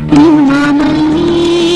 ನಿಮ್ಮ ಮಲ್ಲಿ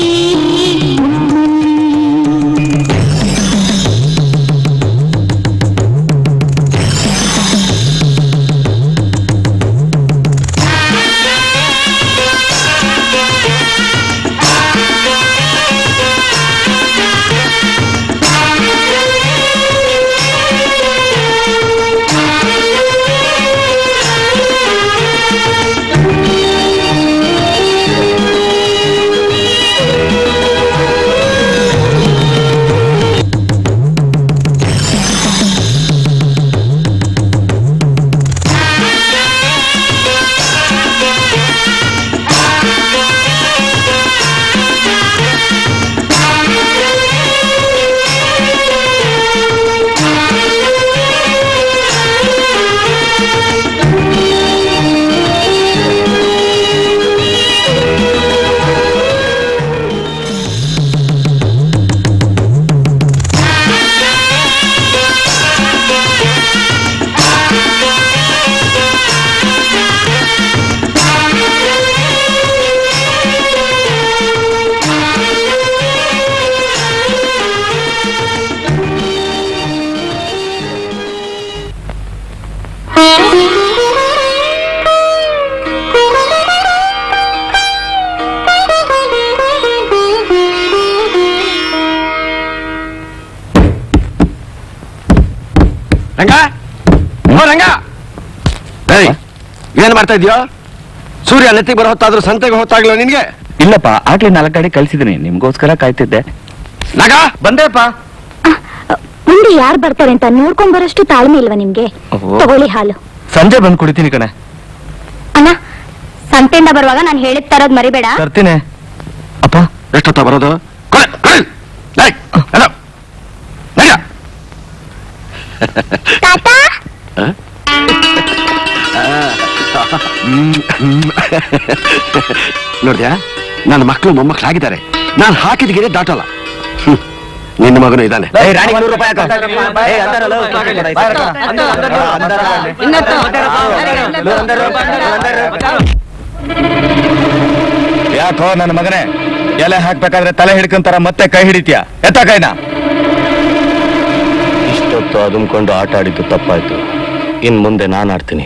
ರಂಗ ಓ ರಂಗ ಏಯ್ ಏನ್ ಮಾಡ್ತಾ ಇದೀಯೋ ಸೂರ್ಯ ನೆತ್ತಿಗೆ ಬರೋ ಹೊತ್ತಾದ್ರೂ ಸಂತೆಗೆ ಹೊತ್ತಾಗ್ಲೋ ನಿನ್ಗೆ ಇಲ್ಲಪ್ಪ ಆಗ್ಲೇ ನಾಲ್ಕು ಗಾಡಿ ಕಳ್ಸಿದೀನಿ ನಿಮ್ಗೋಸ್ಕರ ಕಾಯ್ತಿದ್ದೆ ನಗ ಬಂದೇಪ್ಪ ಮುಂದೆ ಯಾರು ಬರ್ತಾರೆ ಅಂತ ನೋಡ್ಕೊಂಡ್ ಬರೋಷ್ಟು ತಾಳ್ಮೆ ಇಲ್ವಾ ನಿಮ್ಗೆ ಓಹೋ. ತಗೊಳ್ಳಿ ಹಾಲು ಸಂಜೆ ಬಂದ್ ಕುಡಿತೀನಿ ಕಣೆ ಅಣ್ಣ ಸಂತೆಯಿಂದ ಬರುವಾಗ ನಾನು ಹೇಳಿದ್ ತರೋದ್ ಮರಿಬೇಡ ತರ್ತೀನಿ ಅಪ್ಪ ಎಷ್ಟೊತ್ತ ಬರೋದು ಕೊಡೆ, ಕೊಡೆ. ಏಯ್, ಎಲ್ಲೋ. ನಡ್ಯ. ತಾತ ಆ? ಹ್ಮ್, ಹ್ಮ್. ನೋಡ್ದ್ಯಾ ನನ್ನ ಮಕ್ಕಳು ಮೊಮ್ಮಕ್ಕಳಾಗಿದ್ದಾರೆ ನಾನು ಹಾಕಿದ ಗಿಡ ದಾಟಲ್ಲ ಹ್ಮ್. ನಿನ್ನ ಮಗನು ಇದ್ದಾನೆ ಏಯ್, ರಾಣಿಗೆ ನೂರು ರೂಪಾಯಿ ಹಾಕು. ಏಯ್, ಅಂದರಲ್ಲ, ಯಾಕೋ ನನ್ನ ಮಗನೇ ಎಲೆ ಹಾಕ್ಬೇಕಾದ್ರೆ ತಲೆ ಹಿಡ್ಕೊಂತಾರ ಮತ್ತೆ ಕೈ ಹಿಡಿತೀಯ ಎತ್ತ ಕೈನ ಇಷ್ಟೊತ್ತು ಅದುಮ್ಕೊಂಡು ಆಟ ಆಡಿದ್ದು ತಪ್ಪಾಯ್ತು ಇನ್ ಮುಂದೆ ನಾನು ಆಡ್ತೀನಿ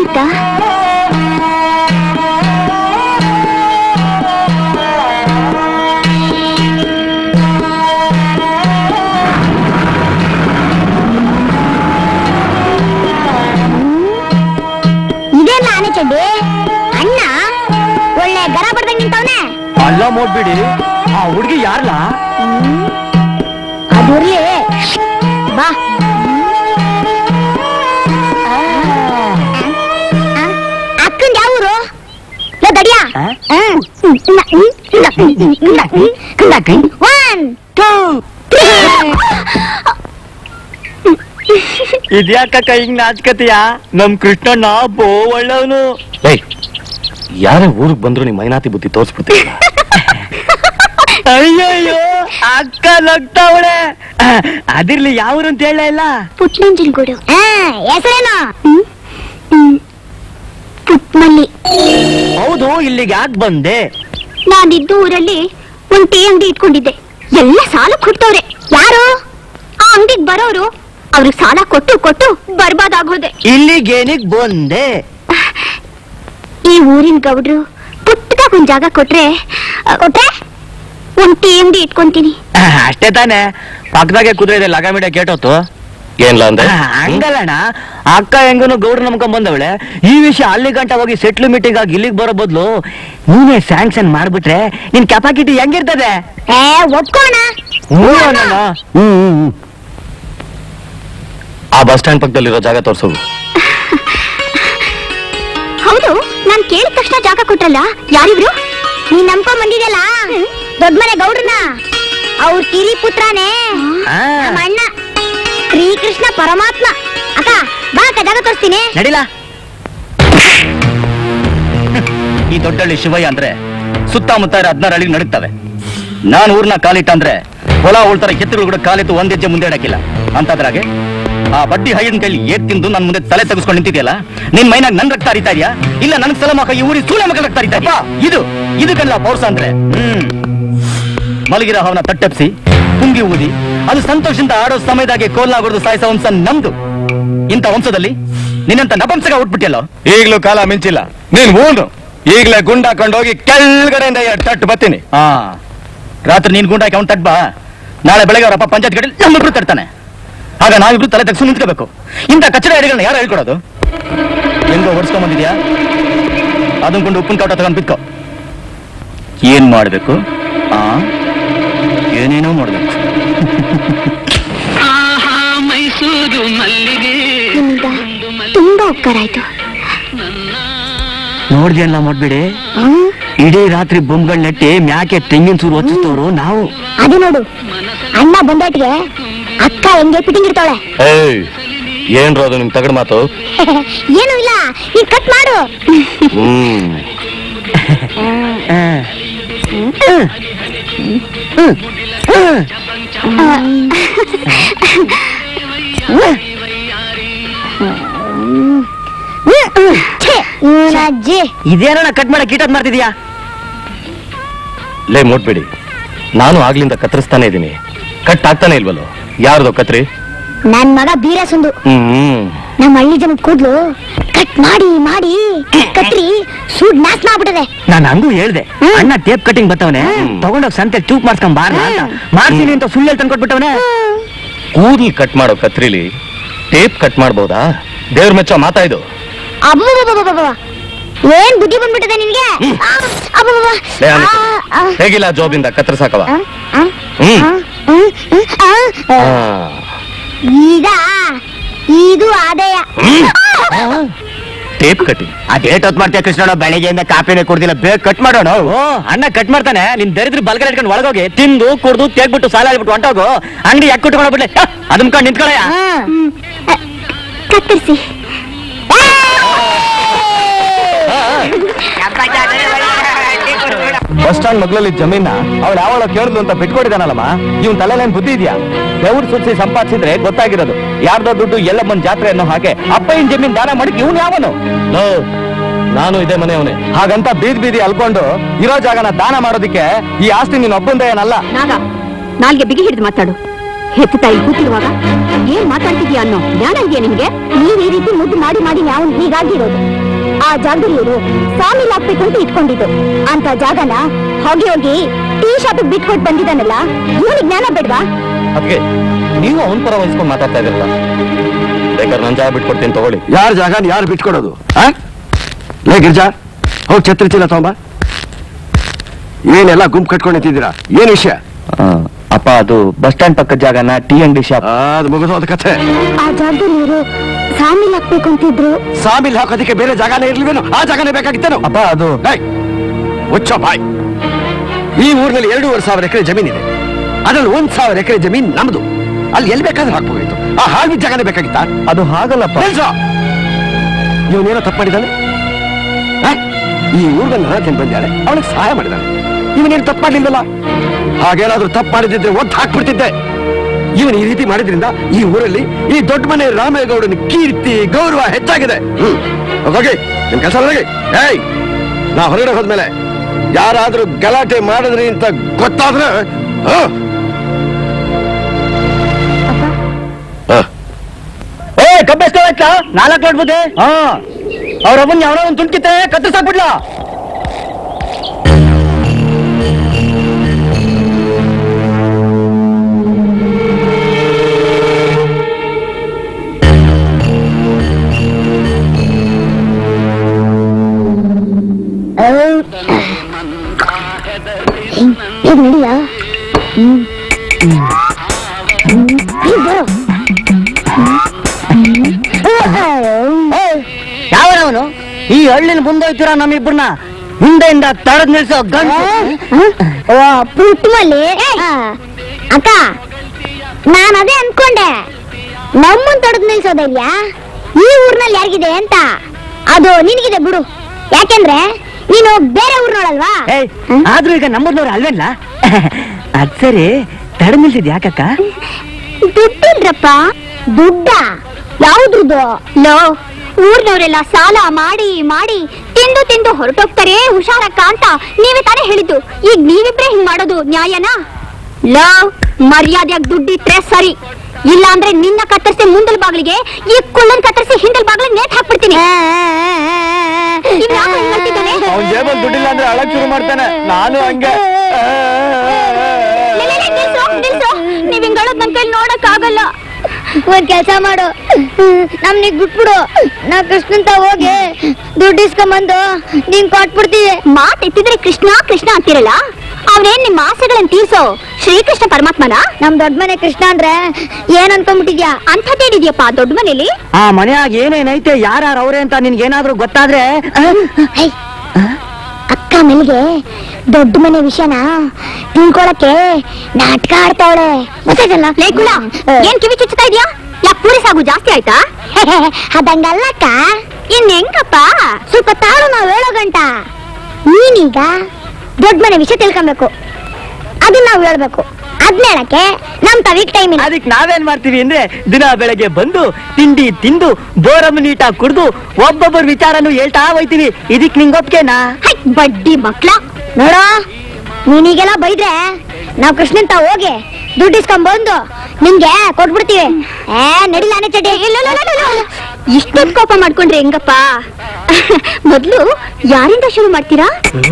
ಆಯ್ತಾ ಇದೇನ ಆನೆ ಚಡ್ಡಿ ಅಣ್ಣ ಒಳ್ಳೆ ಗರ ಬಡ್ದಂಗ್ ನಿಂತವನೆ ಅಲ್ಲ ನೋಡ್ಬಿಡಿ ಆ ಹುಡುಗಿ ಯಾರಲ್ಲ ಅದಿರ್ಲಿ ಬಾ ಅಕ್ಕಂದ್ ಯಾವ ಊರು ಲೋ ದಡಿಯಾ ಒನ್ ಟೂ ಇದ್ಯಾಕಕ್ಕ ಹಿಂಗ್ ನಾಚ್ಕತಿಯ ನಮ್ ಕೃಷ್ಣಣ್ಣ ಬೋ ಒಳ್ಳವನು ಏಯ್ ಯಾರೇ ಊರಿಗೆ ಬಂದ್ರು ನಿಮ್ಮ ಮೈನಾತಿ ಬುದ್ಧಿ ತೋರಿಸ್ಬಿಡ್ತೀವಿ ಅಯ್ಯಯ್ಯೋ ಅಕ್ಕ ನಗ್ತಾವಳೆ ಅದಿರ್ಲಿ ಯಾವ್ರು ಅಂತ ಹೇಳ ಇಲ್ಲ ಪುಟ್ನಂಜನಗೂಡು ಹೆಸರೇನು ಪುಟ್ಮಲ್ಲಿ ಹೌದು ಇಲ್ಲಿಗೆ ಯಾಕೆ ಬಂದೆ ನಾನಿದ್ದು ಊರಲ್ಲಿ ಒಂದ್ ಟೀ ಅಂಗಡಿ ಇಟ್ಕೊಂಡಿದ್ದೆ ಎಲ್ಲ ಸಾಲ ಕೊಡ್ತವ್ರೆ ಯಾರು ಆ ಅಂಗಡಿಗೆ ಬರೋರು ಅವ್ರಿಗೆ ಸಾಲ ಕೊಟ್ಟು ಕೊಟ್ಟು ಬರ್ಬಾದಾಗೋದೆ ಇಲ್ಲಿಗೇನಿಗ್ ಬಂದೆ ಈ ಊರಿನ ಗೌಡ್ರು ಪುಟ್ಟದಾಗ ಒಂದ್ ಜಾಗ ಕೊಟ್ರೆ ಆ, ಕೊಟ್ರೆ ಒಂದ್ ಟೀ ಅಂಗಡಿ ಇಟ್ಕೊಂತೀನಿ ಅಷ್ಟೇ ತಾನೆ ಪಕ್ಕದಾಗೆ ಕುದುರೆ ಇದೆ ಲಗಾಮಿಡ ಕೇಟೋತು ಏನ್ಲ ಅಂದೆ ಹಂಗಲ್ಲಣ್ಣ ಅಕ್ಕ ಹೆಂಗನು ಗೌಡ್ರ ನಂಬ್ಕೊಂಡ್ ಬಂದವಳೆ ಈ ವಿಷಯ ಅಲ್ಲಿ ಗಂಟ ಹೋಗಿ ಸೆಟ್ಲ್ ಮೀಟಿಂಗ್ ಆಗಿ ಇಲ್ಲಿಗೆ ಬರೋ ಬದಲು ನೀನೇ ಸ್ಯಾಂಕ್ಷನ್ ಮಾಡ್ಬಿಟ್ರೆ ನಿನ್ ಕೆಪಾಸಿಟಿ ಹೆಂಗಿರ್ತದೆ ಏ ಒಪ್ಕೋಣ ಹ್ಞೂ ಅಣ್ಣಣ್ಣ. ಹ್ಮ್ ಹ್ಮ್, ಹ್ಮ್. ಆ ಬಸ್ ಸ್ಟ್ಯಾಂಡ್ ಪಕ್ಕದಲ್ಲಿರೋ ಜಾಗ ತೋರ್ಸೋದು ಹೌದು ನಾನ್ ಕೇಳಿದ ತಕ್ಷಣ ಜಾಗ ಕೊಟ್ರಲ್ಲ ಯಾರಿವ್ರು ನೀನ್ ನಂಬ್ಕೊಂಡ್ ಬಂದಿದ್ಯಲ್ಲ ದೊಡ್ಡ ಮನೆ ಗೌಡ್ರನ ಅವ್ರ ಕಿರಿ ಪುತ್ರನೇ ಆ. ನಮ್ಮ ಅಣ್ಣ ಶ್ರೀಕೃಷ್ಣ ಪರಮಾತ್ಮ ಅಕ್ಕ ಬಾ ಅಕ್ಕ ಜಾಗ ತೋರಿಸ್ತೀನಿ ನಡಿಲ ಈ ದೊಡ್ಡಳ್ಳಿ ಶಿವಯ್ಯ ಅಂದ್ರೆ ಸುತ್ತಮುತ್ತ ಇರೋ ಹದಿನಾರು ಹಳ್ಳಿ ನಡುತ್ತವೆ ನಾನು ಊರ್ನ ಕಾಲಿಟ್ಟ ಅಂದ್ರೆ ಹೊಲ ಉಳ್ತಾರ ಎತ್ತುಗಳು ಕೂಡ ಕಾಲಿಟ್ಟು ಒಂದ್ ಹೆಜ್ಜೆ ಮುಂದೆ ಇಡಕ್ಕಿಲ್ಲ ಅಂತದ್ರಾಗೆ ಆ ಬಡ್ಡಿ ಹೈಯನ್ ಕೈಲಿ ಏಟ್ ತಿಂದು ನನ್ ಮುಂದೆ ತಲೆ ತೆಗೆಸ್ಕೊಂಡು ನಿಂತಿದ್ಯಲ್ಲ ನಿನ್ ಮೈನಾಗ ನನ್ ರಕ್ತ ಹರಿತಾ ಇದೆಯಾ ಇಲ್ಲ ನನ್ ಸಲ ಮಕ್ಕ ಈ ಊರಿ ಸೂಳೆ ಮಕ್ಕಳ ರಕ್ತ ಹರಿತಾ ಇದೆಯಾ ಇದು ಇದಕ್ಕೆಲ್ಲ ಪೌರ್ಸ ಅಂದ್ರೆ ಹ್ಮ್ ಮಲಗಿರೋ ಅವನ ತಟ್ಟೆಪ್ಸಿ ಪುಂಗಿ ಊದಿ ಅದು ಸಂತೋಷದಿಂದ ಆಡೋ ಸಮಯದಾಗೆ ಕೋಲ್ನ ಹೊಡೆದು ಸಾಯಿಸೋ ವಂಶ ನಮ್ದು ಇಂಥ ವಂಶದಲ್ಲಿ ನಿನ್ನಂತ ನಪಂಸಕ ಹುಟ್ಬಿಟ್ಟಿಯಲ್ಲೋ ಈಗ್ಲೂ ಕಾಲ ಮಿಂಚಿಲ್ಲ ನೀನ್ ಊನು ಈಗ್ಲೇ ಗುಂಡಾಕೊಂಡೋಗಿ ಕೆಳಗಡೆಯಿಂದ ಎರಡು ತಟ್ಟು ಬತ್ತೀನಿ ಹಾ ರಾತ್ರಿ ನೀನ್ ಗುಂಡಾಕಿ ಅವ್ನ್ ತಟ್ ಬಾ ನಾಳೆ ಬೆಳಗ್ಗೆ ಅವರಪ್ಪ ಪಂಚಾಯತ್ ಕಡೆ ನಮ್ಮಿಬ್ರು ತಡ್ತಾನೆ ಆಗ ನಾವಿಬ್ರು ತಲೆ ತೆಗ್ಸು ನಿಂತ್ಕೋಬೇಕು ಇಂಥ ಕಚ್ಚಡ ಐಡಿಗಳನ್ನ ಯಾರು ಹೇಳ್ಕೊಡೋದು ಹೆಂಗೋ ಹೊಡ್ಸ್ಕೊಂಡ್ ಬಂದಿದ್ಯಾ ಅದನ್ ಕೊಂಡು ಉಪ್ಪಿನ ಕಾಟ ತಗೊಂಡ್ ಬಿತ್ಕೋ ಏನ್ ಮಾಡ್ಬೇಕು ಆ ಏನೇನೋ ಮಾಡ್ಬೇಕು ನಿಮ್ಮಿಂದ ತುಂಬಾ ಉಪಕಾರ ಆಯ್ತು ನೋಡ್ದೇಲ್ಲ ಮಾಡ್ಬೇಡಿ ಇಡೀ ರಾತ್ರಿ ಬೊಂಬ್ಗಳ್ ನೆಟ್ಟಿ ಮ್ಯಾಕೆ ತೆಂಗಿನ ಸೂರು ಹೊಚ್ಚಿಸ್ತವ್ರು ನಾವು ಅದು ನೋಡು ಅಣ್ಣ ಬಂದೋಟ್ಗೆ ಅಕ್ಕ ಹೆಂಗೆ ಫಿಟ್ಟಿಂಗ್ ಇರ್ತಾಳೆ ಏಯ್ ಏನ್ರ ಅದು ನಿಮ್ ತಗಡ್ ಮಾತು ಏನು ಇಲ್ಲ ನೀನ್ ಕಟ್ ಮಾಡು ಹ್ಮ್ ಛೆ, ಇವ್ನ ಅಜ್ಜಿ ಇದೇನಣ್ಣ ಕಟ್ ಮಾಡಕ್ ಕೀಟದ್ ಮಾಡ್ತಿದ್ಯಾ ಲೇ ಮೋಟ್ಬಿಡಿ ನಾನು ಆಗ್ಲಿಂದ ಕತ್ತರಿಸ್ತಾನೆ ಇದ್ದೀನಿ ಕಟ್ ಆಗ್ತಾನೆ ಇಲ್ವಲ್ಲೋ ಯಾರ್ದು ಕತ್ರಿ ನನ್ ಮಗ ಬೀರಸಂದು ಹ್ಮ್ ನಮ್ಮ ಹಳ್ಳಿ ಜನದ ಕೂದ್ಲು ಕಟ್ ಮಾಡಿ ಮಾಡಿ ಕತ್ರಿ ಸೂಡ್ ನಾಶ ಮಾಡ್ಬಿಟ್ಟದೆ ನಾನು ಹಂಗೂ ಹೇಳ್ದೆ ಹ್ಮ್. ಅಣ್ಣ ಟೇಪ್ ಕಟಿಂಗ್ ಬತ್ತವನೆ ಹ್ಮ್. ತಗೊಂಡೋಗ್ ಸಂತೆ ಚೂಪ್ ಮಾಡ್ಸ್ಕೊಂಡ್ ಬಾರ್ಲ ಅಂತ ಹ್ಮ್. ಮಾಡ್ತೀನಿ ಅಂತ ಸುಳ್ಳು ಹೇಳ್ತಾನೆ ಕೊಟ್ಬಿಟ್ಟವನೆ ಕೂದಲ್ ಕಟ್ ಮಾಡೋ ಕತ್ರಿಲಿ ಟೇಪ್ ಕಟ್ ಮಾಡ್ಬೋದಾ ದೇವ್ರ ಮೆಚ್ಚೋ ಮಾತಾ ಇದು ಅಬ್ಬಬ್ಬಬ್ಬಬ್ಬಬ್ಬ. ಏನ್ ಬುದ್ಧಿ ಬಂದ್ಬಿಟ್ಟದೆ ನಿನ್ಗೆ ಆ, ಅಬ್ಬಬ್ಬಬ್ಬ. ಲೇ ಅನಿತ, ಆ, ಆ, ಹೇಗಿಲ್ಲ ಜೋಬಿಂದ ಕತ್ತರಿಸಾಕವ ಆ, ಆ, ಹ್ಮ್ ಆ, ಹ್ಮ್, ಹ್ಮ್, ಆ, ಆ. ಆ. ಈಗ ಇದು ಆದಾಯ ಟೇಪ್ ಕಟ್ಟಿ ಆ ಡೇಟ್ ಹೊತ್ ಮಾಡ್ತೀಯ ಕೃಷ್ಣ ಬೆಳಿಗ್ಗೆಯಿಂದ ಕಾಪಿನೇ ಕುಡ್ದಿಲ್ಲ ಬೇಗ ಕಟ್ ಮಾಡೋಣ ಓ ಅಣ್ಣ ಕಟ್ ಮಾಡ್ತಾನೆ ನಿನ್ ದರಿದ್ರ ಬಲ್ಗಡೆ ಇಟ್ಕೊಂಡು ಒಳಗೋಗಿ ತಿಂದು ಕುಡ್ದು ತೇಗ್ಬಿಟ್ಟು ಸಾಲ ಹೇಳ್ಬಿಟ್ಟು ಹೊಂಟೋಗು ಅಂಗಡಿ ಯಾಕೆ ಕುಟ್ಕೊಂಡ್ಬಿಡ್ಲೆ ಅದನ್ ಕಂಡು ನಿಂತ್ಕೊಳಯ್ಯ ಹ್ಮ್. ಆ, ಕತ್ತರಿಸಿ ಬಸ್ ಸ್ಟ್ಯಾಂಡ್ ಮಗ್ಲಲ್ಲಿ ಜಮೀನ ಅವಳು ಯಾವಳ ಕೇಳಿದ್ಲು ಅಂತ ಬಿಟ್ಕೊಡಿದಾನಲ್ಲಮ್ಮ ಇವ್ನ್ ತಲೆಲೇನ್ ಬುದ್ಧಿ ಇದೆಯಾ ಬೆವ್ರು ಸುರಿಸಿ ಸಂಪಾದಿಸಿದ್ರೆ ಗೊತ್ತಾಗಿರೋದು ಯಾರ್ದೋ ದುಡ್ಡು ಎಲ್ಲಮ್ಮನ್ ಜಾತ್ರೆ ಅನ್ನೋ ಹಾಗೆ ಅಪ್ಪಯ್ಯನ್ ಜಮೀನ್ ದಾನ ಮಾಡಿ ಇವ್ನು ಯಾವನು ಲೋ, ನಾನು ಇದೇ ಮನೆಯವನೇ ಹಾಗಂತ ಬೀದ್ ಬೀದಿ ಅಲ್ಕೊಂಡು ಇರೋ ಜಾಗನ ದಾನ ಮಾಡೋದಿಕ್ಕೆ ಈ ಆಸ್ತಿ ನೀನ್ ಒಬ್ಬಂದ ಏನಲ್ಲ ನಾಗ ನಾಲ್ಗೆ ಬಿಗಿ ಹಿಡಿದು ಮಾತಾಡು ಹೆತ್ತು ತಾಯಿ ಕೂತಿರುವಾಗ ಏನ್ ಮಾತಾಡ್ತಿದ್ಯಾ ಅನ್ನೋ ಜ್ಞಾನ ಇದೆಯಾ ನಿಮ್ಗೆ ನೀವ್ ಈ ರೀತಿ ಮುದ್ದು ಮಾಡಿ ಮಾಡಿ ನಾವು ಹೀಗಾಗಿರೋದು ಆ ಜಾಗದಲ್ಲಿ ಇವರು ಸಾಮಿಲ್ ಹಾಕ್ಬೇಕು ಅಂತ ಇಟ್ಕೊಂಡಿದ್ದು ಅಂತ ಜಾಗನ ಹೋಗಿ ಹೋಗಿ ಟೀ ಶಾಪ್ ಬಿಟ್ಕೊಟ್ ಬಂದಿದ್ದಾನಲ್ಲ ಇವನಿಗೆ ಜ್ಞಾನ ಬೇಡ್ವಾ ಅದಕ್ಕೆ ನೀವು ಅವನ ಪರ ವಹಿಸ್ಕೊಂಡು ಮಾತಾಡ್ತಾ ಇದ್ರಲ್ಲ ಬೇಕಾದ್ರೆ ನಾನು ಜಾಗ ಬಿಟ್ಕೊಡ್ತೀನಿ ತಗೊಳ್ಳಿ ಯಾರ ಜಾಗ ಯಾರು ಬಿಟ್ಕೊಡೋದು ಆ? ಲೇ ಗಿರ್ಜಾ ಹೋಗಿ ಛತ್ರಿ ಚೀಲ ತಗೊಂಬ ಏನೆಲ್ಲ ಗುಂಪು ಕಟ್ಕೊಂಡು ನಿಂತಿದ್ದೀರಾ ಏನ್ ವಿಷಯ ಆ, ಅಪ್ಪ ಅದು ಬಸ್ ಸ್ಟ್ಯಾಂಡ್ ಪಕ್ಕದ ಜಾಗನ ಟೀ ಅಂಗಡಿ ಶಾಪ್ ಆ, ಅದು ಮುಗಿದೋದ ಕಥೆ ಆ ಜಾಗದಲ್ಲಿ ಇವರು ಸಾಮಿಲ್ ಹಾಕ್ಬೇಕು ಅಂತಿದ್ರು ಸಾಮಿಲ್ ಹಾಕೋದಕ್ಕೆ ಬೇರೆ ಜಾಗನೇ ಇರ್ಲಿವೇನು ಆ ಜಾಗನೇ ಬೇಕಾಗಿತ್ತೇನು ಅಪ್ಪ ಅದು ಏಯ್, ಮುಚ್ಚೋ ಬಾಯ್ ಈ ಊರಿನಲ್ಲಿ ಎರಡೂವರೆ ಸಾವಿರ ಎಕರೆ ಜಮೀನಿದೆ ಅದ್ರಲ್ಲಿ ಒಂದ್ ಸಾವಿರ ಎಕರೆ ಜಮೀನ್ ನಮ್ದು ಅಲ್ಲಿ ಎಲ್ಲಿ ಬೇಕಾದ್ರೂ ಹಾಕ್ಬೋದಿತ್ತು ಆ ಹಾಳ್ಬಿದ್ದ ಜಾಗನೇ ಬೇಕಾಗಿತ್ತಾ ಅದು ಹಾಗಲ್ಲಪ್ಪ ನಿಲ್ಸು ಇವನೇನೋ ತಪ್ಪು ಮಾಡಿದ್ದಾನೆ ಆ? ಈ ಊರ್ಗ ನನ್ನ ಬಂದಾಳೆ ಅವನಿಗೆ ಸಹಾಯ ಮಾಡಿದಾನೆ ಇವನೇನು ತಪ್ಪು ಮಾಡ್ಲಿಲ್ವಲ್ಲ ಹಾಗೇನಾದ್ರೂ ತಪ್ಪು ಮಾಡಿದ್ರೆ ಒದ್ದು ಹಾಕ್ಬಿಡ್ತಿದ್ದೆ ಇವನು ಈ ರೀತಿ ಮಾಡಿದ್ರಿಂದ ಈ ಊರಲ್ಲಿ ಈ ದೊಡ್ಡ ಮನೆ ರಾಮೇಗೌಡನ ಕೀರ್ತಿ ಗೌರವ ಹೆಚ್ಚಾಗಿದೆ ಹ್ಮ್ ಹೋಗಿ ನಿಮ್ ಕೆಲಸ ಹೋಗಿ ಏಯ್ ನಾ ಹೊರಗಡೆ ಹೋದ್ಮೇಲೆ ಯಾರಾದ್ರೂ ಗಲಾಟೆ ಮಾಡಿದ್ರಿ ಅಂತ ಗೊತ್ತಾದ್ರೆ ಆ? ಆ. ಏ ಕಬ್ಬೆಷ್ಟ ಆಯ್ತಾ ನಾಲ್ಕು ನೋಡ್ಬೋದೆ ಹಾ ಅವ್ರ ಅವನ್ ಯಾವನೋ ಒಂದು ತುಂಟಿತೆ ಕತ್ತರಿಸಾಕ್ಬಿಡ್ಲಾ ಈಗ ನಡಿಯ ಯಾವನವನು ಈ ಹಳ್ಳಿನ ಮುಂದೋಯ್ತೀರಾ ನಮ್ಮಿಬ್ಬರನ್ನ ಹಿಂದೆಯಿಂದ ತಡದ್ ನಿಲ್ಸೋ ಗಂಡು ಪುಟ್ಟಮಲ್ಲಿ ಅಕ್ಕ ನಾನು ಅದೇ ಅನ್ಕೊಂಡೆ ನಮ್ಮನ್ ತೊಡೆದು ನಿಲ್ಸೋದಲ್ಯಾ ಈ ಊರ್ನಲ್ಲಿ ಯಾರಿಗಿದೆ ಅಂತ ಅದು ನಿನಗಿದೆ ಬಿಡು ಯಾಕೆಂದ್ರೆ ನೀನು ಬೇರೆ ಊರ್ನೋಳಲ್ವಾ ಏಯ್ ಆದ್ರೂ ಈಗ ನಮ್ಮೂರ್ನವ್ರು ಅಲ್ವೇನ್ಲ ಅದ್ ಸರಿ ತಡ ನಿಲ್ಸಿದ್ ಯಾಕಕ್ಕ ದುಡ್ಡಿಲ್ರಪ್ಪ ದುಡ್ಡ ಯಾವ್ದ್ರದ್ದು ಲೋ ಊರ್ನವರೆಲ್ಲ ಸಾಲ ಮಾಡಿ ಮಾಡಿ ತಿಂದು ತಿಂದು ಹೊರಟೋಗ್ತಾರೆ ಹುಷಾರಕ್ಕ ಅಂತ ನೀವೇ ತಾನೇ ಹೇಳಿದ್ದು ಈಗ ನೀವಿಬ್ರೇ ಹಿಂಗ್ ಮಾಡೋದು ನ್ಯಾಯನಾ ಲೋ ಮರ್ಯಾದೆಯಾಗಿ ದುಡ್ಡಿಟ್ರೆ ಸರಿ ಇಲ್ಲ ಅಂದ್ರೆ ನಿನ್ನ ಕತ್ತರಿಸಿ ಮುಂದಲ್ ಬಾಗಿಲಿಗೆ ಈ ಕುಳ್ಳನ್ ಕತ್ತರಿಸಿ ಹಿಂದಲ್ ಬಾಗಿಲಿಗೆ ನೇತ್ ಹಾಕ್ಬಿಡ್ತೀನಿ ಇವ್ನ್ ಯಾಕೋ ಹಿಂಗ್ ಮಾಡ್ತಿದ್ದಾನೆ? ಅವ್ನ್ ಜೇಬಲ್ ದುಡ್ಡಿಲ್ಲ ಅಂದ್ರೆ ಅಳಕ್ ಶುರು ಮಾಡ್ತಾನೆ ನಾನು ಹಂಗೆ ಲೇ, ಲೇ, ಲೇ, ನಿಲ್ಸು, ನಿಲ್ಸು. ನೀವ್ ಹಿಂಗ್ ಹೇಳೋದ್ ನನ್ ಕೈಲಿ ನೋಡಕ್ ಆಗಲ್ಲ ಒಂದ್ ಕೆಲ್ಸ ಮಾಡು ನಮ್ನಿಗ್ ಬಿಟ್ಬಿಡು ನಾ ಕೃಷ್ಣಂತ ಹೋಗಿ ದುಡ್ಡು ಇಸ್ಕೊಂಬಂದು ನೀನ್ ಕೊಟ್ಬಿಡ್ತೀವಿ ಮಾತ್ ಎತ್ತಿದ್ರೆ ಕೃಷ್ಣ ಕೃಷ್ಣ ಅಂತಿರಲ್ಲ ಅವ್ನೇನ್ ನಿಮ್ ಆಸೆಗಳನ್ನ ತೀರ್ಸೋ ಶ್ರೀಕೃಷ್ಣ ಪರಮಾತ್ಮನ ನಮ್ ದೊಡ್ಡ ಮನೆ ಕೃಷ್ಣ ಅಂದ್ರೆ ಏನ್ ಅನ್ಕೊಂಡ್ಬಿಟ್ಟಿದ್ಯಾ ಅಂಥದ್ದೇನಿದ್ಯಪ್ಪ ಆ ದೊಡ್ಡ ಮನೇಲಿ ಆ ಮನೆಯಾಗ ಏನೇನೈತೆ ಯಾರ್ಯಾರು ಅವ್ರೆ ಅಂತ ನಿನ್ಗೇನಾದ್ರೂ ಗೊತ್ತಾದ್ರೆ ಅಕ್ಕ ಮೆಲ್ಗೆ ದೊಡ್ಡ ಮನೆ ವಿಷಯನ ತಿಳ್ಕೊಳಕ್ಕೆ ನಾಟಕ ಆಡ್ತಾವಳೆ ಗೊತ್ತಾಯ್ತಲ್ಲ ಲೇಕುಳ ಏನ್ ಕಿವಿ ಚುಚ್ಚುತ್ತಾ ಇದೀಯಾ ಯಾಕೆ ಪೂರಿ ಸಾಗು ಜಾಸ್ತಿ ಆಯ್ತಾ ಅದಂಗಲ್ಲಕ್ಕ ಇನ್ ಹೆಂಗಪ್ಪ ಸ್ವಲ್ಪ ತಾಳು ನಾವ್ ಹೇಳೋ ಗಂಟ ನೀನೀಗ ದೊಡ್ಡ ಮನೆ ವಿಷಯ ತಿಳ್ಕೊಬೇಕು ಅದನ್ನ ನಾವ್ ಹೇಳ್ಬೇಕು ಅದ್ನ ಹೇಳಕ್ಕೆ ನಮ್ ತವಿಗ್ ಟೈಮ್ ಇಲ್ಲ ಅದಕ್ ನಾವೇನ್ ಮಾಡ್ತೀವಿ ಅಂದ್ರೆ ದಿನ ಬೆಳಗ್ಗೆ ಬಂದು ತಿಂಡಿ ತಿಂದು ಬೋರಮ್ಮ ನೀಟಾಗಿ ಕುಡ್ದು ಒಬ್ಬೊಬ್ಬರ ವಿಚಾರನು ಹೇಳ್ತಾ ಹೋಯ್ತೀವಿ ಇದಕ್ ನಿಂಗ್ ಒಪ್ಗೆನಾ ಹೈ, ಬಡ್ಡಿ ಮಕ್ಳ ನೋಡ ನೀನೀಗೆಲ್ಲ ಬೈದ್ರೆ ನಾವ್ ಕೃಷ್ಣಂತ ಹೋಗಿ ದುಡ್ಡು ಇಸ್ಕೊಂಡ್ ಬಂದು ನಿಮ್ಗೆ ಕೊಟ್ಬಿಡ್ತೀವಿ ಏ ನಡಿಲ್ಲ ಆನೆ ಚಡ್ಡಿ ಇಷ್ಟೊಂದು ಕೋಪ ಮಾಡ್ಕೊಂಡ್ರೆ ಹೆಂಗಪ್ಪ ಮೊದ್ಲು ಯಾರಿಂದ ಶುರು ಮಾಡ್ತೀರಾ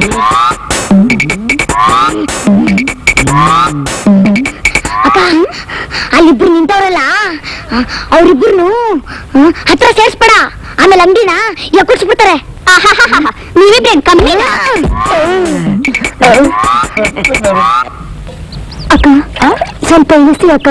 ಅಕ್ಕ ಅಲ್ಲಿಬ್ರು ನಿಂತವ್ರಲ್ಲ ಅವ್ರಿಬ್ರು ಹತ್ರ ಸೇರ್ಸ್ಬೇಡ ಆಮೇಲೆ ಅಂಗಡಿನ ಕುಡ್ಸ್ಬಿಡ್ತಾರೆ ನೀವಿಬ್ರೇನ್ ಕಮ್ಮಿ ಅಕ್ಕ ಸ್ವಲ್ಪ ಇಳಿಸಿ ಅಕ್ಕ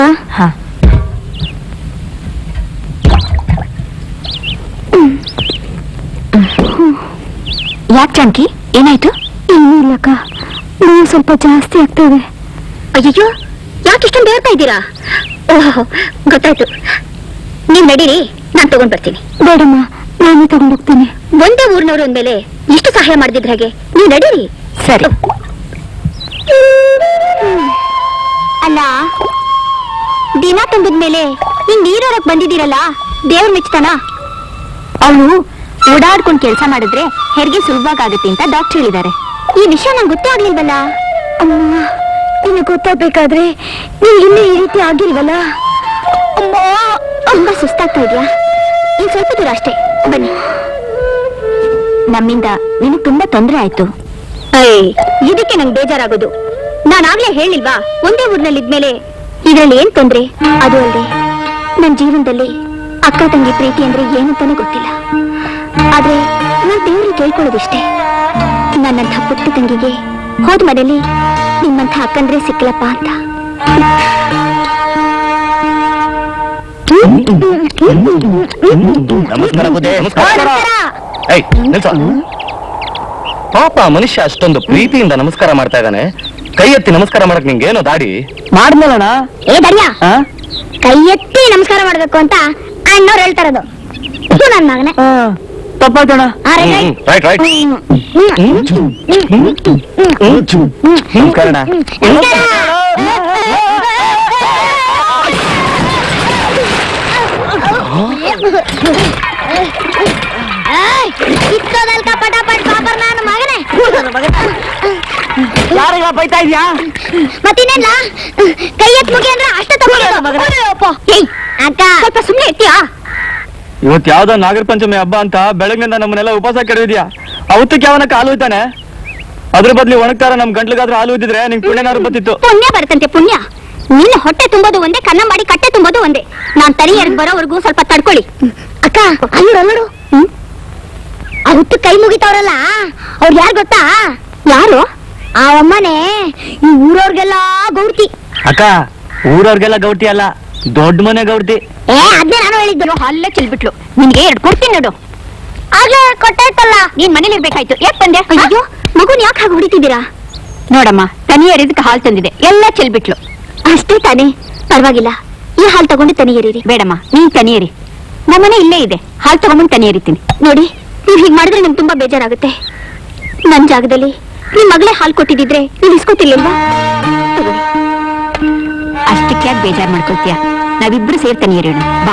ಯಾಕೆ ಜಾನಕಿ ಏನಾಯ್ತು ಏನಿಲ್ಲ ಅಕ್ಕ ನೀವು ಸ್ವಲ್ಪ ಜಾಸ್ತಿ ಆಗ್ತದೆ ಅಯ್ಯೋ ಯಾಕೆ ಇಷ್ಟೊಂದು ಹೇಳ್ತಾ ಇದ್ದೀರಾ ಓಹ್ ಗೊತ್ತಾಯ್ತು ನೀವ್ ನಡೀರಿ ನಾನ್ ತಗೊಂಡ್ ಬರ್ತೀನಿ ಬೇಡಮ್ಮ ನಾನೇ ತಗೊಂಡ್ ಹೋಗ್ತೀನಿ ಒಂದೇ ಊರ್ನವ್ರು ಅಂದ್ಮೇಲೆ ಇಷ್ಟು ಸಹಾಯ ಮಾಡಿದ್ರೆ ಹಾಗೆ ನೀವ್ ನಡೀರಿ ಸರಿ ಅಲ್ಲ ದಿನ ತುಂಬಿದ್ಮೇಲೆ ಹಿಂಗ್ ನೀರೊಳಗ್ ಬಂದಿದ್ದೀರಲ್ಲ ದೇವ್ರ ಮೆಚ್ತಾನ ಅವಳು ಓಡಾಡ್ಕೊಂಡ್ ಕೆಲಸ ಮಾಡಿದ್ರೆ ಹೆರಿಗೆ ಸುಲಭವಾಗುತ್ತೆ ಅಂತ ಡಾಕ್ಟರ್ ಹೇಳಿದ್ದಾರೆ ಈ ವಿಷಯ ನಂಗೆ ಗೊತ್ತೇ ಆಗ್ಲಿಲ್ವಲ್ಲ ಅಮ್ಮ ನಿನಗೆ ಗೊತ್ತಾಗ್ಬೇಕಾದ್ರೆ ನೀನ್ ಇನ್ನೂ ಈ ರೀತಿ ಆಗಿಲ್ವಲ್ಲ ಅಮ್ಮ ತುಂಬಾ ಸುಸ್ತಾಗ್ತಾ ಇದ್ಯಾ ಇನ್ ಸ್ವಲ್ಪ ದೂರ ಅಷ್ಟೇ ಬನ್ನಿ ನಮ್ಮಿಂದ ನಿನಗೆ ತುಂಬಾ ತೊಂದರೆ ಆಯ್ತು ಅಯ್ಯ ಇದಕ್ಕೆ ನಂಗೆ ಬೇಜಾರಾಗೋದು ನಾನಾಗ್ಲೇ ಹೇಳಿಲ್ವಾ ಒಂದೇ ಊರ್ನಲ್ಲಿದ್ಮೇಲೆ ಇದ್ರಲ್ಲಿ ಏನ್ ತೊಂದ್ರೆ ಅದು ಅಲ್ಲದೆ ನನ್ ಜೀವನದಲ್ಲಿ ಅಕ್ಕ ತಂಗಿ ಪ್ರೀತಿ ಅಂದ್ರೆ ಏನು ಅಂತಾನೆ ಗೊತ್ತಿಲ್ಲ ಆದ್ರೆ ನಾನ್ ದೇವ್ರಿಗೆ ಕೇಳ್ಕೊಳ್ಳೋದಿಷ್ಟೇ ನನ್ನಂಥ ಪುಟ್ಟ ತಂಗಿಗೆ ಹೋದ ಮನೇಲಿ ನಿಮ್ಮಂಥ ಅಕ್ಕಂದ್ರೆ ಸಿಕ್ಕಲಪ್ಪ ಅಂತ ನಮಸ್ಕಾರ ಬುದ್ಧಿ ನಮಸ್ಕಾರ. ಏಯ್ ನಿಲ್ಸು. ಪಾಪ ಮನುಷ್ಯ ಅಷ್ಟೊಂದು ಪ್ರೀತಿಯಿಂದ ನಮಸ್ಕಾರ ಮಾಡ್ತಾ ಇದ್ದಾನೆ ಕೈ ಎತ್ತಿ ನಮಸ್ಕಾರ ಮಾಡಕ್ ನಿಂಗೇನೋ ದಾಡಿ ಮಾಡ್ಮೇಲಣ್ಣ ಏ ದರ್ಯಾ ಕೈ ಎತ್ತಿ ನಮಸ್ಕಾರ ಮಾಡ್ಬೇಕು ಅಂತ ಅಣ್ಣವ್ರು ಹೇಳ್ತಾ ಇರೋದು ಇದು ನನ್ ಮಗನೇ ತಪ್ಪಾಯ್ತಣ್ಣ ಆ, right, right. ರೈಟ್ ರೈಟ್ ಹ್ಮ್. ಹ್ಮ್. ನಮಸ್ಕಾರ ಅಣ್ಣ ಏಯ್, ಕಿತ್ತೋದಲ್ಕ ಪಟಾಪಟ್ ಪಾಪರ್ ನಾನು ಮಗನೇ ಯಾರಿಗ ಬೈತಾ ಇದ್ಯಾ ಮತ್ತಿನ್ನೇನ್ಲ ಕೈ ಎತ್ ಮುಗಿ ಅಂದ್ರೆ ಅಷ್ಟ ತಗೊಂಡು ಏಯ್ ಅಕ್ಕ ಸ್ವಲ್ಪ ಸುಮ್ಮನೆ ಇರ್ತೀಯಾ ಇವತ್ ಯಾವ್ದೋ ನಾಗರ ಪಂಚಮಿ ಹಬ್ಬ ಅಂತ ಬೆಳಗ್ಗಿಂದ ನಮ್ಮನ್ನೆಲ್ಲ ಉಪವಾಸ ಕೆಡವಿದ್ಯಾ ಅವತ್ತಕ್ಕೆ ಯಾವನ ಕಾಲು ಹೋಯ್ತಾನೆ ಅದ್ರ ಬದ್ಲಿ ಒಣಗ್ತಾರ ನಮ್ ಗಂಟ್ಲಿಗಾದ್ರೂ ಹಾಲು ಹೋದಿದ್ರೆ ನಿಂಗೆ ಪುಣ್ಯನಾದ್ರು ಬತ್ತಿತ್ತು ಪುಣ್ಯ ಬರುತ್ತಂತೆ ಪುಣ್ಯ ನಿನ್ನ ಹೊಟ್ಟೆ ತುಂಬೋದು ಒಂದೇ ಕನ್ನ ಮಾಡಿ ಕಟ್ಟೆ ತುಂಬೋದು ಒಂದೇ ನಾನ್ ತನಿ ಎರಡ್ ಬರೋವರೆಗೂ ಸ್ವಲ್ಪ ತಡ್ಕೊಳ್ಳಿ ಅಕ್ಕ ಅಲ್ಲೋಡು ಅಲ್ಲೋಡು ಆ ಹುತ್ತು ಕೈ ಮುಗಿತವ್ರಲ್ಲ ಅವ್ರು ಯಾರು ಗೊತ್ತಾ ಯಾರು ಆ ಅಮ್ಮನೇ ಈ ಊರವ್ರಿಗೆಲ್ಲ ಗೌರ್ತಿ ಅಕ್ಕ ಊರವ್ರಿಗೆಲ್ಲ ಗೌಟಿ ಅಲ್ಲ ದೊಡ್ಡ ಮನೆ ಗೌಟಿ ಏ ಅದ್ನೇ ನಾನು ಹೇಳಿದ್ದು ಅಲ್ಲೇ ಚೆಲ್ಬಿಟ್ಲು ನಿನ್ಗೆ ಎರಡು ಕೊಡ್ತೀನಿ ನೋಡು ಆಗ್ಲೇ ಕೊಟ್ಟಾಯ್ತಲ್ಲ ನೀನ್ ಮನೇಲಿ ಇರ್ಬೇಕಾಯ್ತು ಯಾಕೆ ಬಂದೆ ಅಯ್ಯೋ ಮಗುನ್ ಯಾಕೆ ಹಾಗೆ ಹೊಡಿತಿದ್ದೀರಾ ನೋಡಮ್ಮ ತನಿಯರಿದಕ್ಕೆ ಹಾಲು ತಂದಿದೆ ಎಲ್ಲ ಚೆಲ್ಬಿಟ್ಲು ಅಷ್ಟೇ ತಾನೇ ಪರವಾಗಿಲ್ಲ ಈ ಹಾಲು ತಗೊಂಡು ತನಿಯರಿರಿ ಬೇಡಮ್ಮ ನೀನ್ ತನಿಯರಿ ನಮ್ಮನೆ ಇಲ್ಲೇ ಇದೆ ಹಾಲು ತಗೊಂಬಂದು ತನಿಯರಿತೀನಿ ನೋಡಿ ನೀವ್ ಹೀಗ್ ಮಾಡಿದ್ರೆ ನಂಗೆ ತುಂಬಾ ಬೇಜಾರಾಗುತ್ತೆ ನನ್ ಜಾಗದಲ್ಲಿ ನಿಮ್ ಮಗಳೇ ಹಾಲು ಕೊಟ್ಟಿದ್ರೆ ನೀವ್ ಇಸ್ಕೊತಿರ್ಲಿಲ್ವಾ ತಗೊಳ್ಳಿ. ಅಷ್ಟಕ್ಕೆ ಯಾಕೆ ಬೇಜಾರ್ ಮಾಡ್ಕೊಳ್ತೀಯ ನಾವಿಬ್ರು ಸೇರ್ ತನಿಯರಿಯೋಣ ಬಾ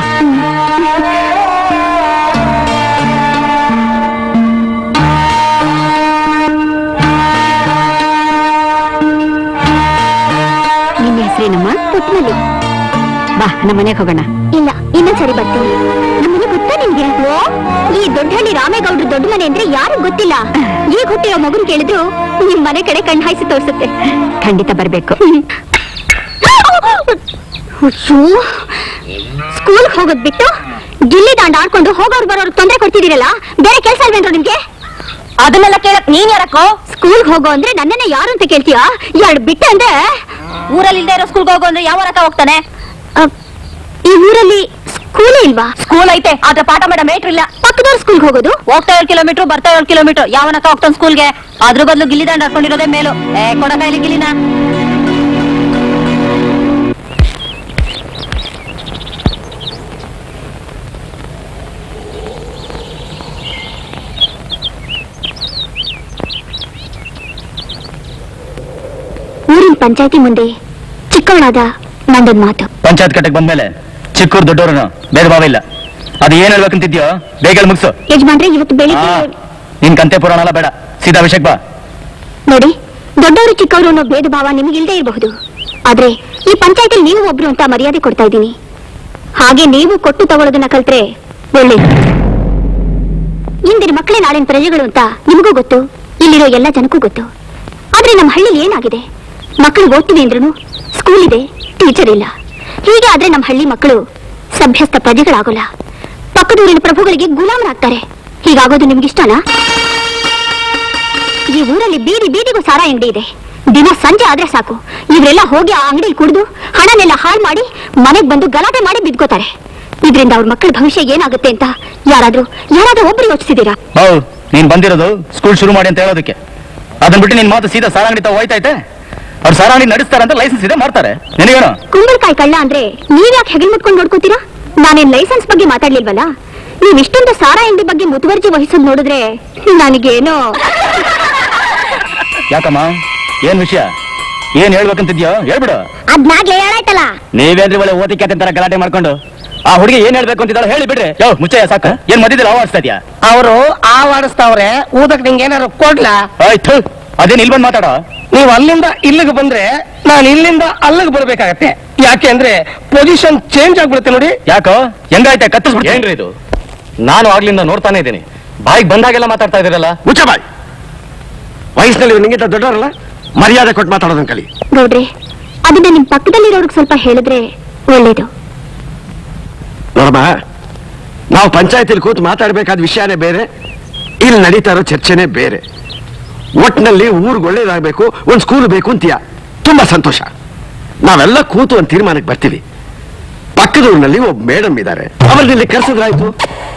ನಿನ್ನ ಹೆಸರೇನಮ್ಮ ಪುಟ್ನಲ್ಲಿ ಬಾ ನಮ್ಮ ಮನೆಗೆ ಹೋಗೋಣ ಇಲ್ಲ ಇನ್ನೊಂದ್ ಸರಿ ಬರ್ತೀನಿ ನಮ್ಮನೆ ಗೊತ್ತಾ ನಿಮ್ಗೆ ಓ ಈ ದೊಡ್ಡಹಳ್ಳಿ ರಾಮೇಗೌಡ್ರು ದೊಡ್ಡ ಮನೆ ಅಂದ್ರೆ ಯಾರು ಗೊತ್ತಿಲ್ಲ ಈಗ ಹುಟ್ಟಿರೋ ಮಗುನ್ ಕೇಳಿದ್ರು ನಿಮ್ ಮನೆ ಕಡೆ ಕಣ್ ಹಾಯಿಸಿ ತೋರ್ಸುತ್ತೆ ಖಂಡಿತ ಬರ್ಬೇಕು ಸ್ಕೂಲ್ ಹೋಗೋದ್ ಬಿಟ್ಟು ಗಿಲ್ಲಿ ದಾಂಡ್ ಆಡ್ಕೊಂಡು ಹೋಗೋರು ಬರೋರು ತೊಂದರೆ ಕೊಡ್ತಿದ್ದೀರಲ್ಲ ಬೇರೆ ಕೆಲಸ ಇಲ್ವೇನ್ರು ನಿಮ್ಗೆ ಅದನ್ನೆಲ್ಲ ಕೇಳಕ್ ನೀನ್ ಯಾರಕ್ಕೋ ಸ್ಕೂಲ್ ಹೋಗೋ ಅಂದ್ರೆ ನನ್ನನ್ನ ಯಾರು ಅಂತ ಕೇಳ್ತೀಯಾ ಎರಡು ಬಿಟ್ಟೆ ಅಂದ್ರೆ ಊರಲ್ಲಿ ಇಲ್ದೇ ಇರೋ ಸ್ಕೂಲ್ ಹೋಗೋ ಅಂದ್ರೆ ಯಾವ ರಕ ಹೋಗ್ತಾನೆ ಈ ಊರಲ್ಲಿ ಸ್ಕೂಲೇ ಇಲ್ವಾ ಸ್ಕೂಲ್ ಐತೆ ಆದ್ರೆ ಪಾಠ ಮೇಡಮ್ ಮೇಟ್ರ್ ಇಲ್ಲ ಪಕ್ಕದವ್ರ ಸ್ಕೂಲ್ ಹೋಗೋದು ಹೋಗ್ತಾ ಏಳು ಕಿಲೋಮೀಟರ್ ಬರ್ತಾ ಏಳು ಕಿಲೋಮೀಟರ್ ಯಾವನಕ ಹೋಗ್ತಾನೆ ಸ್ಕೂಲ್ಗೆ ಅದ್ರ ಬದಲು ಗಿಲ್ಲಿ ದಾಂಡ್ ಹಾಕೊಂಡಿರೋದೇ ಮೇಲು ಏ ಕೊಡಕ ಇಲ್ಲಿ ಗಿಲ್ಲಿನ ಊರಿನ ಪಂಚಾಯತಿ ಮುಂದೆ ಚಿಕ್ಕವಳಾದ ನಂದೊಂದ್ ಮಾತು ಪಂಚಾಯತ್ ಕಟ್ಟೆಗೆ ಬಂದ್ಮೇಲೆ ಚಿಕ್ಕೂರು ದೊಡ್ಡವ್ರನು ಭೇದ ಭಾವ ಇಲ್ಲ ಅದು ಏನ್ ಹೇಳ್ಬೇಕಂತಿದ್ಯೋ ಬೇಗ ಹೇಳಿ ಮುಗಿಸು ಯಜಮಾನ್ರೆ ಇವತ್ತು ಬೆಳಿಗ್ಗೆ ನಿನ್ ಕಂತೆ ಪುರಾಣ ಎಲ್ಲ ಬೇಡ ಸೀದಾ ವಿಷಯಕ್ಕೆ ಬಾ ನೋಡಿ ದೊಡ್ಡವರು ಚಿಕ್ಕವರು ಅನ್ನೋ ಭೇದ ಭಾವ ನಿಮಗಿಲ್ದೇ ಇರಬಹುದು ಆದ್ರೆ ಈ ಪಂಚಾಯತಿ ನೀವು ಒಬ್ರು ಅಂತ ಮರ್ಯಾದೆ ಕೊಡ್ತಾ ಇದ್ದೀನಿ ಹಾಗೆ ನೀವು ಕೊಟ್ಟು ತಗೊಳ್ಳೋದನ್ನ ಕಲ್ತ್ರೆ ಒಳ್ಳೇದು ಇಂದಿನ ಮಕ್ಕಳೇ ನಾಳಿನ ಪ್ರಜೆಗಳು ಅಂತ ನಿಮಗೂ ಗೊತ್ತು ಇಲ್ಲಿರೋ ಎಲ್ಲ ಜನಕ್ಕೂ ಗೊತ್ತು ಆದ್ರೆ ನಮ್ಮ ಹಳ್ಳಿಲಿ ಏನಾಗಿದೆ ಮಕ್ಕಳು ಓದ್ತೀವಿ ಅಂದ್ರೂ ಸ್ಕೂಲ್ ಇದೆ ಟೀಚರ್ ಇಲ್ಲ ಹೀಗೆ ಆದ್ರೆ ನಮ್ಮ ಹಳ್ಳಿ ಮಕ್ಕಳು ಸಭ್ಯಸ್ಥ ಪ್ರಜೆಗಳಾಗೋಲ್ಲ ಪಕ್ಕದೂರಿನ ಪ್ರಭುಗಳಿಗೆ ಗುಲಾಮರಾಗ್ತಾರೆ ಹೀಗಾಗೋದು ನಿಮ್ಗಿಷ್ಟನಾ ಈ ಊರಲ್ಲಿ ಬೀದಿ ಬೀದಿಗೂ ಸಾರ ಅಂಗಡಿ ಇದೆ ದಿನ ಸಂಜೆ ಆದ್ರೆ ಸಾಕು ಇವರೆಲ್ಲ ಹೋಗಿ ಆ ಅಂಗಡಿಲಿ ಕುಡಿದು ಹಣನೆಲ್ಲ ಹಾಳು ಮಾಡಿ ಮನೆಗ್ ಬಂದು ಗಲಾಟೆ ಮಾಡಿ ಬಿದ್ಕೋತಾರೆ ಇದರಿಂದ ಅವ್ರ ಮಕ್ಕಳ ಭವಿಷ್ಯ ಏನಾಗುತ್ತೆ ಅಂತ ಯಾರಾದ್ರೂ ಯಾರಾದ್ರೂ ಒಬ್ರು ಯೋಚಿಸಿದೀರಾ ಹೌದು ನೀನ್ ಬಂದಿರೋದು ಸ್ಕೂಲ್ ಶುರು ಮಾಡಿ ಅಂತ ಹೇಳೋದಕ್ಕೆ ಅದನ್ನ ಬಿಟ್ಟು ನಿನ್ ಮಾತು ಸೀದಾ ಸಾರಾಂಗಡಿ ತಾವು ಹೋಯ್ತೈತೆ ಅವ್ರು ಸಾರಾಂಗಡಿ ನಡೆಸ್ತಾರೆ ಅಂತ ಲೈಸೆನ್ಸ್ ಇದೆ ಮಾಡ್ತಾರೆ ನಿನಗೇನು ಕುಂಬಳಕಾಯಿ ಕಳ್ಳ ಅಂದ್ರೆ ನೀವ್ಯಾಕೆ ಹೆಗಲ್ ಮುಟ್ಕೊಂಡು ನೋಡ್ಕೋತೀರಾ ನಾನೇನ್ ಲೈಸೆನ್ಸ್ ಬಗ್ಗೆ ಮಾತಾಡ್ಲಿಲ್ವಲ್ಲ ನೀವ್ ಇಷ್ಟೊಂದು ಸಾರ ಅಂಗಡಿ ಬಗ್ಗೆ ಮುತುವರ್ಜಿ ವಹಿಸೋದ್ ನೋಡಿದ್ರೆ ನನಗೇನೋ ಯಾಕಮ್ಮ ಏನ್ ವಿಷಯ ಏನ್ ಹೇಳ್ಬೇಕಂತಿದ್ಯೋ ಹೇಳ್ಬಿಡು ಅದ್ನಾಗ್ಲೇ ಹೇಳಾಯ್ತಲ್ಲ ನೀವೇನ್ರಿ ಒಳ್ಳೆ ಓದಿಕೆ ತರ ಗಲಾಟೆ ಮಾಡ್ಕೊಂಡು ಆ ಹುಡುಗಿ ಏನ್ ಹೇಳ್ಬೇಕು ಅಂತಿದ್ದಾಳೆ ಹೇಳಿ ಬಿಡ್ರಿ ಯೋ ಮುಚ್ಚಯ್ಯ ಸಾಕ ಏನ್ ಮಧ್ಯದಲ್ಲಿ ಆವಾಡಿಸ್ತಾ ಇದ್ಯಾ ಅವರು ಆವಾಡಿಸ್ತಾವ್ರೆ ಊದಕ್ ನಿಂಗೆ ಏನಾರು ಕೊಡ್ಲಾ ಆಯ್ತು ಅದೇನ್ ಇಲ್ಲಿ ಬಂದ್ ಮಾತಾಡೋ ನೀವು ಅಲ್ಲಿಂದ ಇಲ್ಲಿಗೆ ಬಂದ್ರೆ ನಾನು ಇಲ್ಲಿಂದ ಅಲ್ಲಿಗೆ ಬರ್ಬೇಕಾಗತ್ತೆ ಯಾಕೆ ಅಂದ್ರೆ ಪೊಸಿಷನ್ ಚೇಂಜ್ ಆಗ್ಬಿಡುತ್ತೆ ನೋಡಿ ಯಾಕೋ ಹೆಂಗಾಯ್ತೆ ಕತ್ತಿಸ್ಬಿಟ್ಟು ಏನ್ರಿ ಇದು ನಾನು ಆಗ್ಲಿಂದ ನೋಡ್ತಾನೆ ಇದ್ದೀನಿ ಬಾಯಿಗೆ ಬಂದಾಗೆಲ್ಲ ಮಾತಾಡ್ತಾ ಇದ್ದೀರಲ್ಲ ಮುಚ್ಚ ಬಾಯ್ ವಯಸ್ಸಿನಲ್ಲಿ ಇವ್ರು ನಿಂಗಿಂತ ದೊಡ್ಡವರಲ್ಲ ಮರ್ಯಾದೆ ಕೊಟ್ಟು ಮಾತಾಡೋದನ್ನ ಕಲಿ ಗೌಡ್ರೆ ಅದನ್ನ ನಿಮ್ ಪಕ್ಕದಲ್ಲಿರೋರ್ಗ್ ಸ್ವಲ್ಪ ಹೇಳಿದ್ರೆ ಒಳ್ಳೇದು ನೋಡಮ್ಮ ನಾವು ಪಂಚಾಯತಿಲಿ ಕೂತು ಮಾತಾಡಬೇಕಾದ ವಿಷಯನೇ ಬೇರೆ ಇಲ್ಲಿ ನಡೀತಾ ಇರೋ ಚರ್ಚೆನೇ ಬೇರೆ ಒಟ್ಟಿನಲ್ಲಿ ಊರಿಗೆ ಒಳ್ಳೇದಾಗಬೇಕು ಒಂದು ಸ್ಕೂಲ್ ಬೇಕು ಅಂತೀಯ ತುಂಬಾ ಸಂತೋಷ ನಾವೆಲ್ಲ ಕೂತು ಒಂದು ತೀರ್ಮಾನಕ್ಕೆ ಬರ್ತೀವಿ ಪಕ್ಕದ ಊರಿನಲ್ಲಿ ಒಬ್ಬ ಮೇಡಮ್ ಇದ್ದಾರೆ ಅವ್ರನ್ನ ಇಲ್ಲಿ ಕರ್ಸಿದ್ರಾಯ್ತು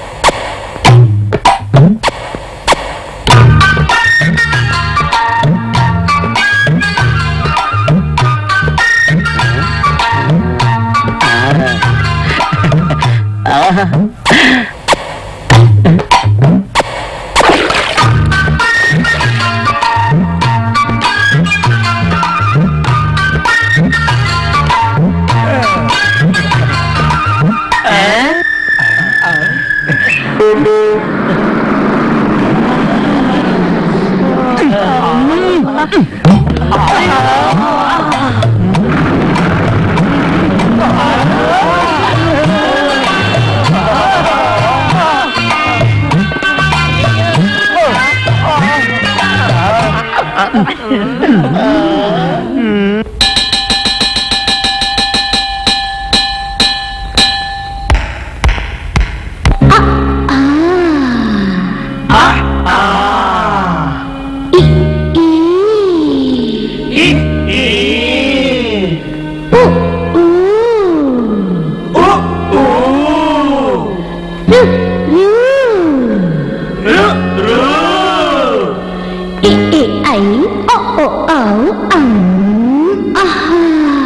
ಐ ಓ ಓ ಔ ಔ ಆಹಾ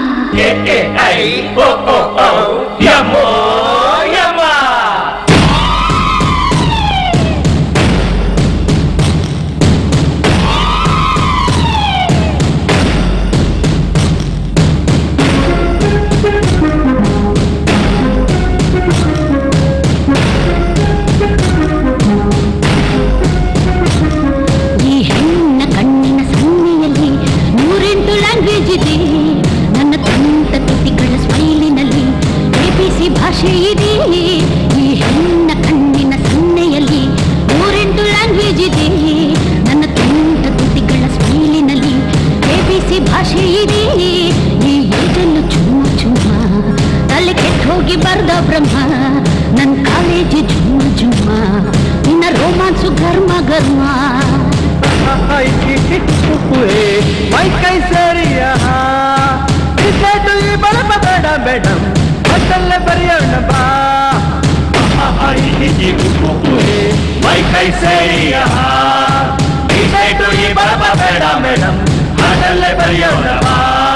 ಈ ಹೆಣ್ಣಿನ ಕಣ್ಣಿನ ಸನ್ನೆಯಲ್ಲಿ ನೂರೆಂಟು ಲ್ಯಾಂಗ್ವೇಜ್ ಇದೆ ನನ್ನ ತಂತ ತುಟಿಗಳ ಸ್ಮೈಲಿನಲ್ಲಿ ಎಬಿಸಿ ಭಾಷೆ ಇದೆ ಈ ಹೆಣ್ಣಿನ ಕಣ್ಣಿನ ಸನ್ನೆಯಲ್ಲಿ ನೂರೆಂಟು ಲ್ಯಾಂಗ್ವೇಜ್ ಇದೆ ನನ್ನ ತಂತ ತುಟಿಗಳ ಸ್ಮೈಲಿನಲ್ಲಿ ಎಬಿಸಿ ಭಾಷೆ ಇದೆ ಈ ಏಜನ್ನು ಚುಮ್ಮ ಚುಮ್ಮ ತಲೆ ಕೆಟ್ಟ ಹೋಗಿ ಬರ್ದ ಬ್ರಹ್ಮ ನನ್ನ ಕಾಲೇಜು ಜುಮ್ಮ ಜುಮ್ಮ ನಿನ್ನ ರೋಮಾನ್ಸು ಘರ್ಮ ಘರ್ಮ ಮೈ ಕೈ ಸರಿ ಬಲಪಬೇಡ ಮೇಡಮ್ ಮತ್ತಲ್ಲೇ ಬರೆಯೋಣ ಬಾ ಮೈ ಕೈ ಸರಿ ಬಲಪಬೇಡ ಮೇಡಮ್ ಅದಲ್ಲೇ ಬರೆಯೋಣ ಬಾ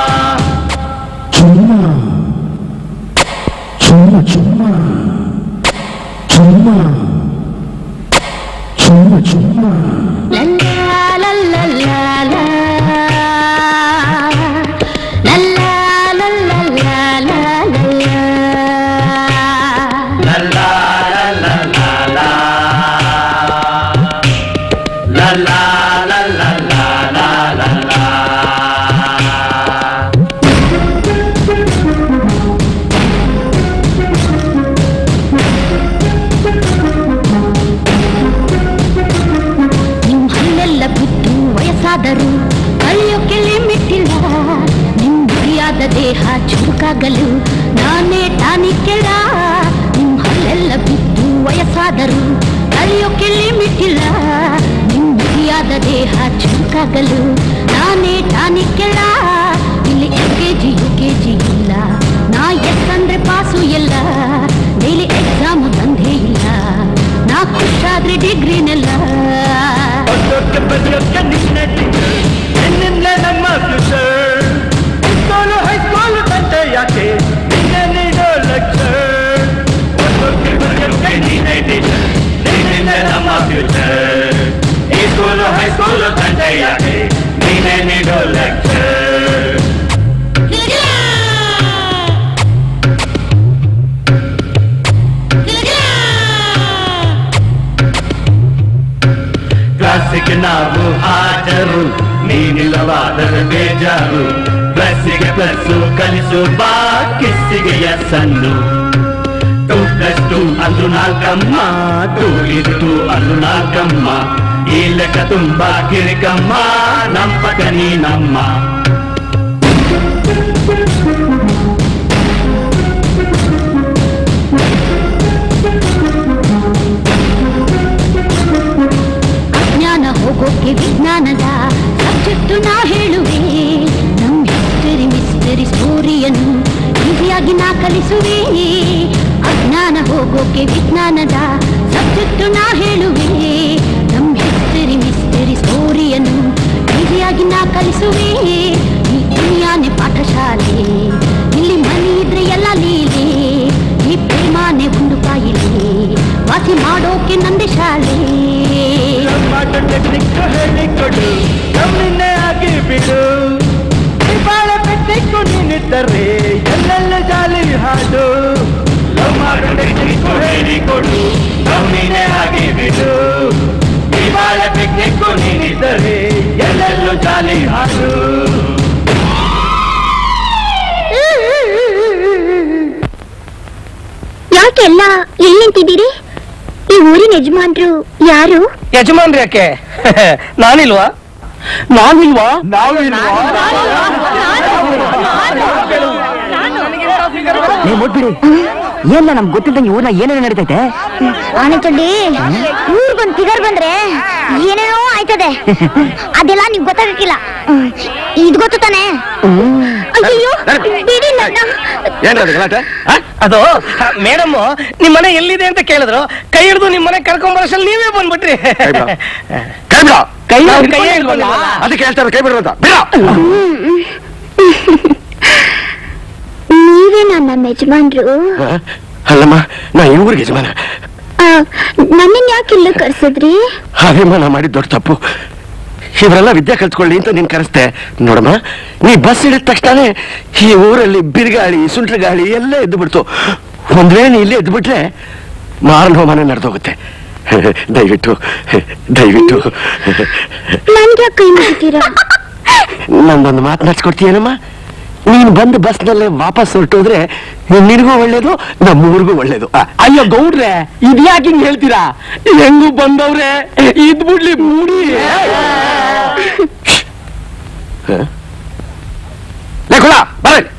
ನಿಮ್ ಹಲ್ಲೆಲ್ಲ ಬಿದ್ದು ವಯಸ್ಸಾದರೂ ಕಲಿಯೋಕೆ ಲಿಮಿಟ್ಟಿಲ್ಲ ನಿಮ್ ಬಿಗಿಯಾದ ದೇಹ ಚುರುಕಾಗಲು ನಾನೇ ಟಾನಿಕ್ಕೆಲ್ಲ ನಿಮ್ ಹಲ್ಲೆಲ್ಲ ಬಿದ್ದು ವಯಸ್ಸಾದರೂ ಕಲಿಯೋಕೆ ಲಿಮಿಟ್ಟಿಲ್ಲ ನಿಮ್ ಬಿಗಿಯಾದ ದೇಹ ಚುರುಕಾಗಲು ನಾನೇ ಟಾನಿಕ್ಕೆಲ್ಲ ಇಲ್ಲಿ L K G U K G ಇಲ್ಲ ನಾ ಎಸ್ ಅಂದ್ರೆ ಪಾಸು ಎಲ್ಲ ಡೈಲಿ ಎಕ್ಸಾಮು ದಂಧೆ ಇಲ್ಲ ನಾ ಖುಷಾದ್ರೆ ಡಿಗ್ರಿನೆಲ್ಲ ಓದೋಕೆ ಬರೆಯೋಕೆ ನಿನ್ನ ಟೀಚರ್ ನಿನ್ನಿಂದಲೇ ನಮ್ಮ ಫ್ಯೂಚರ್ ಸ್ಕೂಲು ಹೈಸ್ಕೂಲು ತಂದೆ ಯಾಕೆ ನಿನ್ನೆ ನೀಡೋ ಲೆಕ್ಚರ್ ಓದೋಕೆ ಬರೆಯೋಕೆ ನೀನೇ ಟೀಚರ್ ನಿನ್ನಿಂದಲೇ ನಮ್ಮ ಫ್ಯೂಚರ್ ಈ ಸ್ಕೂಲು ಹೈಸ್ಕೂಲು ತಂದೆ ಯಾಕೆ ನೀನೇ ನೀಡೋ ಲೆಕ್ಚರ್ ಕ್ಲಾಸಿಗೆ ನಾವು ಹಾಜರು ನೀನಿಲ್ಲವಾದರೆ ಬೇಜಾರು ಪ್ಲಸ್ಸಿಗೆ ಪ್ಲಸ್ಸು ಕಲಿಸು ಬಾ ಕಿಸ್ಸಿಗೆ ಎಸ್ ಅನ್ನು ಟೂ ಪ್ಲಸ್ ಟೂ ಅಂದ್ರು ನಾಲ್ಕಮ್ಮ ದೂರಿಟ್ಟು ಅಂದ್ರು ನಾಲ್ಕಮ್ಮ ಈ ಲೆಕ್ಕ ತುಂಬಾ ಕಿರಿಕಮ್ಮ ನಂಬಕ ನೀನಮ್ಮ ಅಜ್ಞಾನ ಹೋಗೋಕೆ ವಿಜ್ಞಾನದ ಸಬ್ಜೆಕ್ಟು ನಾ ಹೇಳುವೆ ನಮ್ ಹಿಸ್ಟರಿ ಮಿಸ್ಟರಿ ಸ್ಟೋರಿಯನ್ನು ಈಸಿಯಾಗಿ ನಾ ಕಲಿಸುವೆ ಅಜ್ಞಾನ ಹೋಗೋಕೆ ವಿಜ್ಞಾನದ ಸಬ್ಜೆಕ್ಟು ನಾ ಹೇಳುವೆ ನಮ್ ಹಿಸ್ಟರಿ ಮಿಸ್ಟರಿ ಸ್ಟೋರಿಯನ್ನು ಈಸಿಯಾಗಿ ನಾ ಕಲಿಸುವೆ ಈ ದುನಿಯಾನೆ ಪಾಠಶಾಲೆ ಇಲ್ಲಿ ಮನೆ ಇದ್ರೆ ಎಲ್ಲ ಲೀಲೆ ಈ ಪ್ರೇಮಾನೆ ಒಂದು ಕಾಯಿಲೆ ವಾಸಿ ಮಾಡೋಕೆ ನಂದೆ ಶಾಲೆ ಟೆಕ್ನಿಕ್ ಹೇಳಿಕೊಡು ನಮ್ಮನ್ನೇ ಆಗಿ ಬಿಡು ಬಾಳ ಪೆಟ್ಟಿಕ್ಕು ನೀನಿದ್ದರೆ ಎಲ್ಲೆಲ್ಲ ಜಾಲಿ ಹಾಡು ಲವ್ ಮಾಡೋ ಟೆಕ್ನಿಕ್ ಹೇಳಿಕೊಡು ನಮ್ಮನ್ನೇ ಆಗಿ ಬಿಡು ಬಾಳ ಪೆಟ್ಟಿಕ್ಕು ನೀನಿದ್ದರೆ ಎಲ್ಲೆಲ್ಲೂ ಜಾಲಿ ಹಾಡು ಯಾಕೆಲ್ಲ ಎಲ್ಲಿ ನಿಂತಿದ್ದೀರಿ ಈ ಊರಿನ ಯಜಮಾನ್ರು ಯಾರು ಯಜಮಾನ್ರಿ ಯಾಕೆ ನಾನಿಲ್ವಾ ನಾನಿಲ್ವಾ ನೀವು ಮುಟ್ಬಿಡಿ ಏನ ನಮ್ಗೆ ಗೊತ್ತಿದ್ದಂಗೆ ಊರ್ನ ಏನೇನು ನಡೀತೈತೆ ಆನೆಚೊಡ್ಡಿ ಊರ್ಗೊಂದ್ ಫಿಗರ್ ಬಂದ್ರೆ ಏನೇನೋ ಆಯ್ತದೆ ಅದೆಲ್ಲ ನಿಮ್ಗೆ ಗೊತ್ತಾಗಕ್ಕಿಲ್ಲ ಹ್ಮ್. ಇದ್ ಗೊತ್ತು ತಾನೆ ಅಯ್ಯೋ ಬಿಡಿ ನನ್ನ ಏನ್ರದು ಗಲಾಟೆ ಆ? ಅದು ಮೇಡಮ್ ನಿಮ್ ಮನೆ ಎಲ್ಲಿದೆ ಅಂತ ಕೇಳಿದ್ರು ಕೈ ಹಿಡಿದು ನಿಮ್ ಮನೆ ಕರ್ಕೊಂಡ್ ಬರೋಷ್ಟ್ರಲ್ಲಿ ನೀವೇ ಬಂದ್ಬಿಟ್ರಿ ಕೈ ಬಿಡ. ಕೈ ಬಿಡ ಕೈ ನಾವು ಕೈ ಕೈ ಹಿಡ್ಕೊಂಡ್ವಲ್ಲ? ಅದಕ್ಕೆ ಹೇಳ್ತಾರೆ ಕೈ ಬಿಡು ಅಂತ ಬಿಡ ನೀವೇ ನನ್ನ ಯಜಮಾನ್ರು ಆ? ಅಲ್ಲಮ್ಮ ನಾ ಈ ಊರಿಗೆ ಯಜಮಾನ ಆ, ನನ್ನನ್ ಯಾಕೆ ಇಲ್ಲ ಕರ್ಸಿದ್ರಿ ಅಭಿಮಾನ ಮಾಡಿದ ದೊಡ್ಡ ತಪ್ಪು ಇವರೆಲ್ಲ ವಿದ್ಯೆ ಕಲ್ತ್ಕೊಳ್ಳಿ ಅಂತ ನೀನ್ ಕರೆಸ್ತೆ ನೋಡಮ್ಮ ನೀ ಬಸ್ ಇಳಿದ ತಕ್ಷಣ ಈ ಊರಲ್ಲಿ ಬಿರುಗಾಳಿ ಸುಂಟ್ರ ಗಾಳಿ ಎಲ್ಲ ಎದ್ದು ಬಿಡ್ತು ಒಂದ್ ವೇಳೆ ನೀ ಇಲ್ಲೇ ಎದ್ದು ಬಿಟ್ರೆ ಮಾರಣ ಹೋಮಾನ ನಡೆದೋಗುತ್ತೆ ದಯವಿಟ್ಟು ದಯವಿಟ್ಟು ನನ್ಗೆ ಯಾಕೆ ಕೈ ಮಾಡ್ತೀರಾ ನಂದೊಂದು ಮಾತು ನಡ್ಸ್ಕೊಡ್ತೀಯನಮ್ಮ ನೀನು ಬಂದು ಬಸ್ನಲ್ಲೇ ವಾಪಸ್ ಹೊರಟೋದ್ರೆ ನಿನಗೂ ಒಳ್ಳೇದು ನಮ್ಮ ಊರಿಗೂ ಒಳ್ಳೇದು ಆ, ಅಯ್ಯೋ ಗೌಡ್ರೆ ಇದ್ಯಾಕೆ ಹಿಂಗ್ ಹೇಳ್ತೀರಾ ಹೆಂಗು ಬಂದವ್ರೆ ಇದ್ ಬಿಡ್ಲಿ ಮೂಡಿ ಲೇ ಕುಳ, ಬರ ಇಲ್ಲಿ.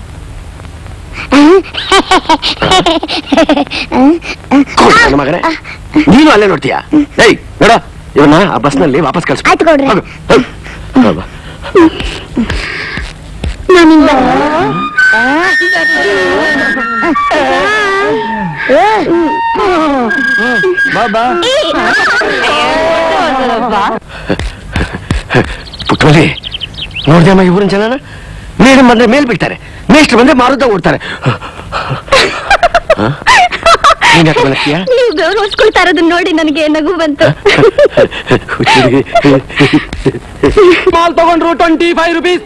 ಕೂಡು ನನ್ನ ಮಗನೇ ನೀನು ಅಲ್ಲೇ ನೋಡ್ತೀಯಾ ಏಯ್ ನೋಡ ಇವನ್ನ ಆ ಬಸ್ನಲ್ಲಿ ವಾಪಸ್ ಕಳ್ಸ ಆಯ್ತು ಗೌಡ್ರೆ. ನಾನಿಂದ ಪುಟ್ಟವಲ್ಲಿ ನೋಡ್ದಮ್ಮ ಇವ್ರನ್ನ ಜನನ ಮೇಡಮ್ ಬಂದ್ರೆ ಮೇಲ್ ಬಿಡ್ತಾರೆ ಮೇಷ್ಟ್ರು ಬಂದ್ರೆ ಮಾರುದ್ದ ಓಡ್ತಾರೆ ಹ? ನೀನ್ ಯಾಕೆ ಮಲಗ್ತೀಯಾ? ನೀವು ಗೌರವಿಸ್ಕೊಳ್ತಾ ಇರೋದನ್ನ ನೋಡಿ ನನಗೆ ನಗು ಬಂತು ಮಾಲ್ ತಗೊಂಡ್ರು ಟ್ವೆಂಟಿ ಫೈವ್ ರುಪೀಸ್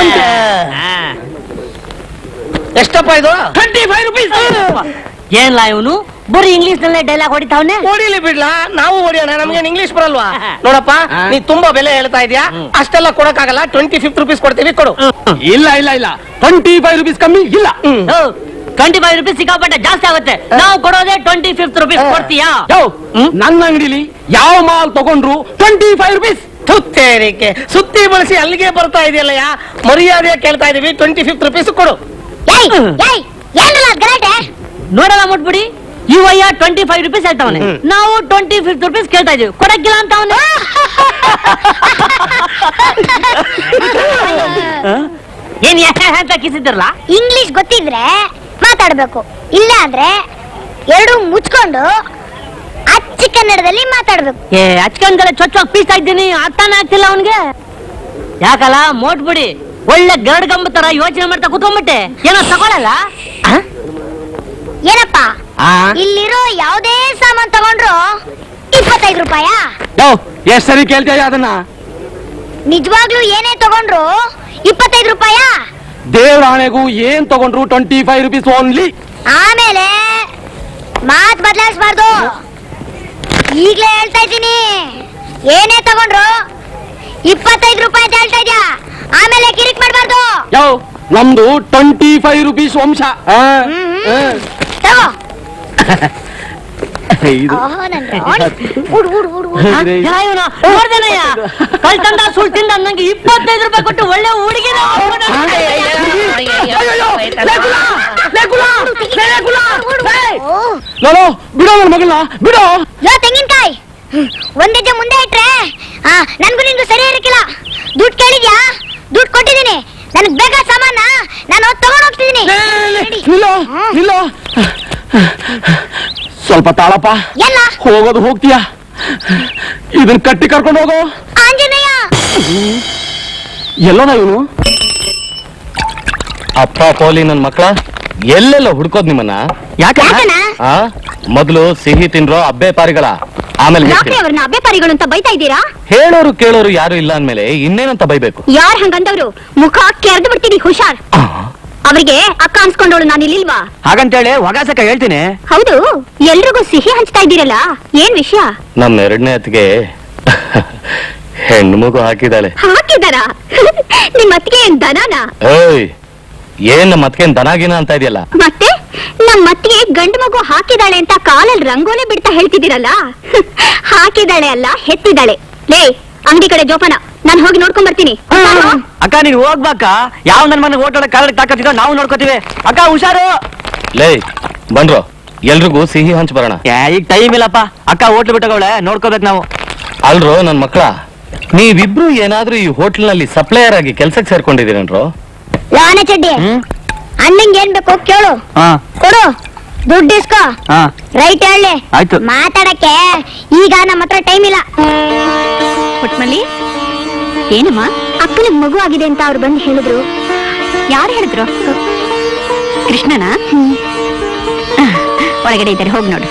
ಎಷ್ಟಪ್ಪ ಇದು ಟ್ವೆಂಟಿ ಫೈವ್ ರುಪೀಸ್ ಏನ್ಲ ಇವನು ಬರೀ ಇಂಗ್ಲಿಷ್ ನಲ್ಲೇ ಡೈಲಾಗ್ ಹೊಡಿತಾವನೆ ಹೊಡಿಲಿ ಬಿಡ್ಲಾ ನಾವು ಹೊಡಿಯೋಣ ನಮ್ಗೆ ಇಂಗ್ಲಿಷ್ ಬರಲ್ವಾ ನೋಡಪ್ಪ ನೀ ತುಂಬಾ ಬೆಲೆ ಹೇಳ್ತಾ ಇದೀಯಾ ಅಷ್ಟೆಲ್ಲ ಕೊಡಕ್ಕಾಗಲ್ಲ ಟ್ವೆಂಟಿ ಫಿಫ್ತ್ ರುಪೀಸ್ ಕೊಡ್ತೀವಿ ಕೊಡು ಇಲ್ಲ ಇಲ್ಲ ಇಲ್ಲ ಟ್ವೆಂಟಿ ಫೈವ್ ರುಪೀಸ್ ಕಮ್ಮಿ ಇಲ್ಲ ಟ್ವೆಂಟಿ ಫೈವ್ ರುಪೀಸ್ ಸಿಕ್ಕಾಪಟ್ಟೆ ಜಾಸ್ತಿ ಆಗುತ್ತೆ ನಾವು ಕೊಡೋದೇ ಟ್ವೆಂಟಿ ಫಿಫ್ತ್ ರುಪೀಸ್ ಕೊಡ್ತೀಯಾ ನನ್ನ ಅಂಗಡಿಲಿ ಯಾವ ಮಾಲ್ ತಗೊಂಡ್ರು ಟ್ವೆಂಟಿ ಫೈವ್ ರುಪೀಸ್ ಸುತ್ತೇರಿಕೆ ಸುತ್ತಿ ಬಳಸಿ ಅಲ್ಲಿಗೆ ಬರ್ತಾ ಇದೆಯಲ್ಲ ಮರ್ಯಾದೆ ಕೇಳ್ತಾ ಇದೀವಿ ಟ್ವೆಂಟಿ ಫಿಫ್ತ್ ರುಪೀಸ್ ಕೊಡು ಏಯ್ ಏಯ್ ಏನ್ರಲ್ಲ ಅದ್ ಗಲಾಟೆ ನೋಡಲ್ಲ ಮುಟ್ಬಿಡಿ ಇವಯ್ಯ ಟ್ವೆಂಟಿ ಫೈವ್ ರುಪೀಸ್ ಹೇಳ್ತಾವನೆ ನಾವು ಟ್ವೆಂಟಿ ಫಿಫ್ತ್ ರುಪೀಸ್ ಕೇಳ್ತಾ ಇದೀವಿ ಕೊಡಕ್ಕಿಲ್ಲ ಅಂತ ಅವನು ಏನ್ ಯಾಕೆ ಅಂತ ಕಿಸಿದ್ರಲ್ಲ ಇಂಗ್ಲಿಷ್ ಗೊತ್ತಿದ್ರೆ ಮಾತಾಡ್ಬೇಕು ಇಲ್ಲ ಅಂದ್ರೆ ಎರಡು ಮುಚ್ಕೊಂಡು ಅಚ್ಚ ಕನ್ನಡದಲ್ಲಿ ಮಾತಾಡ್ಬೇಕು ಏ ಹಚ್ಕೊಂಡ್ಗಲ್ಲ ಚೊಚ್ಚೋಗ್ ಪೀಸ್ತಾ ಇದ್ದೀನಿ ಅರ್ಥನೇ ಆಗ್ತಿಲ್ಲ ಅವನ್ಗೆ ಯಾಕಲ್ಲ ಮೋಟ್ಬಿಡಿ ಒಳ್ಳೆ ಗರಡ್ ಗಂಬ ತರ ಯೋಚನೆ ಮಾಡ್ತಾ ಕುತ್ಕೊಂಡ್ಬಿಟ್ಟೆ ಏನೋ ತಗೊಳಲ್ಲ ಏನಪ್ಪ ಇಲ್ಲಿರೋ ಯಾವುದೇ ಸಾಮಾನ್ ತಗೊಂಡ್ರು ಇಪ್ಪತ್ತೈದು ರೂಪಾಯ ಎಷ್ಟ್ ಸರಿ ಕೇಳ್ತೀಯ ಅದನ್ನ ನಿಜವಾಗ್ಲೂ ಏನೇ ತಗೊಂಡ್ರು ಇಪ್ಪತ್ತೈದು ರೂಪಾಯ ದೇವ್ರ ಆಣೆಗೂ ಏನ್ ತಗೊಂಡ್ರು ಟ್ವೆಂಟಿ ಫೈವ್ ರುಪೀಸ್ ಓನ್ಲಿ ಆಮೇಲೆ ಮಾತ್ ಬದಲಾಯಿಸ್ಬಾರ್ದು ಈಗ್ಲೇ ಹೇಳ್ತಾ ಇದ್ದೀನಿ ಏನೇ ತಗೊಂಡ್ರು ಇಪ್ಪತ್ತೈದು ರೂಪಾಯಿ ಅಂತ ಹೇಳ್ತಾ ಇದ್ಯಾ ಆಮೇಲೆ ಕಿರಿಕ್ ಮಾಡ್ಬಾರ್ದು ಯಾವ ನಮ್ದು ಟ್ವೆಂಟಿ ಫೈವ್ ರುಪೀಸ್ ವಂಶ ಆ, ಹ್ಮ್, ಆ. ತಗೋ ಇದು ನೋಡ್ದೇನಯ್ಯ ಕಳ್ತಂದ ಸುಳ್ ತಿಂದ ನಂಗೆ ಇಪ್ಪತ್ತೈದು ರೂಪಾಯಿ ಕೊಟ್ಟು ಒಳ್ಳೆ ಹುಡುಗಿನ ನೋಡು ಬಿಡೋ ನನ್ನ ಮಗಳನ್ನ ಬಿಡೋ ಯೋ ತೆಂಗಿನಕಾಯಿ ಒಂದ್ ಹೆಜ್ಜೆ ಮುಂದೆ ಇಟ್ರೆ ಹಾ ನನ್ಗೂ ನಿನ್ಗೂ ಸರಿ ಇರಕ್ಕಿಲ್ಲ ದುಡ್ಡು ಕೇಳಿದ್ಯಾ ದುಡ್ಡು ಕೊಟ್ಟಿದ್ದೀನಿ ನನಗ್ ಬೇಕಾದ ಸಾಮಾನ ನಾನು ತಗೊಂಡ್ ಹೋಗ್ತಿದ್ದೀನಿ ನಡಿ. ಇಲ್ಲ ಇಲ್ಲ ಸ್ವಲ್ಪ ತಾಳಪ್ಪ ಎಲ್ಲ ಹೋಗೋದು ಹೋಗ್ತೀಯಾ ಇದನ್ನ ಕಟ್ಟಿ ಕರ್ಕೊಂಡು ಹೋಗೋ ಆಂಜನೇಯ ಎಲ್ಲೋದ ಇವನು ಅಪ್ಪ ಪೋಲಿ ನನ್ ಮಕ್ಕಳ ಎಲ್ಲೆಲ್ಲ ಹುಡ್ಕೋದ್ ನಿಮ್ಮನ್ನ ಯಾಕಣ್ಣ ಆ ಮೊದಲು ಸಿಹಿ ತಿನ್ರೋ ಅಬ್ಬೆ ಪಾರಿಗಳ ಆಮೇಲೆ ಯಾಕೆ ಹೇಳ್ತೀನಿ. ಅವ್ರನ್ನ ಅಬ್ಬೆಪಾರಿಗಳು ಅಂತ ಬೈತಾ ಇದ್ದೀರಾ ಹೇಳೋರು ಕೇಳೋರು ಯಾರು ಇಲ್ಲ ಅಂದ್ಮೇಲೆ ಇನ್ನೇನಂತ ಬೈಬೇಕು ಯಾರ್ ಹಂಗಂದವ್ರು ಮುಖ ಕೆರೆದು ಬಿಡ್ತೀನಿ ಹುಷಾರ್ ಅವ್ರಿಗೆ ಅಕ್ಕ ಅನ್ಸ್ಕೊಂಡವಳು ನಾನು ಇಲ್ಲಿಲ್ವಾ ಹಾಗಂತೇಳಿ ಒಗಾಸಕ ಹೇಳ್ತೀನಿ ಹೌದು ಎಲ್ರಿಗೂ ಸಿಹಿ ಹಂಚ್ತಾ ಇದ್ದೀರಲ್ಲ ಏನ್ ವಿಷಯ ನಮ್ಮ ಎರಡನೇ ಅತ್ತಿಗೆ ಹೆಣ್ಣು ಮಗು ಹಾಕಿದಾಳೆ ಹಾಕಿದಾರ ನಿಮ್ ಅತ್ತಿಗೆ ಏನ್ ದನನ ಏಯ್ ಏನ್ ನಮ್ಮ ಅತ್ತಿಗೆ ದನಾಗಿನ ಅಂತ ಇದೆಯಲ್ಲ ಮತ್ತೆ ನಮ್ ಅತ್ತಿಗೆ ಗಂಡು ಮಗು ಹಾಕಿದಾಳೆ ಅಂತ ಕಾಲಲ್ಲಿ ರಂಗೋಲಿ ಬಿಡ್ತಾ ಹೇಳ್ತಿದ್ದೀರಲ್ಲ ಹಾಕಿದಾಳೆ ಅಲ್ಲ ಹೆತ್ತಿದಾಳೆ ಲೇ ಅಂಗಡಿ ಕಡೆ ಜೋಪಾನ ನಾನ್ ಹೋಗಿ ನೋಡ್ಕೊಂಡ್ ಬರ್ತೀನಿ ಅಕ್ಕ ನೀನ್ ಹೋಗ್ಬಾಕ ಯಾವ ನನ್ ಮನೆ ಓಟಾಡ ಕಾಲ ತಾಕತ್ತಿದೋ ನಾವು ನೋಡ್ಕೋತೀವಿ ಅಕ್ಕ ಹುಷಾರು ಲೇ ಬನ್ರೋ ಎಲ್ರಿಗೂ ಸಿಹಿ ಹಂಚ್ ಬರೋಣ ಏ, ಈಗ ಟೈಮ್ ಇಲ್ಲಪ್ಪ ಅಕ್ಕ ಹೋಟ್ಲು ಬಿಟ್ಟವಳೆ ನೋಡ್ಕೋಬೇಕು ನಾವು ಅಲ್ರೋ ನನ್ ಮಕ್ಕಳ ನೀವಿಬ್ರು ಏನಾದ್ರೂ ಈ ಹೋಟ್ಲ್ನಲ್ಲಿ ಸಪ್ಲೈಯರ್ ಆಗಿ ಕೆಲ್ಸಕ್ಕೆ ಸೇರ್ಕೊಂಡಿದ್ದೀರೇನ್ರೋ ಲಾನೆ ಚಡ್ಡಿ ಅಣ್ಣಂಗೆ ಏನ್ ಬೇಕು ಕೇಳು ಹಾ ಕೊಡು ದುಡ್ಡು ಇಸ್ಕೋ ಹಾ ರೈಟ್ ಹೇಳಿ ಆಯ್ತು. ಮಾತಾಡಕ್ಕೆ ಈಗ ನಮ್ಮ ಹತ್ರ ಟೈಮ್ ಇಲ್ಲ ಪುಟ್ಮಲ್ಲಿ ಏನಮ್ಮ ಅಕ್ಕನ ಮಗು ಆಗಿದೆ ಅಂತ ಅವ್ರು ಬಂದು ಹೇಳಿದ್ರು ಯಾರು ಹೇಳಿದ್ರು ಕೃಷ್ಣನ ಒಳಗಡೆ ಇದ್ದಾರೆ ಹೋಗಿ ನೋಡು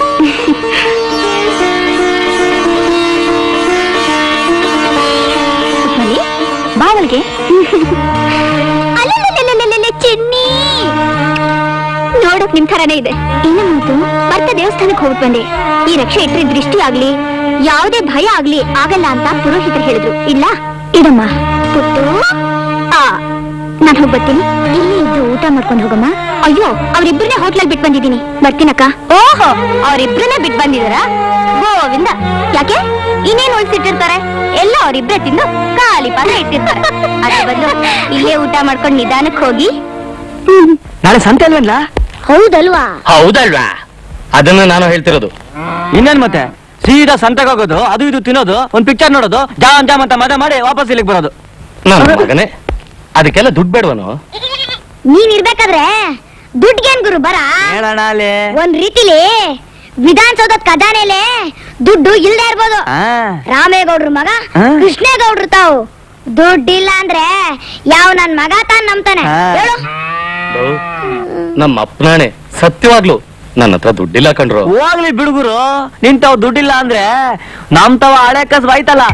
ಪುಟ್ಮಲ್ಲಿ ಬಾ ಒಳಗೆ ಅಲ್ಲಲ್ಲಲ್ಲಲ್ಲಲ್ಲಲ್ಲ, ಚಿನ್ನಿ ನೋಡಕ್ ನಿಮ್ ಥರನೇ ಇದೆ ಇನ್ನು ಮುಂತು ಬರ್ತ ದೇವಸ್ಥಾನಕ್ಕೆ ಹೋಗ್ಬಿಟ್ ಬಂದೆ ಈ ರಕ್ಷೆ ಇಟ್ರೆ ದೃಷ್ಟಿ ಆಗ್ಲಿ ಯಾವುದೇ ಭಯ ಆಗ್ಲಿ ಆಗಲ್ಲ ಅಂತ ಪುರೋಹಿತರು ಹೇಳಿದ್ರು ಇಲ್ಲ ಇಡಮ್ಮ ಪುಟ್ಟು ಆ ನಾನು ಹೋಗ್ ಬರ್ತೀನಿ ಇಲ್ಲಿ ಇದ್ದು ಊಟ ಮಾಡ್ಕೊಂಡು ಹೋಗಮ್ಮ ಅಯ್ಯೋ ಅವ್ರಿಬ್ರನ್ನೇ ಹೋಟ್ಲಲ್ಲಿ ಬಿಟ್ ಬಂದಿದ್ದೀನಿ ಬರ್ತೀನಕ್ಕ ಓಹೋ ಅವ್ರಿಬ್ರನ್ನೇ ಬಿಟ್ ಬಂದಿದಾರ ಗೋವಿಂದ ಯಾಕೆ ಇನ್ನೇನ್ ಉಳ್ಸಿಟ್ಟಿರ್ತಾರೆ ಎಲ್ಲ ಅವ್ರಿಬ್ರೇ ತಿಂದು ಖಾಲಿ ಪಾದ ಇಟ್ಟಿರ್ತಾರೆ ಅದ್ರ ಬದಲು ಇಲ್ಲೇ ಊಟ ಮಾಡ್ಕೊಂಡು ನಿಧಾನಕ್ಕೆ ಹೋಗಿ ನಾಳೆ ಸಂತೆ ಅಲ್ವೇನ್ಲ ಹೌದಲ್ವಾ ಹೌದಲ್ವಾ ಅದನ್ನ ನಾನು ಹೇಳ್ತಿರೋದು ಇನ್ನೇನ್ ಮತ್ತೆ ಸೀದಾ ಸಂತೆಗೆ ಹೋಗೋದು ಅದು ಇದು ತಿನ್ನೋದು ಒಂದ್ ಪಿಕ್ಚರ್ ನೋಡೋದು ಜಾಮ್ ಜಾಮ್ ಅಂತ ಮಜಾ ಮಾಡಿ ವಾಪಸ್ ಇಲ್ಲಿಗೆ ಬರೋದು ನನ್ನ ಮಗನೇ ಅದಕ್ಕೆಲ್ಲ ದುಡ್ಡು ಬೇಡವನು ನೀನ್ ಇರ್ಬೇಕಾದ್ರೆ ದುಡ್ಗೇನ್ ಗುರು ಬರ ಹೇಳೋಣ ಅಲ್ಲಿ ಒಂದ್ ರೀತಿಲಿ ವಿಧಾನಸೌಧದ ಖಜಾನೆಲೆ ದುಡ್ಡು ಇಲ್ದೇ ಇರ್ಬೋದು ಆ, ರಾಮೇಗೌಡ್ರ ಮಗ ಆ? ಕೃಷ್ಣೇಗೌಡ್ರು ತಾವು ದುಡ್ಡಿಲ್ಲ ಅಂದ್ರೆ ಯಾವ ನನ್ ಮಗ ತಾನ್ ನಂಬ್ತಾನೆ ಆ. ಹೇಳು ನಮ್ಮ ಅಪ್ಪನಾಣೆ ಸತ್ಯವಾಗ್ಲು ನನ್ನ ಹತ್ರ ದುಡ್ಡಿಲ್ಲ ಕಣ್ರು ಹೋಗ್ಲಿ ಬಿಡುಗರು ನಿಂತವ್ ದುಡ್ಡಿಲ್ಲ ಅಂದ್ರೆ ನಮ್ ತವ ಹಳೆ ಕಸ್ ಬಾಯ್ತಲ್ಲ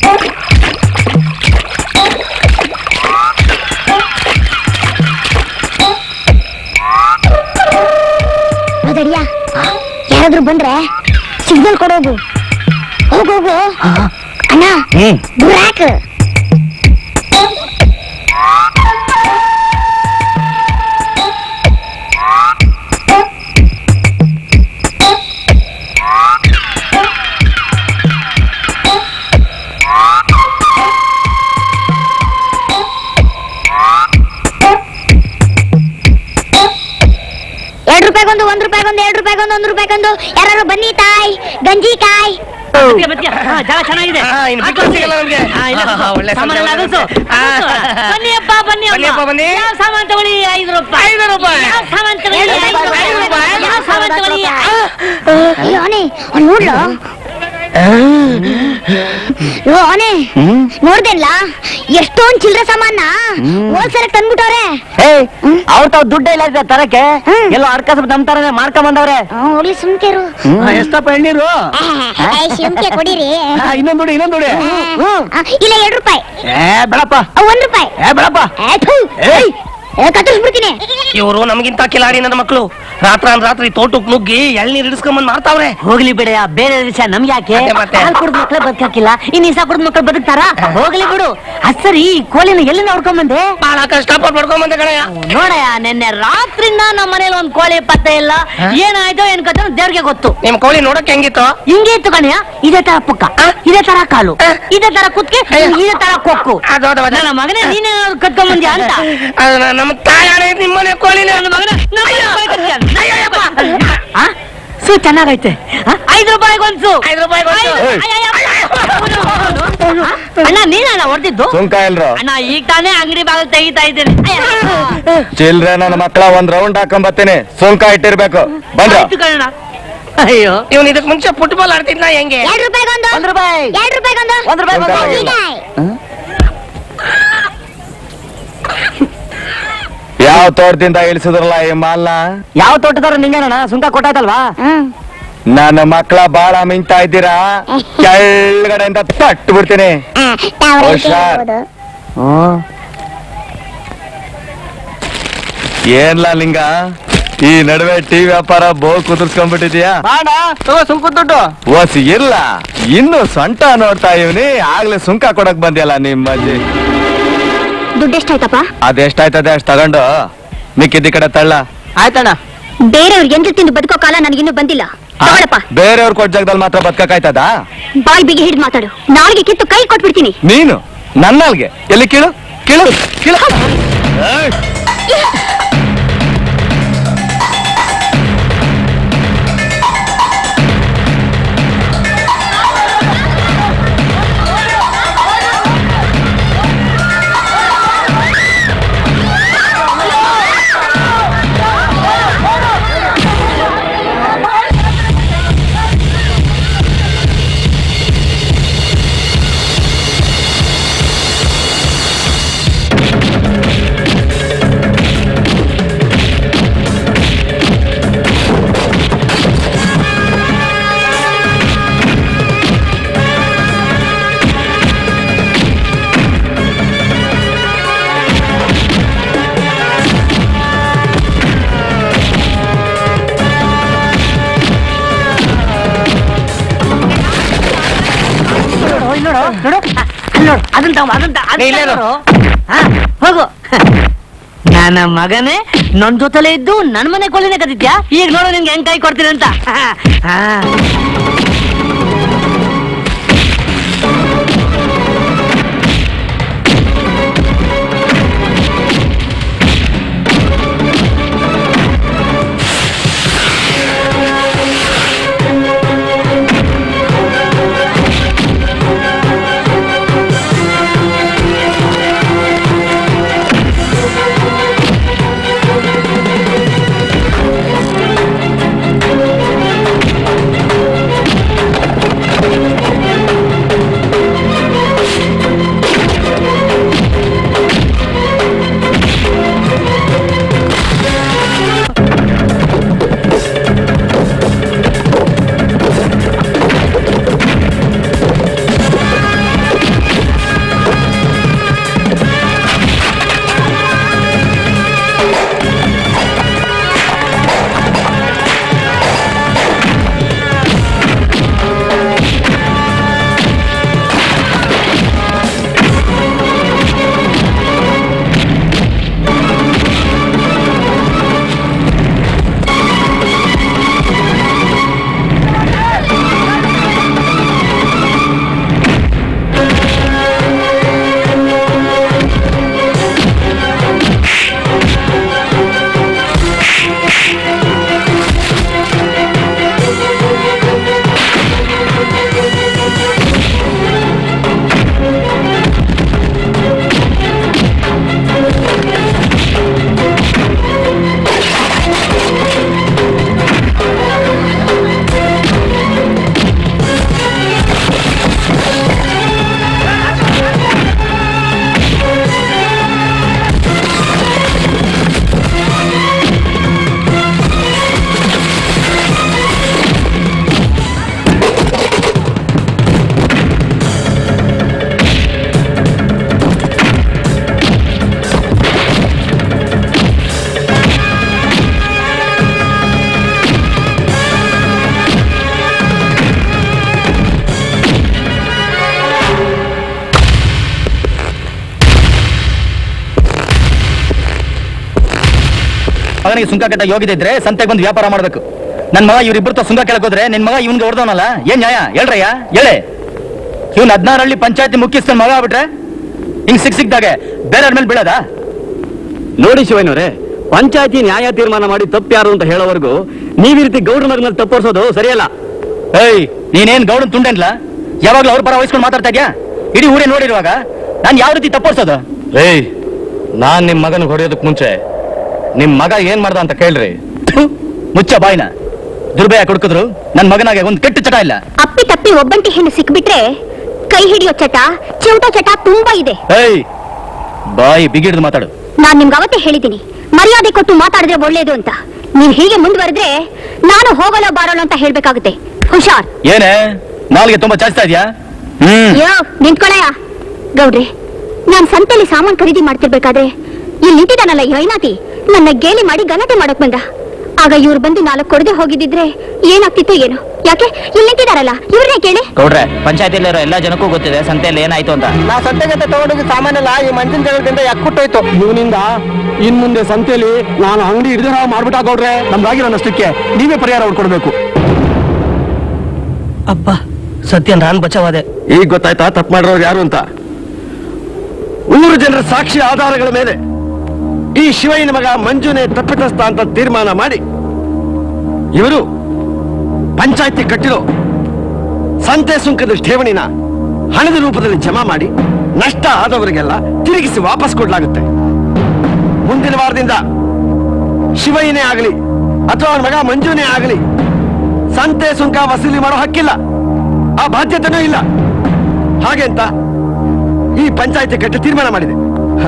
ನೋದಡಿಯಾ ಯಾರಾದ್ರೂ ಬಂದ್ರೆ ಸಿಗ್ನಲ್ ಕೊಡೋಗು ಹೋಗು ಹೋಗು ಅಣ್ಣ ಹ್ಮ್ ಬುರಾಕ್ ಎರಡ್ ರೂಪಾಯಿಗೊಂದು ಒಂದ್ ರೂಪಾಯಿಗೊಂದು ಎರಡ್ ರೂಪಾಯಿಗೊಂದು ಒಂದ್ ರೂಪಾಯಿಗೊಂದು ಯಾರು ಬನ್ನಿ ತಾಯ್ ಗಂಜಿ ಕಾಯ್ ಬತ್ತೀಯ, ಬತ್ತೀಯ. ಹಾ, ಜಾಗ ಚೆನ್ನಾಗಿದೆ ಹಾ, ಇನ್ನು ಬಿಟ್ಟು ಸಿಗಲ್ಲ ನಮ್ಗೆ. ಹಾ, ಇಲ್ಲ, ಹಾ, ಒಳ್ಳೆ ಸಾಮಾನೆಲ್ಲ ಸಂತೆ, ಅಗಲ್ಸು, ಹಾ. ಅಗಲ್ಸು. ಬನ್ನಿಯಪ್ಪ ಬನ್ನಿ ಅಮ್ಮ. ಬನ್ನಿಯಪ್ಪ, ಬನ್ನಿ. ಯಾವ ಸಾಮಾನ್ ತಗೊಳ್ಳಿ ಐದು ರೂಪಾಯಿ ಐದು ರೂಪಾಯಿ. ಯಾವ ಸಾಮಾನ್ ತಗೊಳ್ಳಿ ಐದು ಐದು ರೂಪಾಯಿ ರೂಪಾಯಿ, ಐದು ರೂಪಾಯಿ. ಯಾವ ಸಾಮಾನ್ ತಗೊಳ್ಳಿ ಅಯ್ಯೋ ಅವನೇ ಅವ್ನು ನೋಡ್ಲು ಅಯ್ಯೋ ಅವನೇ ನೋಡ್ದೆಲ್ಲ ಎಷ್ಟೊಂದ್ ಚಿಲ್ಲರೆ ಸಾಮಾನ ಹೋಲ್ಸೇಲ್ ತಂದ್ಬಿಟ್ಟವ್ರೆ ಏಯ್ ಅವ್ರ ತಾವ್ ದುಡ್ಡೇ ಇಲ್ಲ ಇದೆ ತರಕ್ಕೆ ಹ್ಮ್. ಎಲ್ಲೋ ಅರ್ಕಸ್ ನಮ್ ತರನೇ ಮಾಡ್ಕೊಂಡ್ ಬಂದವ್ರೆ ಹೋಗ್ಲಿ ಸುಮ್ಕೆರು ಎಷ್ಟಪ್ಪ ಎಣ್ಣೀರು ಸುಮ್ಕೆ ಕೊಡಿರಿ ಇನ್ನೊಂದ್ ನೋಡಿ ಇನ್ನೊಂದ್ ನೋಡಿ ಆ, ಇಲ್ಲ ಎರಡ್ ರೂಪಾಯಿ ಏ ಬೇಡಪ್ಪ ಆ, ಒಂದ್ ರೂಪಾಯಿ ಏ ಬೇಡಪ್ಪ ಏ, ಥು. ಏಯ್ ಏ, ಕತ್ತರಿಸ್ಬಿಡ್ತೀನಿ ಇವರು ನಮಗಿಂತ ಕಿಲಾಡಿ ನನ್ನ ಮಕ್ಕಳು ರಾತ್ರಾನ್ ರಾತ್ರಿ ತೋಟಕ್ ನುಗ್ಗಿ ಎಳ್ನೀರ್ ಹಿಡಿಸ್ಕೊಂಬಂದ್ ಮಾರ್ತಾವ್ರೆ ಹೋಗ್ಲಿ ಬಿಡಯ್ಯ ಬೇರೆ ವಿಷಯ ನಮ್ಗೆ ಯಾಕೆ ಮತ್ತೆ, ಮತ್ತೆ? ಹಾಲ್ ಕುಡ್ದ ಮಕ್ಳು ಬದುಕಾಕಿಲ್ಲ ಇನ್ ಇಸ ಕುಡ್ದ ಮಕ್ಳು ಬದುಕ್ತಾರ ಹೋಗ್ಲಿ ಬಿಡು ಅದ್ ಸರಿ ಈ ಕೋಳಿನ ಎಲ್ಲಿಂದ ಹೊಡ್ಕೊಂಬಂದೆ ಬಹಳ ಕಷ್ಟಪಟ್ಟು ಪಡ್ಕೊಂಬಂದೆ ಕಣಯ್ಯ ನೋಡಯ್ಯ ನಿನ್ನೆ ರಾತ್ರಿಯಿಂದ ನಮ್ಮ ಮನೇಲಿ ಒಂದ್ ಕೋಳಿ ಪತ್ತೆ ಇಲ್ಲ ಏನಾಯ್ತೋ ಏನ್ ಕತೆ ದೇವ್ರ ದೇವ್ರಿಗೆ ಗೊತ್ತು ನಿಮ್ ಕೋಳಿ ನೋಡಕ್ ಹೆಂಗಿತ್ತು ಹಿಂಗೆ ಇತ್ತು ಕಣಯ್ಯ ಇದೇ ತರ ಪುಕ್ಕ ಇದೇ ತರ ಕಾಲು ಆ. ಇದೇ ತರ ಕುತ್ಕೆ ಇದೇ ತರ ಕೊಕ್ಕು ಅದು ಅದು ಅದು. ನನ್ನ ಮಗನೇ ನೀನೇ ಕತ್ಕೊಂಬಂದ್ಯಾ ಅಂತ ಅದು ನ- ನಮ್ಮ ತಾಯಾಣೆ ನಿಮ್ಮನೆ ಕೋಳಿನೇ ನನ್ನ ಮಗನೇ ನಮ್ಮ ಮನೆ ಕತ್ಕೊಂಡ್ಯಾ? ಆ? ಸು ಚೆನ್ನಾಗೈತೆ ಆ? ಐದು ರೂಪಾಯಿಗೆ ಒಂದ್ಸು ಐದು ರೂಪಾಯಿಗೆ ಒಂದು. ಐದು- ಅಯ್ಯಯ್ಯಪ್ಪ. ಆ? ಅಣ್ಣ ನೀನಣ್ಣ ಹೊಡೆದಿದ್ದು ಸುಂಕ ಇಲ್ರು ಅಣ್ಣ ಈಗ ತಾನೇ ಅಂಗಡಿ ಬಾಗಿಲು ತೆಗಿತಾ ಇದ್ದೀನಿ ಚಿಲ್ರೆ ನನ್ನ ಮಕ್ಕಳ ಒಂದ್ ರೌಂಡ್ ಹಾಕೊಂಡ್ ಬರ್ತೀನಿ ಸುಂಕ ಇಟ್ಟಿರ್ಬೇಕು ಬಂದ್ರ ಆಯ್ತು ಕಣ ಅಯ್ಯೋ ಇವನ್ ಇದಕ್ ಮುಂಚೆ ಫುಟ್ಬಾಲ್ ಆಡ್ತಿದ್ನ ಹೆಂಗೆ ಎರಡು ರೂಪಾಯಿಗೊಂದು ಒಂದ್ ರೂಪಾಯಿ ಎರಡು ರೂಪಾಯಿಗೊಂದು ಒಂದ್ ರೂಪಾಯಿ ಒಂದ್ ರೂಪಾಯಿ. ಈಗ ಯಾವ ತೋಟದಿಂದ ಇಳಿಸಿದ್ರಲ್ಲ ಈ ಮಾಲ್ನ ಯಾವ ತೋಟದವ್ರು ನಿಂಗೇನಣ್ಣ ಸುಂಕ ಕೊಟ್ಟಾಯ್ತಲ್ವಾ ಹ್ಮ್ ನನ್ನ ಮಕ್ಕಳ ಬಾಳ ಮಿಂಗ್ತಾ ಇದ್ದೀರಾ ಕೆಳಗಡೆಯಿಂದ ತಟ್ಟು ಬಿಡ್ತೀನಿ ಆ, ತಾವ್ರೆ ಹುಷಾರ್. ಕೇಳ್ಬೋದು. ಏನ್ಲ ಲಿಂಗ ಈ ನಡುವೆ ಟಿ ವ್ಯಾಪಾರ ಬೋ ಕುದುರ್ಸ್ಕೊಂಡ್ಬಿಟ್ಟಿದ್ಯಾ ಬಾಡ ತಗೋ ಸುಂಕು ದುಡ್ಡು ಓಸ್ ಇಲ್ಲ ಇನ್ನು ಸೊಂಟ ನೋಡ್ತಾ ಇವನಿ ಆಗ್ಲೇ ಸುಂಕ ಕೊಡಕ್ ಬಂದ್ಯಲ್ಲ ನಿಮ್ಮ ಅಜ್ಜಿ ದುಡ್ಡು ಎಷ್ಟಾಯ್ತಪ್ಪ ಅದೆಷ್ಟಾಯ್ತದೆ ಅಷ್ಟ್ ತಗೊಂಡು ಮಿಕ್ಕಿದ್ದಿ ಕಡೆ ತಳ್ಳ ಆಯ್ತಣ್ಣ ಬೇರೆಯವ್ರಿಗೆ ಎಂಟ್ರು ತಿಂದು ಬದುಕೋ ಕಾಲ ನನಗಿನ್ನೂ ಬಂದಿಲ್ಲ ತಗೊಳಪ್ಪ ಬೇರೆಯವ್ರ ಕೊಟ್ಟ ಜಾಗದಲ್ಲಿ ಮಾತ್ರ ಬದ್ಕಕ್ಕಾಯ್ತದ ಬಾಯ್ ಬಿಗಿ ಹಿಡಿದು ಮಾತಾಡು ನಾಳೆಗೆ ಕಿತ್ತು ಕೈ ಕೊಟ್ಬಿಡ್ತೀನಿ ನೀನು ನನ್ನಲ್ಗೆ ಎಲ್ಲಿ ಕೀಳು ಕೀಳು ಕೀಳು ಏಯ್! ನೋಡು ನೋಡು ಅಲ್ಲಿ ನೋಡು ಅದನ್ನ ತಗೋ ಅದನ್ನ ತ- ಅದನ್ನ ಇಲ್ಲೇ ಇರು. ತಗೊಳು. ಹಾ, ಹೋಗು ನನ್ನ ಮಗನೇ ನನ್ ಜೊತೆಲೆ ಇದ್ದು ನನ್ ಮನೆ ಕೊಲ್ಲಿನೇ ಕದಿದ್ಯಾ ಈಗ ನೋಡು ನಿನ್ಗೆ ಹೆಂಗ್ ಕೈ ಕೊಡ್ತೀನಿ ಅಂತ ಹಾ. ಅವನಿಗೆ ಸುಂಕ ಕಟ್ಟ ಯೋಗ್ಯತೆ ಇದ್ರೆ ಸಂತೆಗೆ ಬಂದು ವ್ಯಾಪಾರ ಮಾಡ್ಬೇಕು ನನ್ ಮಗ ಇವ್ರಿಬ್ಬರು ಸುಂಗ ಕೇಳಕ್ ಹೋದ್ರೆ ನಿನ್ ಮಗ ಇವ್ನಿಗೆ ಹೊಡೆದವನಲ್ಲ ಏನ್ ನ್ಯಾಯ ಹೇಳ್ರಯ್ಯ ಹೇಳೆ ಇವ್ನ ಹದಿನಾರಹಳ್ಳಿ ಪಂಚಾಯತಿ ಮುಖ್ಯಸ್ಥನ ಮಗ ಆಗ್ಬಿಟ್ರೆ ಹಿಂಗ್ ಸಿಕ್ ಸಿಕ್ದಾಗೆ ಬೇರೆಯವ್ರ ಮೇಲೆ ಬೀಳದ ನೋಡಿ ಶಿವಯ್ಯನವ್ರೆ ಪಂಚಾಯತಿ ನ್ಯಾಯ ತೀರ್ಮಾನ ಮಾಡಿ ತಪ್ಪು ಯಾರು ಅಂತ ಹೇಳೋವರೆಗೂ ನೀವ್ ಈ ರೀತಿ ಗೌಡ್ರ ಮಗನಲ್ಲಿ ತಪ್ಪೋರ್ಸೋದು ಸರಿಯಲ್ಲ ಏಯ್ ನೀನೇನ್ ಗೌಡನ್ ತುಂಡೇನ್ಲ ಯಾವಾಗ್ಲೂ ಅವ್ರ ಪರ ವಹಿಸ್ಕೊಂಡು ಮಾತಾಡ್ತಾ ಇದ್ಯಾ ಇಡೀ ಊರೇ ನೋಡಿರುವಾಗ ನಾನ್ ಯಾವ ರೀತಿ ತಪ್ಪೋರ್ಸೋದು ಏಯ್ ನಾನ್ ನಿಮ್ ಮಗನ ಹೊಡೆಯೋದಕ್ ಮುಂಚೆ ನಿಮ್ ಮಗ ಏನ್ ಮಾಡ್ದ ಅಂತ ಕೇಳ್ರಿ ಥು, ಮುಚ್ಚ ಬಾಯ್ನ ದುರ್ಬಯ ಕೊಡ್ಕಿದ್ರು ನನ್ ಮಗನಾಗೆ ಒಂದ್ ಕೆಟ್ಟ ಚಟ ಇಲ್ಲ ಅಪ್ಪಿ ತಪ್ಪಿ ಒಬ್ಬಂಟಿ ಹೆಣ್ಣು ಸಿಕ್ಬಿಟ್ರೆ ಕೈ ಹಿಡಿಯೋ ಚಟ ಚಿವುಟ ಚಟ ತುಂಬಾ ಇದೆ ಏಯ್ ಬಾಯಿ ಬಿಗಿಡ್ದು ಮಾತಾಡು ನಾನ್ ನಿಮ್ಗೆ ಅವತ್ತೇ ಹೇಳಿದ್ದೀನಿ ಮರ್ಯಾದೆ ಕೊಟ್ಟು ಮಾತಾಡಿದ್ರೆ ಒಳ್ಳೇದು ಅಂತ ನೀವ್ ಹೀಗೆ ಮುಂದುವರೆದ್ರೆ ನಾನು ಹೋಗಲ್ಲ ಬಾರೋಲ್ಲ ಅಂತ ಹೇಳ್ಬೇಕಾಗುತ್ತೆ ಹುಷಾರ್ ಏನೇ ನಾಲ್ಗೆ ತುಂಬಾ ಚಾಚ್ತಾ ಇದ್ಯಾ ಹ್ಮ್ ಯೋ ನಿಂತ್ಕೊಳಯ್ಯ ಗೌಡ್ರಿ ನಾನ್ ಸಂತೆಲಿ ಸಾಮಾನ್ ಖರೀದಿ ಮಾಡ್ತಿರ್ಬೇಕಾದ್ರೆ ಇಲ್ಲಿ ನಿಂತಿದ್ದಾನಲ್ಲ ಈ ಐನಾತಿ ನನ್ನ ಗೇಲಿ ಮಾಡಿ ಗಲಾಟೆ ಮಾಡಕ್ ಬಂದ ಆಗ ಇವ್ರು ಬಂದು ನಾಲ್ಕು ಕೊಡದೆ ಹೋಗಿದ್ದಿದ್ರೆ ಏನಾಗ್ತಿತ್ತು ಏನು ಯಾಕೆ ಇಲ್ಲಿ ನಿಂತಿದಾರಲ್ಲ ಇವ್ರನ್ನೇ ಕೇಳಿ ಗೌಡ್ರೆ ಪಂಚಾಯತಿಲಿರೋ ಎಲ್ಲಾ ಜನಕ್ಕೂ ಗೊತ್ತಿದೆ ಸಂತೆಯಲ್ಲಿ ಏನಾಯ್ತು ಅಂತ ನಾ ಸಂತೆಗಂತ ತಗೊಂಡೋಗಿ ಸಾಮಾನೆಲ್ಲ ಈ ಮಂಜಿನ ಜಗಳದಿಂದ ಯಾಕುಟ್ಟೋಯ್ತು ಇವನಿಂದ ಇನ್ ಮುಂದೆ ಸಂತೆಯಲ್ಲಿ ನಾನು ಅಂಗಡಿ ಹಿಡಿದ ಮಾಡ್ಬಿಟ್ಟ ಗೌಡ್ರೆ ನಮ್ಗಾಗಿರೋ ನಷ್ಟಕ್ಕೆ ನೀವೇ ಪರಿಹಾರ ಹೊಡ್ಕೊಡ್ಬೇಕು ಅಪ್ಪ ಸತ್ಯ ನಾನ್ ಬಚಾವಾದೆ ಈಗ ಗೊತ್ತಾಯ್ತಾ ತಪ್ಪು ಮಾಡಿರೋರು ಯಾರು ಅಂತ ಊರು ಜನರ ಸಾಕ್ಷಿ ಆಧಾರಗಳ ಮೇಲೆ ಈ ಶಿವಯ್ಯನ ಮಗ ಮಂಜುನೆ ತಪ್ಪಿತಸ್ಥ ಅಂತ ತೀರ್ಮಾನ ಮಾಡಿ ಇವರು ಪಂಚಾಯತಿ ಕಟ್ಟಿರೋ ಸಂತೆ ಸುಂಕದ ಠೇವಣಿನ ಹಣದ ರೂಪದಲ್ಲಿ ಜಮಾ ಮಾಡಿ ನಷ್ಟ ಆದವರಿಗೆಲ್ಲ ತಿರುಗಿಸಿ ವಾಪಸ್ ಕೊಡ್ಲಾಗುತ್ತೆ ಮುಂದಿನ ವಾರದಿಂದ ಶಿವಯ್ಯನೇ ಆಗಲಿ ಅಥವಾ ಅವನ ಮಗ ಮಂಜುನೇ ಆಗಲಿ ಸಂತೆ ಸುಂಕ ವಸೂಲಿ ಮಾಡೋ ಹಕ್ಕಿಲ್ಲ ಆ ಬಾಧ್ಯತೆನೂ ಇಲ್ಲ ಹಾಗೆ ಅಂತ ಈ ಪಂಚಾಯತಿ ಕಟ್ಟಿ ತೀರ್ಮಾನ ಮಾಡಿದೆ ಹ.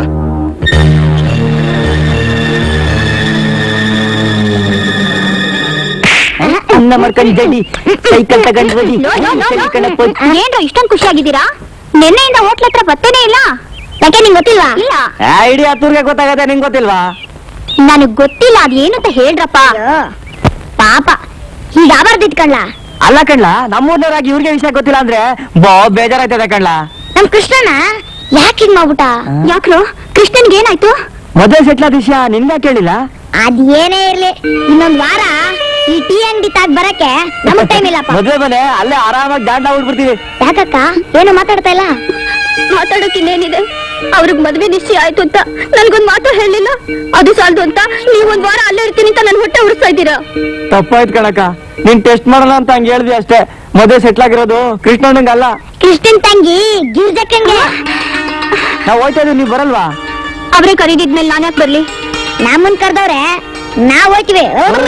ಅನ್ನ ಮಾಡ್ಕೊಂಡು ಜಡಿ ಸೈಕಲ್ ತಗೊಂಡ್ ಬನ್ನಿ ನೋ, ನೋ, ನೋ, ನೋ. ಏನ್ರೋ ಇಷ್ಟೊಂದು ಖುಷಿಯಾಗಿದ್ದೀರಾ ನಿನ್ನೆಯಿಂದ ಹೋಟ್ಲ ಹತ್ರ ಪತ್ತೆನೇ ಇಲ್ಲ ಯಾಕೆ ನಿಂಗೆ ಗೊತ್ತಿಲ್ವಾ ಇಲ್ಲ ಇಡೀ ಹತ್ತೂರ್ಗೆ ಗೊತ್ತಾಗತ್ತೆ ನಿಂಗೆ ಗೊತ್ತಿಲ್ವಾ ನನಗ್ ಗೊತ್ತಿಲ್ಲ ಅದ್ ಏನು ಅಂತ ಹೇಳ್ರಪ್ಪ ಪಾಪ ಹೀಗಾಬಾರ್ದಿತ್ ಕಣ್ಲ ಅಲ್ಲ ಕಣ್ಲ ನಮ್ಮೂರ್ನವರಾಗಿ ಇವ್ರಿಗೆ ವಿಷಯ ಗೊತ್ತಿಲ್ಲ ಅಂದ್ರೆ ಬಾ ಬೇಜಾರಾಯ್ತದೆ ಕಣ್ಲ ನಮ್ ಕೃಷ್ಣನ ಯಾಕೆ ಹಿಂಗ್ ಮಾಡ್ಬಿಟ್ಟ ಯಾಕ್ರೋ ಕೃಷ್ಣನ್ಗೆ ಏನಾಯ್ತು ಮದುವೆ ಸೆಟ್ಲಾದ ವಿಷಯ ನಿನ್ಗ ಕೇಳಿಲ್ಲ ಅದ್ ಏನೇ ಇರ್ಲಿ ಇನ್ನೊಂದ್ ವಾರ ಈ ಟೀ ಅಂಗಡಿ ತಾಗ್ ಬರಕ್ಕೆ ನಮಗ್ ಟೈಮ್ ಇಲ್ಲಪ್ಪ ಮದ್ವೆ ಮನೆ ಅಲ್ಲೇ ಆರಾಮಾಗಿ ದಾಂಡ ಬಿಡ್ಬಿಡ್ತೀವಿ ಯಾಕಕ್ಕ ಏನು ಮಾತಾಡ್ತಾ ಇಲ್ಲ ಮಾತಾಡೋಕ್ ಇನ್ನೇನಿದೆ ಅವ್ರಿಗೆ ಮದ್ವೆ ನಿಶ್ಚಯ ಆಯ್ತು ಅಂತ ನನ್ಗೊಂದ್ ಮಾತು ಹೇಳಿಲ್ಲ ಅದು ಸಾಲದು ಅಂತ ನೀವ್ ಒಂದ್ ವಾರ ಅಲ್ಲೇ ಇರ್ತೀನಿ ಅಂತ ನನ್ ಹೊಟ್ಟೆ ಉಡಿಸ್ತಾ ಇದ್ದೀರಾ ತಪ್ಪಾಯ್ತು ಕಣಕ್ಕ ನೀನ್ ಟೆಸ್ಟ್ ಮಾಡೋಣ ಅಂತ ಹಂಗ ಹೇಳ್ದಿ ಅಷ್ಟೇ ಮದುವೆ ಸೆಟ್ಲ್ ಆಗಿರೋದು ಕೃಷ್ಣಣ್ಣಂಗ ಅಲ್ಲ ಕೃಷ್ಣನ್ ತಂಗಿ ಗಿರ್ಜಕ್ಕಂಗೆ ನಾವ್ ಹೋಯ್ತಾ ಇದೀವಿ ನೀವ್ ಬರಲ್ವಾ ಅವ್ರೆ ಕರೀದಿದ್ಮೇಲೆ ನಾನ್ ಯಾಕೆ ಬರ್ಲಿ ನಮ್ಮನ್ ಕರ್ದವ್ರೆ ನಾವ್ ಹೋಯ್ತಿವಿ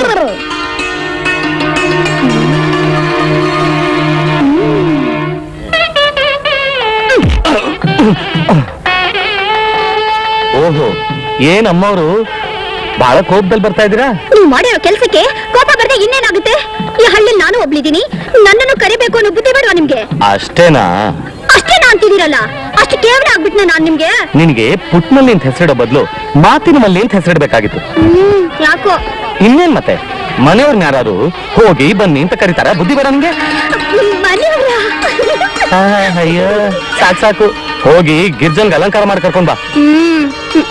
ಓಹೋ ಏನ್ ಅಮ್ಮವ್ರು ಬಹಳ ಕೋಪದಲ್ಲಿ ಬರ್ತಾ ಇದ್ದೀರಾ ನೀವ್ ಮಾಡಿರೋ ಕೆಲ್ಸಕ್ಕೆ ಕೋಪ ಬರ್ದೆ ಇನ್ನೇನಾಗುತ್ತೆ ಈ ಹಳ್ಳಿಲ್ ನಾನು ಒಬ್ಳಿದೀನಿ ನನ್ನನ್ನು ಕರಿಬೇಕು ಅನ್ನೋ ಬುದ್ಧಿ ಬೇಡವಾ ನಿಮ್ಗೆ ಅಷ್ಟೇನಾ ಅಷ್ಟೇ ನಾ ಅಂತಿದ್ದೀರಲ್ಲ ಅಷ್ಟು ಕೇವಲ ಆಗ್ಬಿಟ್ನ ನಾನ್ ನಿಮ್ಗೆ ನಿನ್ಗೆ ಪುಟ್ನಲ್ಲಿ ಅಂತ ಹೆಸರಿಡೋ ಬದಲು ಮಾತಿನ ಮಲ್ಲಿ ಅಂತ ಹೆಸರಿಡ್ಬೇಕಾಗಿತ್ತು ಹ್ಮ್ ಯಾಕೋ ಇನ್ನೇನ್ ಮತ್ತೆ ಮನೆಯವ್ರನ್ನ ಯಾರು ಹೋಗಿ ಬನ್ನಿ ಅಂತ ಕರೀತಾರ ಬುದ್ಧಿ ಬೇಡ ನಿಮ್ಗೆ ಮನೆಯವ್ರ ಆ, ಅಯ್ಯೋ ಸಾಕು ಸಾಕು ಹೋಗಿ ಗಿರ್ಜನ್ಗೆ ಅಲಂಕಾರ ಮಾಡಿ ಕರ್ಕೊಂಡ್ ಬಾ ಹ್ಮ್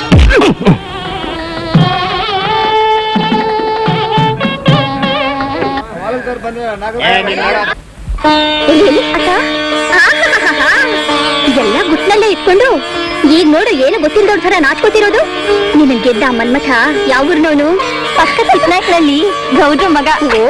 ಎಲ್ಲಿ, ಎಲ್ಲಿ? ಅಕ್ಕ? ಆಹಾಹಾಹಾ. ಇದೆಲ್ಲ ಗುಟ್ಲಲ್ಲೇ ಇಟ್ಕೊಂಡು ಈಗ ನೋಡು ಏನು ಗೊತ್ತಿಲ್ದವ್ರ ಥರ ನಾಚ್ಕೋತಿರೋದು ನಿನ್ನ ಗೆದ್ದ ಮನ್ಮಥ ಯಾವ ಊರ್ನವನು ಪಕ್ಕದ ಚಿಕ್ಕನಾಯ್ಕಳಲ್ಲಿ ಗೌಡ್ರ ಮಗ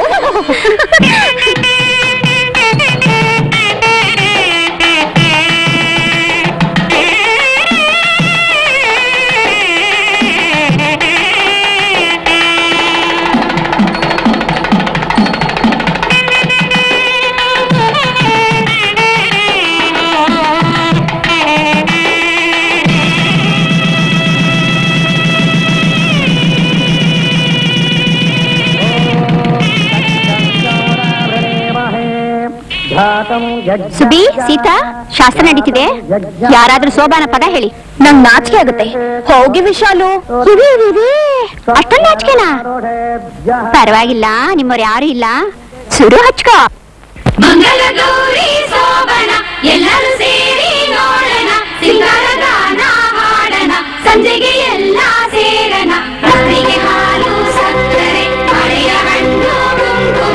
ಸುಬಿ ಸೀತಾ ಶಾಸ್ತ್ರ ನಡೀತಿದೆ ಯಾರಾದ್ರೂ ಸೋಬಾನ ಪದ ಹೇಳಿ ನಂಗ್ ನಾಚಿಕೆ ಆಗುತ್ತೆ ಹೋಗಿ ವಿಶಾಲು ಇರಿ, ಇರಿ, ಇರಿ. ಅಷ್ಟೊಂದು ನಾಚಿಕೆನಾ ಪರವಾಗಿಲ್ಲ ನಿಮ್ಮವ್ರು ಯಾರು ಇಲ್ಲ ಸುರು ಹಚ್ಕೋ ಮಂಗಲಗೌರಿ ಸೋಬಣ ಎಲ್ಲರೂ ಸೇರಿ ನೋಡಣ ಸಿಂಗಾರ ಗಾನ ಹಾಡಣ ಸಂಜೆಗೆ ಎಲ್ಲ ಸೇರಣ ರಸ್ತೆಗೆ ಹಾಲು ಸಕ್ಕರೆ ಮಳೆಯ ಹಣ್ಣು ಗುಂಗುಮ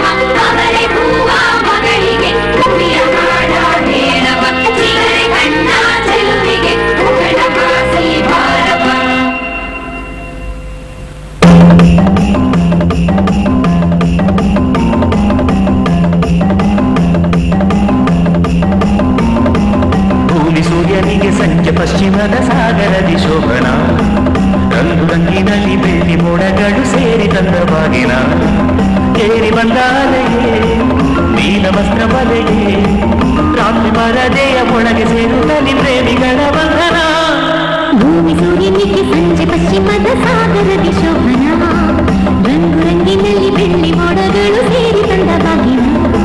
ಏರಿ ಬಂದಾಲೆಯೇ ನೀಲ ವಸ್ತ್ರ ಬಲೆಗೆ ರಾತ್ರಿ ಪರದೆಯ ಒಳಗೆ ಸೇರುತ್ತಲಿ ಪ್ರೇಮಿಗಳ ಬಂಧನ ಭೂಮಿ ಸೂರ್ಯನಿಗೆ ಸಂಜೆ ಪಶ್ಚಿಮದ ಸಾಗರದಿ ಶೋಭನ ರಂಗು ರಂಗಿನಲ್ಲಿ ಬೆಳ್ಳಿ ಮೋಡಗಳು ಸೇರಿ ತಂದ ಬಾಗಿನ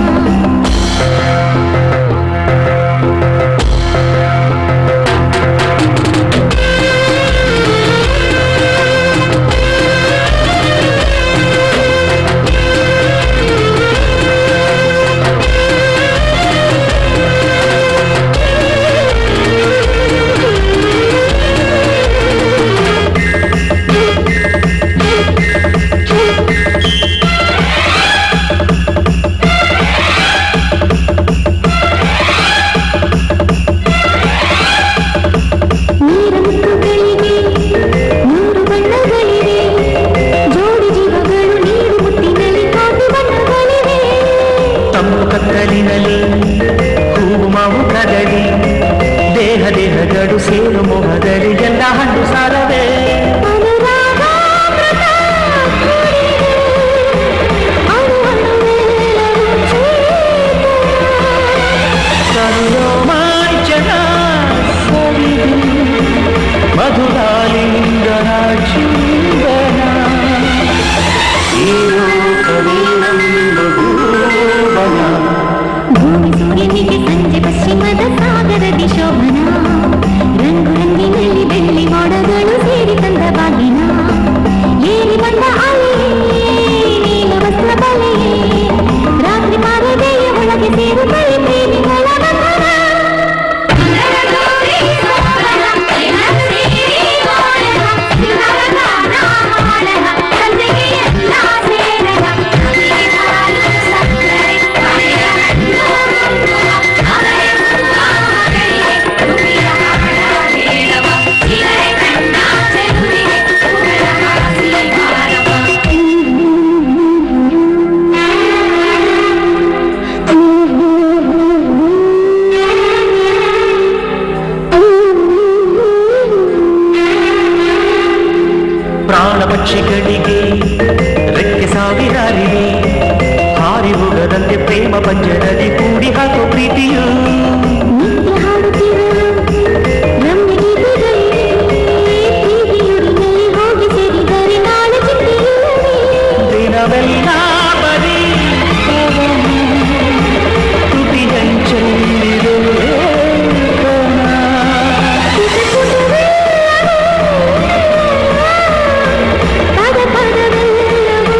ನೀರ ಮುತ್ತುಗಳಿಗೆ ನೂರು ಬಣ್ಣಗಳಿವೆ ಜೋಡಿ ಜೀವಗಳು ನೀರು ಮುತ್ತಿನಲ್ಲಿ ಕಾದು ಬಣ್ಣಗಳಿವೆ ತಂಪು ಕತ್ತಲಿನಲ್ಲಿ ಹೂವು ಮಾವು ಕದಲಿ ದೇಹ ದೇಹಗಳು ಸೇರು ಮೊಹದಲ್ಲಿ ಎಲ್ಲ ಹಣ್ಣು ಸಾರವೇ ಅನುರಾಗಾಮೃತ ಕುಡಿವೆ, ಅಣುವಣುವೆಲ್ಲವೂ ಚೇತನ. ಸರ್ವಮಾಂಚನ ಸವಿದು ಮಧುರಾಲಿಂಗನ ಜೀವನ ಈ ಲೋಕವೇ ನಮ್ಮ ಭುವನ. ಭೂಮಿ ಸೂರ್ಯನಿಗೆ ಸಂಜೆ ಪಶ್ಚಿಮದ ಸಾಗರದಿ ಶೋಭನ ರಂಗು ರಂಗಿನಲ್ಲಿ ಬೆಳ್ಳಿ ಮೋಡಗಳು ಸೇರಿ ತಂದ ಬಾಗಿನ ಏರಿ ಬಂದ ಅಲೆಯೇ ನೀಲ ವಸ್ತ್ರ ಬಲೆಯೇ ರಾತ್ರಿ ಪಾರದೆಯ ಒಳಗೆ ಸೇರುತ್ತಲೇ ಪ್ರೇಮಿಗಳ ಬಂಧನ ಪ್ರಾಣ ಪಕ್ಷಿಗಳಿಗೆ ರೆಕ್ಕೆ ಸಾವಿರಾರಿವೆ ಹಾರಿ ಹೋಗದಂತೆ ಪ್ರೇಮ ಪಂಜರದಿ ಕೂಡಿ ಹಾಕೋ ಪ್ರೀತಿಯು ನಿತ್ಯ ಹಾಡುತ್ತಿರುವ ರಮ್ಯ ಗೀತೆಗಳೇ ಪ್ರೀತಿಯುಡಿನಲ್ಲಿ ಹೋಗಿ ಸೇರಿದರೆ ನಾಳೆ ಚಿಂತೆಯಿಲ್ಲವೇ ದಿನವೆಲ್ಲ ಬರೀ ತುಟಿ ಹಂಚಲ್ಲಿರುವೆ ಪದ ಪದವೆಲ್ಲವೂ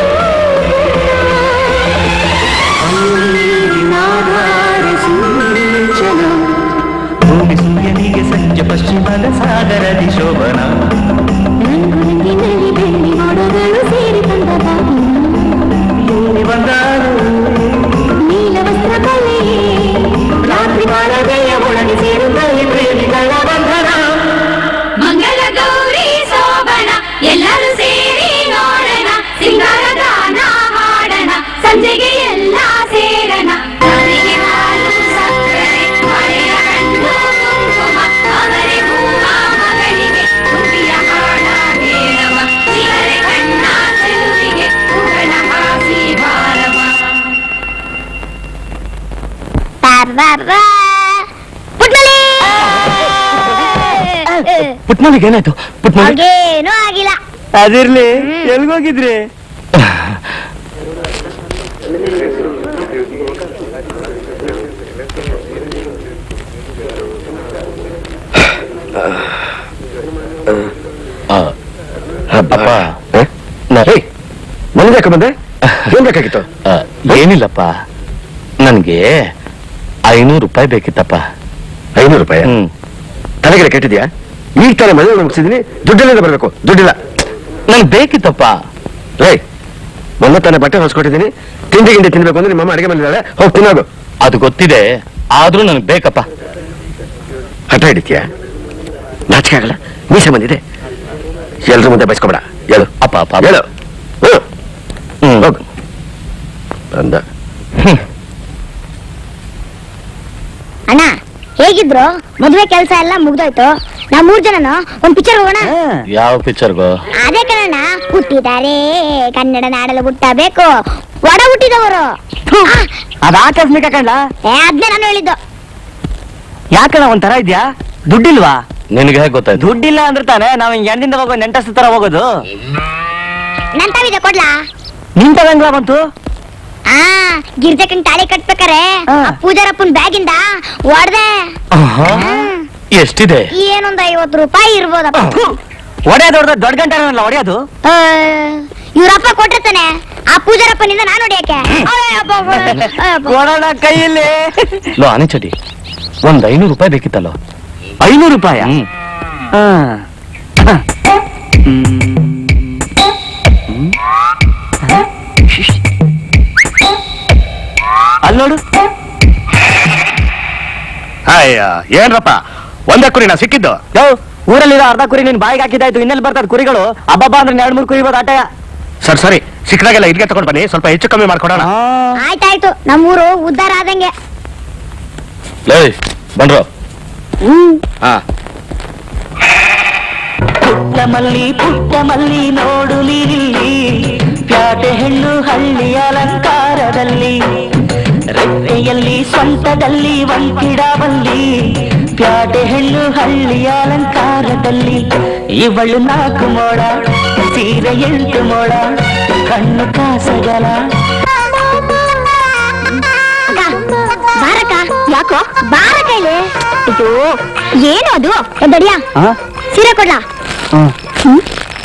ಸೂಚನ ಭೂಮಿ ಸೂರ್ಯನಿಗೆ ಸಂಜೆ ಪಶ್ಚಿಮದ ಸಾಗರದಿ ಶೋಭನ ರಂಗು ರಂಗಿನಲ್ಲಿ ಬೆಳ್ಳಿ ಮೋಡಗಳು ಸೇರಿ ತಂದ ಬಾಗಿನ ಏರಿ ಬಂದಾರು ನೀಲ ವಸ್ತ್ರ ಬಲೆಯೇ ರಾತ್ರಿ ಬಾರದೆಯ ಒಳಗೆ ಸೇರುತ್ತಲೇ ಪ್ರೇಮಿಗಳ ಬಂಧನ ಮಂಗಲ ಗೌರಿ ಶೋಭನ ಎಲ್ಲರೂ ಸೇರಿ ನೋಡಣ ಸಿಂಗಾರ ಗಾನ ಹಾಡಣ ಸಂಜೆಗೆ ಎಲ್ಲ ಸೇರಣ ನಮಗೆ ಹಾಲು ಸಕ್ಕರೆ ಮಳೆಯ ಹಣ್ಣು ಕುಂಕುಮ ಅವರೆ ಹೂವ ಮಗಳಿಗೆ ತುಂಬಿಯ ಹಾಡ ಹೇಳವ ಚಿಗರೆ ಕಣ್ಣ ಚೆಲುವಿಗೆ ಹೂಗಳ ಹಾಸಿ ಬಾರವ ಪುಟ್ಮಲಿ ಪುಟ್ಮಲಿಗೆ ಏನಾಯ್ತು ಪುಟ್ಮಲಿ ಹಾಗೇನೂ ಆಗಿಲ್ಲ ಅದಿರ್ಲಿ ಎಲ್ಗೋಗಿದ್ರಿ ಅಪ್ಪ ಮನೆಗೆ ಯಾಕೆ ಬಂದೆ ಏನ್ ಬೇಕಾಗಿತ್ತು ಆ, ಏನಿಲ್ಲಪ್ಪ ನನ್ಗೆ ಐನೂರು ರೂಪಾಯಿ ಬೇಕಿತ್ತಪ್ಪ ಐನೂರು ರೂಪಾಯಿ ಹ್ಮ್ ತಲೆಗೆರೆ ಕೆಟ್ಟಿದ್ಯಾ ಈಗ ತಾನೇ ಮದುವೆ ಮುಗಿಸಿದೀನಿ ದುಡ್ಡಿಲ್ಲಿಂದ ಬರಬೇಕು ದುಡ್ಡಿಲ್ಲ ನನ್ಗೆ ಬೇಕಿತ್ತಪ್ಪ ರೇ ಮೊನ್ನೆ ತಾನೇ ಬಟ್ಟೆ ಹೊಸ್ಕೊಟ್ಟಿದ್ದೀನಿ ತಿಂಡಿ ಗಿಂಡಿ ತಿನ್ಬೇಕು ಅಂದ್ರೆ ನಿಮ್ಮ ಅಮ್ಮ ಅಡಿಗೆ ಬಂದಿದ್ದಾಳೆ ಹೋಗಿ ತಿನ್ನೋಗು ಅದು ಗೊತ್ತಿದೆ ಆದ್ರೂ ನನಗೆ ಬೇಕಪ್ಪ ಹಠ ಹಿಡಿತೀಯ ನಾಚಿಕೆ ಆಗಲ್ಲ ಮೀಸೆ ಬಂದಿದೆ ಎಲ್ರ ಮುಂದೆ ಬಯಸ್ಕೊಬೇಡ ಹೇಳು ಅಪ್ಪ ಅಪ್ಪ ಹೇಳು ಹ್ಮ್. ಹ್ಮ್. ಹೋಗು ಅಂದ ಅಣ್ಣ ಹೇಗಿದ್ರು ಮದುವೆ ಕೆಲಸ ಎಲ್ಲ ಮುಗ್ದೋಯ್ತು ನಾವ್ ಮೂರ್ ಜನನು ಒಂದ್ ಪಿಕ್ಚರ್ ಹೋಗೋಣ ಯಾವ ಪಿಕ್ಚರ್ಗೋ ಅದೇ ಕಣಣ್ಣ ಹುಟ್ಟಿದ್ದಾರೆ ಕನ್ನಡ ನಾಡಲು ಹುಟ್ಟಬೇಕು ಒಡ ಹುಟ್ಟಿದವರು ಅದ ಆಕಸ್ಮಿಕ ಕಂಡ ಏ ಅದ್ನೇ ನಾನು ಹೇಳಿದ್ದು ಯಾಕಣ ಒಂಥರ ಇದ್ಯಾ ದುಡ್ಡಿಲ್ವಾ ನಿನಗೆ ಹೇಗೆ ಗೊತ್ತಾಯ್ತು ದುಡ್ಡಿಲ್ಲ ಅಂದ್ರೆ ತಾನೇ ನಾವ್ ಹಿಂಗ್ ಎಂದಿಂದ ಹೋಗೋ ನೆಂಟಸ್ತ ತರ ಹೋಗೋದು ನಂತವಿದೆ ಕೊಡ್ಲಾ ನಿಂತದಂಗ್ಲ ಬಂತು ಆ ಗಿರ್ಜಕ್ಕಂಗ್ ತಾಳಿ ಕಟ್ಬೇಕಾರೆ ಆ. ಆ ಪೂಜಾರಪ್ಪನ್ ಬ್ಯಾಗಿಂದ ಒಡ್ದೆ ಎಷ್ಟಿದೆ ಏನೊಂದ್ ಐವತ್ತು ರೂಪಾಯಿ ಇರ್ಬೋದಪ್ಪ ಒಡೆಯೋದು ಹೊಡೆದ ದೊಡ್ಡ ಗಂಟೆ ಹೊಡೆಯೋದು ಆ, ಇವ್ರಪ್ಪ ಕೊಟ್ಟಿರ್ತಾನೆ ಆ ಪೂಜಾರಪ್ಪನಿಂದ ನಾನು ಹೊಡಿಯಕ್ಕೆ ಕೊಡೋಣ ಕೈಯಲ್ಲಿ ಲೋ ಆನೆಚಟಿ ಒಂದ್ ಐನೂರು ರೂಪಾಯಿ ಬೇಕಿತ್ತಲ್ಲೋ ಐನೂರು ರೂಪಾಯ ಹ್ಮ್ ಅಲ್ಲಿ ನೋಡು ಅಯ್ಯ ಏನ್ರಪ್ಪ ಒಂದೇ ಕುರಿ ನಾ ಸಿಕ್ಕಿದ್ದು ಯೋ ಊರಲ್ಲಿರೋ ಅರ್ಧ ಕುರಿ ನಿನ್ ಬಾಯಿಗೆ ಹಾಕಿದ್ದಾಯ್ತು ಇನ್ನೆಲ್ಲಿ ಬರ್ತದ ಕುರಿಗಳು ಹಬ್ಬಬ್ಬ ಅಂದ್ರೆ ಎರಡ್ ಮೂರು ಕುರಿ ಇರೋದು ಆಟಯ ಸರಿ ಸರಿ ಸಿಕ್ಕದಾಗೆಲ್ಲ ಇದ್ಗೆ ತಗೊಂಡ್ ಬನ್ನಿ ಸ್ವಲ್ಪ ಹೆಚ್ಚು ಕಮ್ಮಿ ಮಾಡ್ಕೊಡೋಣ ಆಯ್ತಾಯ್ತು ನಮ್ಮೂರು ಉದ್ಧಾರ ಆದಂಗೆ ಲೇ ಬನ್ರೋ ಹ್ಮ್ ಹಾ ಪುಟ್ಟ ಮಲ್ಲಿ ಪುಟ್ಟ ಮಲ್ಲಿ ನೋಡು ನೀರಿಲ್ಲಿ ಪ್ಯಾಟೆ ಹೆಣ್ಣು ಹಳ್ಳಿ ಅಲಂಕಾರದಲ್ಲಿ ರೆಪ್ಪೆಯಲ್ಲಿ ಸ್ವಂತದಲ್ಲಿ ಒಂಟಿಡಬಲ್ಲಿ ಪ್ಯಾಟೆ ಹೆಣ್ಣು ಹಳ್ಳಿ ಅಲಂಕಾರದಲ್ಲಿ ಇವಳು ನಾಲ್ಕು ಮೋಡ ಸೀರೆ ಎಂಟು ಮೋಡ ಕಣ್ಣು ಕಾಸಗಲ ಅಕ್ಕ, ಬಾರಕ್ಕ ಯಾಕೋ ಬಾರಕ್ಕ ಇಲ್ಲಿ ಇದು ಏನು ಅದು ಏ, ದಡಿಯಾ ಸೀರೆ ಕೊಡ್ಲಾ ಹ್ಮ್?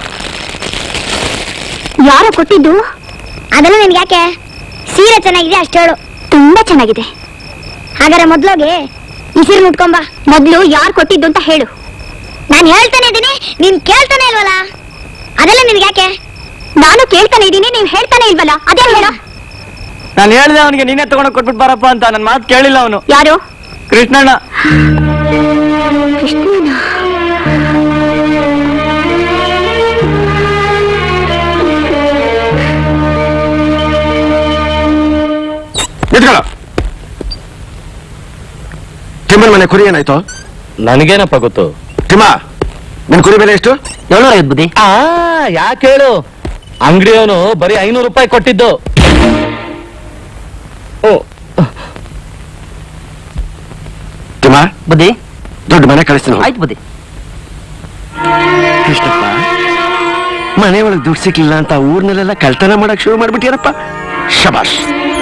ಯಾರೋ ಕೊಟ್ಟಿದ್ದು ಅದೆಲ್ಲ ನಿನ್ಗೆ ಯಾಕೆ ಸೀರೆ ಚೆನ್ನಾಗಿದೆ ಅಷ್ಟು ಹೇಳು ತುಂಬಾ ಚೆನ್ನಾಗಿದೆ ಹಾಗಾದ್ರೆ ಮೊದ್ಲೋಗಿ ಈ ಸೀರೆ ಮುಟ್ಕೊಂಬ ಮೊದ್ಲು ಯಾರು ಕೊಟ್ಟಿದ್ದು ಅಂತ ಹೇಳು ನಾನು ಹೇಳ್ತಾನೆ ಇದ್ದೀನಿ ನೀನ್ ಕೇಳ್ತಾನೆ ಇಲ್ವಲ್ಲ ಅದೆಲ್ಲ ನಿನ್ಗೆ ಯಾಕೆ ನಾನು ಕೇಳ್ತಾನೆ ಇದ್ದೀನಿ ನೀವ್ ಹೇಳ್ತಾನೆ ಇಲ್ವಲ್ಲ ಅದೇ ಹೇಳು ನಾನು ಹೇಳಿದೆ ಅವನಿಗೆ ನೀನೇ ತಗೊಂಡು ಕೊಟ್ಬಿಟ್ಟು ಬಾರಪ್ಪ ಅಂತ ನನ್ನ ಮಾತು ಕೇಳಿಲ್ಲ ಅವನು ಯಾರು ಕೃಷ್ಣಣ್ಣ ಕೃಷ್ಣನ ನಿಂತ್ಕೊಳ್ಳೋ ತಿಮ್ಮನ ಮನೆ ಕುರಿ ಏನಾಯ್ತು ನನಗೇನಪ್ಪ ಗೊತ್ತು ತಿಮ್ಮ ನಿನ್ ಕುರಿ ಬೆಲೆ ಎಷ್ಟು ಏಳ್ನೂರ ಐದು ಬುದ್ಧಿ ಆ ಯಾಕೆ ಹೇಳು ಅಂಗಡಿಯವನು ಬರೀ ಐನೂರು ರೂಪಾಯಿ ಕೊಟ್ಟಿದ್ದು ಓ ತಿಮ್ಮ ಬುದ್ಧಿ ದೊಡ್ಡ ಮನೆ ಕಳಿಸ್ತೀನಿ ಹೋಗು. ಆಯ್ತು ಬುದ್ಧಿ ಕೃಷ್ಣಪ್ಪ ಮನೆ ಒಳಗೆ ದುಡ್ಡು ಸಿಕ್ಲಿಲ್ಲ ಅಂತ ಊರ್ನಲ್ಲೆಲ್ಲ ಕಳ್ತನ ಮಾಡಕ್ ಶುರು ಮಾಡ್ಬಿಟ್ಟಿರಪ್ಪ ಶಬಾಷ್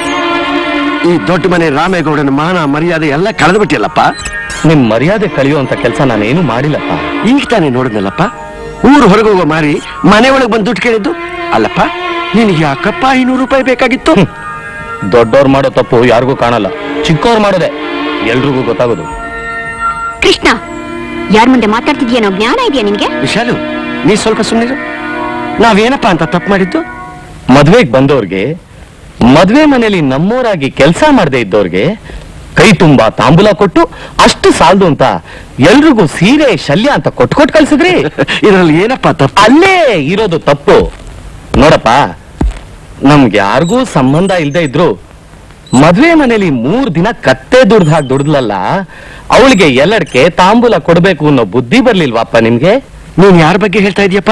ಈ ದೊಡ್ಡ ಮನೆ ರಾಮೇಗೌಡನ ಮಾನ ಮರ್ಯಾದೆ ಎಲ್ಲ ಕಳೆದು ಬಿಟ್ಟಿಯಲ್ಲಪ್ಪ ನಿಮ್ ಮರ್ಯಾದೆ ಕಳಿಯುವಂತ ಕೆಲಸ ನಾನೇನು ಮಾಡಿಲ್ಲಪ್ಪ ಈಗ ತಾನೇ ನೋಡಿದ್ನಲ್ಲಪ್ಪ ಊರು ಹೊರಗೆ ಹೋಗೋ ಮಾರಿ ಮನೆ ಒಳಗೆ ಬಂದು ದುಡ್ಡು ಕೇಳಿದ್ದು ಅಲ್ಲಪ್ಪ ನಿನಗೆ ಯಾಕಪ್ಪ ಐನೂರು ರೂಪಾಯಿ ಬೇಕಾಗಿತ್ತು ದೊಡ್ಡವ್ರು ಮಾಡೋ ತಪ್ಪು ಯಾರಿಗೂ ಕಾಣಲ್ಲ ಚಿಕ್ಕವ್ರು ಮಾಡೋದೆ ಎಲ್ರಿಗೂ ಗೊತ್ತಾಗೋದು ಕೃಷ್ಣ ಯಾರ ಮುಂದೆ ಮಾತಾಡ್ತಿದ್ಯೇನೋ ಜ್ಞಾನ ಇದೆಯಾ ನಿನ್ಗೆ ವಿಶಾಲು ನೀ ಸ್ವಲ್ಪ ಸುಮ್ಮನಿರು ನಾವೇನಪ್ಪ ಅಂತ ತಪ್ಪು ಮಾಡಿದ್ದು ಮದ್ವೆಗ್ ಬಂದವ್ರಿಗೆ ಮದ್ವೆ ಮನೇಲಿ ನಮ್ಮೋರಾಗಿ ಕೆಲಸ ಮಾಡದೆ ಇದ್ದವ್ರಿಗೆ ಕೈ ತುಂಬಾ ತಾಂಬೂಲ ಕೊಟ್ಟು ಅಷ್ಟು ಸಾಲದು ಅಂತ ಎಲ್ರಿಗೂ ಸೀರೆ ಶಲ್ಯ ಅಂತ ಕೊಟ್ಟು ಕೊಟ್ಟು ಕಳ್ಸಿದ್ರಿ ಇದರಲ್ಲಿ ಏನಪ್ಪ ತಪ್ಪು ಅಲ್ಲೇ ಇರೋದು ತಪ್ಪು ನೋಡಪ್ಪ ನಮ್ಗೆ ಯಾರಿಗೂ ಸಂಬಂಧ ಇಲ್ದೇ ಇದ್ರು ಮದ್ವೆ ಮನೇಲಿ ಮೂರ್ ದಿನ ಕತ್ತೆ ದುಡ್ದು ಹಾಕಿ ದುಡ್ದಲಲ್ಲ ಅವಳಿಗೆ ಎಲ್ಲಡ್ಕೆ ತಾಂಬೂಲ ಕೊಡ್ಬೇಕು ಅನ್ನೋ ಬುದ್ಧಿ ಬರ್ಲಿಲ್ವಾಪ್ಪ ನಿಮ್ಗೆ ನೀನ್ ಯಾರ ಬಗ್ಗೆ ಹೇಳ್ತಾ ಇದೀಯಪ್ಪ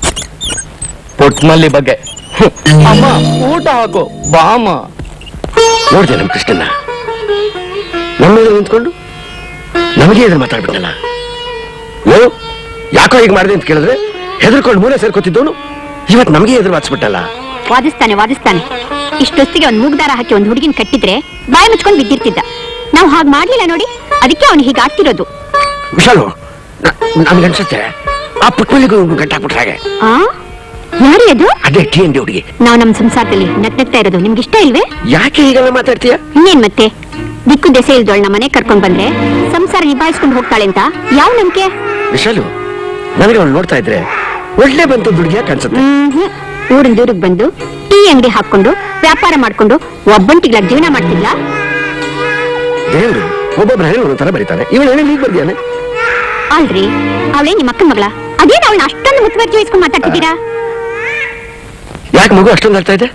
ಪುಟ್ಮಲ್ಲಿ ಬಗ್ಗೆ ಹ್ಮ್. ಅಮ್ಮ ಊಟ ಹಾಕು ಬಾಮ ನೋಡ್ದೆ ನಮ್ ಕೃಷ್ಣನ್ನ ನಮ್ಮ ಎದುರು ನಿಂತ್ಕೊಂಡು ನಮಗೆ ಎದುರು ಮಾತಾಡ್ಬಿಟ್ಟಲ್ಲ ಲೋ ಯಾಕೋ ಹೀಗೆ ಮಾಡಿದೆ ಅಂತ ಕೇಳಿದ್ರೆ ಹೆದರ್ಕೊಂಡು ಮೂಲೆ ಸೇರ್ಕೊತಿದ್ದವನು ಇವತ್ ನಮಗೆ ಎದುರು ವಾಚಿಸ್ಬಿಟ್ಟಲ್ಲ ವಾದಿಸ್ತಾನೆ ವಾದಿಸ್ತಾನೆ ಇಷ್ಟೊತ್ತಿಗೆ ಒಂದ್ ಮೂಗ್ದಾರ ಹಾಕಿ ಒಂದ್ ಹುಡುಗಿನ ಕಟ್ಟಿದ್ರೆ ಬಾಯಿ ಮುಚ್ಕೊಂಡ್ ಬಿದ್ದಿರ್ತಿದ್ದ ನಾವು ಹಾಗ್ ಮಾಡ್ಲಿಲ್ಲ ನೋಡಿ ಅದಕ್ಕೆ ಅವನು ಹೀಗೆ ಆಗ್ತಿರೋದು ವಿಶಾಲು ನನ್ಗನ್ಸುತ್ತೆ ಆ ಪುಟ್ಮಲ್ಲಿಗೂ ಗಂಟಾಕ್ಬಿಟ್ರೆ ಹಾಗೆ ಆ ಯಾರು ಅದು ಅದೇ ಟಿ ಎನ್ ಹುಡುಗಿ ನಾವು ನಮ್ ಸಂಸಾರದಲ್ಲಿ ನಗ್ ನಗ್ತಾ ಇರೋದು ನಿಮ್ಗೆ ಇಷ್ಟ ಇಲ್ವೇ ಯಾಕೆ ಹೀಗೆಲ್ಲ ಮಾತಾಡ್ತೀಯ ಇನ್ನೇನ್ ಮತ್ತೆ ದಿಕ್ಕು ದೆಸೆ ಇಲ್ದೋಳ್ ನಮ್ಮ ಮನೆ ಕರ್ಕೊಂಡ್ ಬಂದ್ರೆ ಸಂಸಾರ ನಿಭಾಯಿಸ್ಕೊಂಡು ಹೋಗ್ತಾಳೆ ಅಂತ ಯಾವ ನಂಬಿಕೆ ವಿಶಾಲು ನನಗೆ ಅವಳು ನೋಡ್ತಾ ಇದ್ರೆ ಒಳ್ಳೆ ಬಂತು ದುಡ್ಗಿಯ ಕಾಣಿಸುತ್ತೆ ಹ್ಮ್ ಊರಿನ ದೂರಕ್ಕೆ ಬಂದು ಟೀ ಅಂಗಡಿ ಹಾಕೊಂಡು ವ್ಯಾಪಾರ ಮಾಡ್ಕೊಂಡು ಒಬ್ಬಂಟಿಗ್ಲಾಗ್ ಜೀವನ ಮಾಡ್ತಿದ್ಲ ದೇವ್ರು ಒಬ್ಬೊಬ್ರು ಹೇಳಿ ಒಂದೊಂದ್ ತರ ಬರೀತಾರೆ ಇವಳು ಹೇಳಿ ಹೀಗೆ ಬರ್ದಿಯಾನೆ ಅಲ್ರಿ ಅವಳೇ ನಿಮ್ಮ ಅಕ್ಕನ ಮಗಳ ಅದೇನು ಅವಳನ್ನ ಅಷ್ಟೊಂದು ಮುತುವರ್ಜಿ ವಹಿಸ್ಕೊಂಡು ಮಾತಾಡ್ತಿದ್ದೀರಾ ಯಾಕೆ ಮಗು ಅಷ್ಟೊಂದು ಆಗ್ತಾ ಇದೆ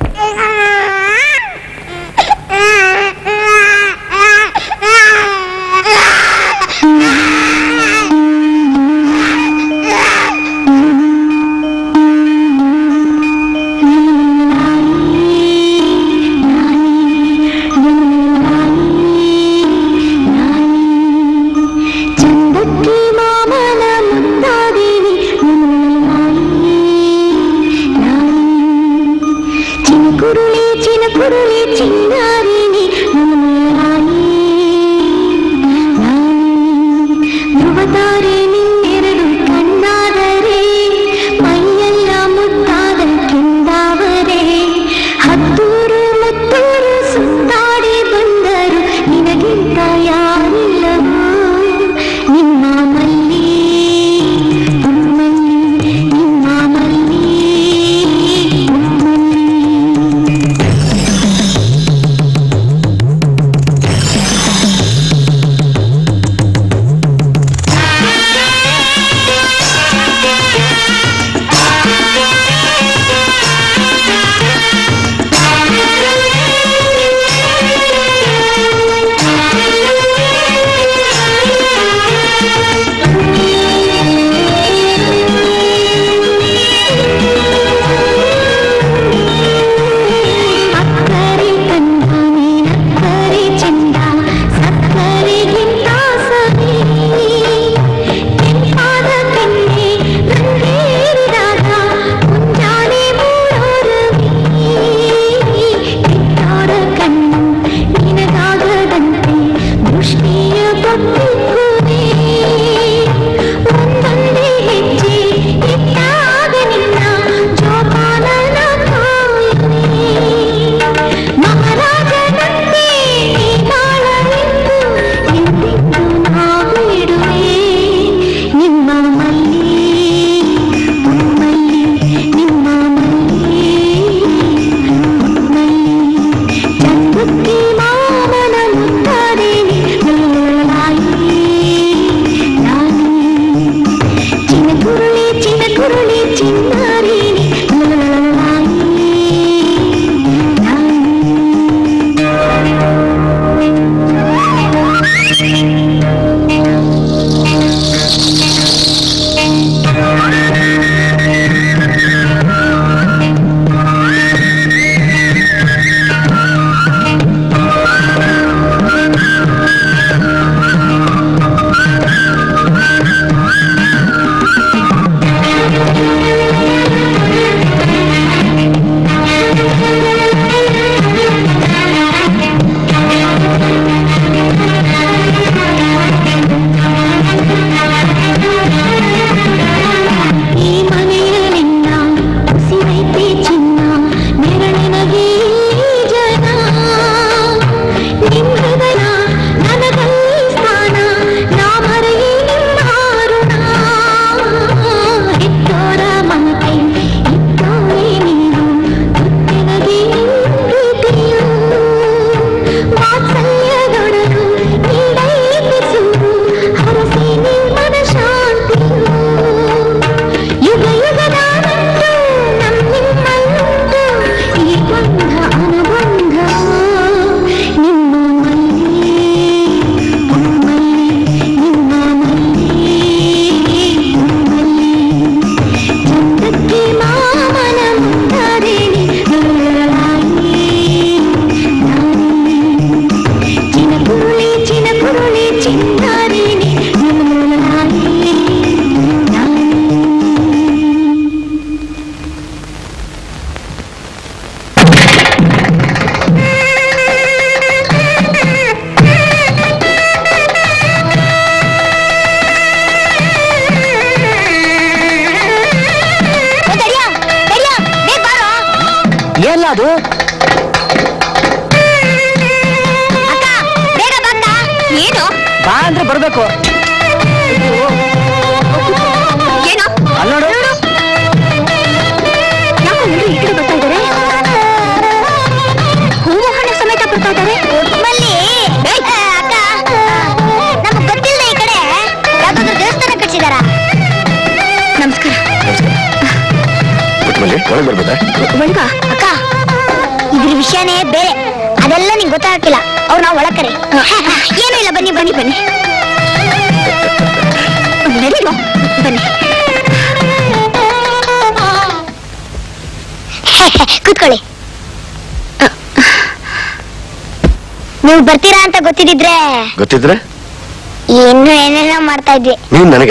ಅದು ಅಕ್ಕ ಬೇಗ ಬಂದ ಏನು ಬಾ ಅಂದ್ರೆ ಬರ್ಬೇಕು ಏನು ಅಲ್ಲ್ ನೋಡು. ಯಾಕೋ ಎಲ್ರು ಈ ಕಡೆ ಬರ್ತಾ ಇದ್ದಾರೆ ಹೂವು ಹಣ್ಣು ಸಮೇತ ಬರ್ತಾ ಇದ್ದಾರೆ ಒಟ್ನಲ್ಲಿ ಅಕ್ಕ ನಮಗ್ ಗೊತ್ತಿಲ್ಲ ಈ ಕಡೆ ಯಾವ್ದಾದ್ರು ದೇವಸ್ಥಾನ ಕಟ್ಸಿದಾರ ನಮಸ್ಕಾರ ಪುಟ್ಟಮಲ್ಲಿ ಒಳಗೆ ಬರ್ಬೋದಾ ಒಳಗ ಅಕ್ಕ ಇದ್ರ ವಿಷಯನೇ ಬೇರೆ ಅದೆಲ್ಲ ನಿಂಗೆ ಗೊತ್ತಾಗಕ್ಕಿಲ್ಲ ಅವ್ರು ನಾವು ಒಳಕರೆ ಏನೂ ಇಲ್ಲ ಬನ್ನಿ ಬನ್ನಿ ಬನ್ನಿ ನಡೀರೋ ಬನ್ನಿ ಕೂತ್ಕೊಳ್ಳಿ ನೀವು ಬರ್ತೀರಾ ಅಂತ ಗೊತ್ತಿದ್ರೆ ಗೊತ್ತಿದ್ರೆ ಇನ್ನು ಏನೇನೋ ಮಾಡ್ತಾ ಇದ್ವಿ ನೀನ್ ನನಗ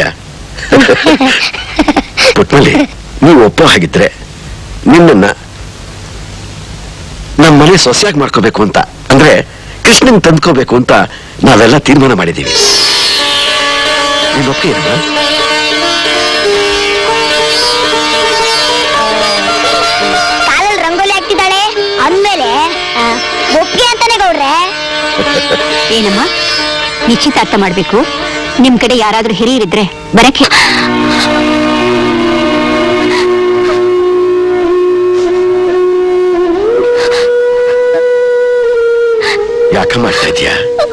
ಪುಟ್ಮಲ್ಲಿ ನೀವು ಒಪ್ಪೋ ಹಾಗಿದ್ರೆ ನಿನ್ನನ್ನ ನಮ್ಮ ಮನೆ ಸೊಸೆಯಾಗಿ ಮಾಡ್ಕೋಬೇಕು ಅಂತ ಅಂದ್ರೆ ಕೃಷ್ಣನ್ ತಂದ್ಕೋಬೇಕು ಅಂತ ನಾವೆಲ್ಲ ತೀರ್ಮಾನ ಮಾಡಿದೀವಿ ನೀನ್ ಒಪ್ಪಿಯಲ್ವಾ ಕಾಲಲ್ಲಿ ರಂಗೋಲಿ ಹಾಕ್ತಿದ್ದಾಳೆ ಅಂದ್ಮೇಲೆ ಆ, ಒಪ್ಪಿಗೆ ಅಂತಾನೆ ಗೌಡ್ರೆ ಏನಮ್ಮ ನಿಶ್ಚಿತಾರ್ಥ ಮಾಡ್ಬೇಕು ನಿಮ್ ಕಡೆ ಯಾರಾದ್ರೂ ಹಿರಿಯರಿದ್ರೆ ಬರಕ್ಕೆ ಯಾಕ ಮಾಡ್ತಾ ಇದೀಯ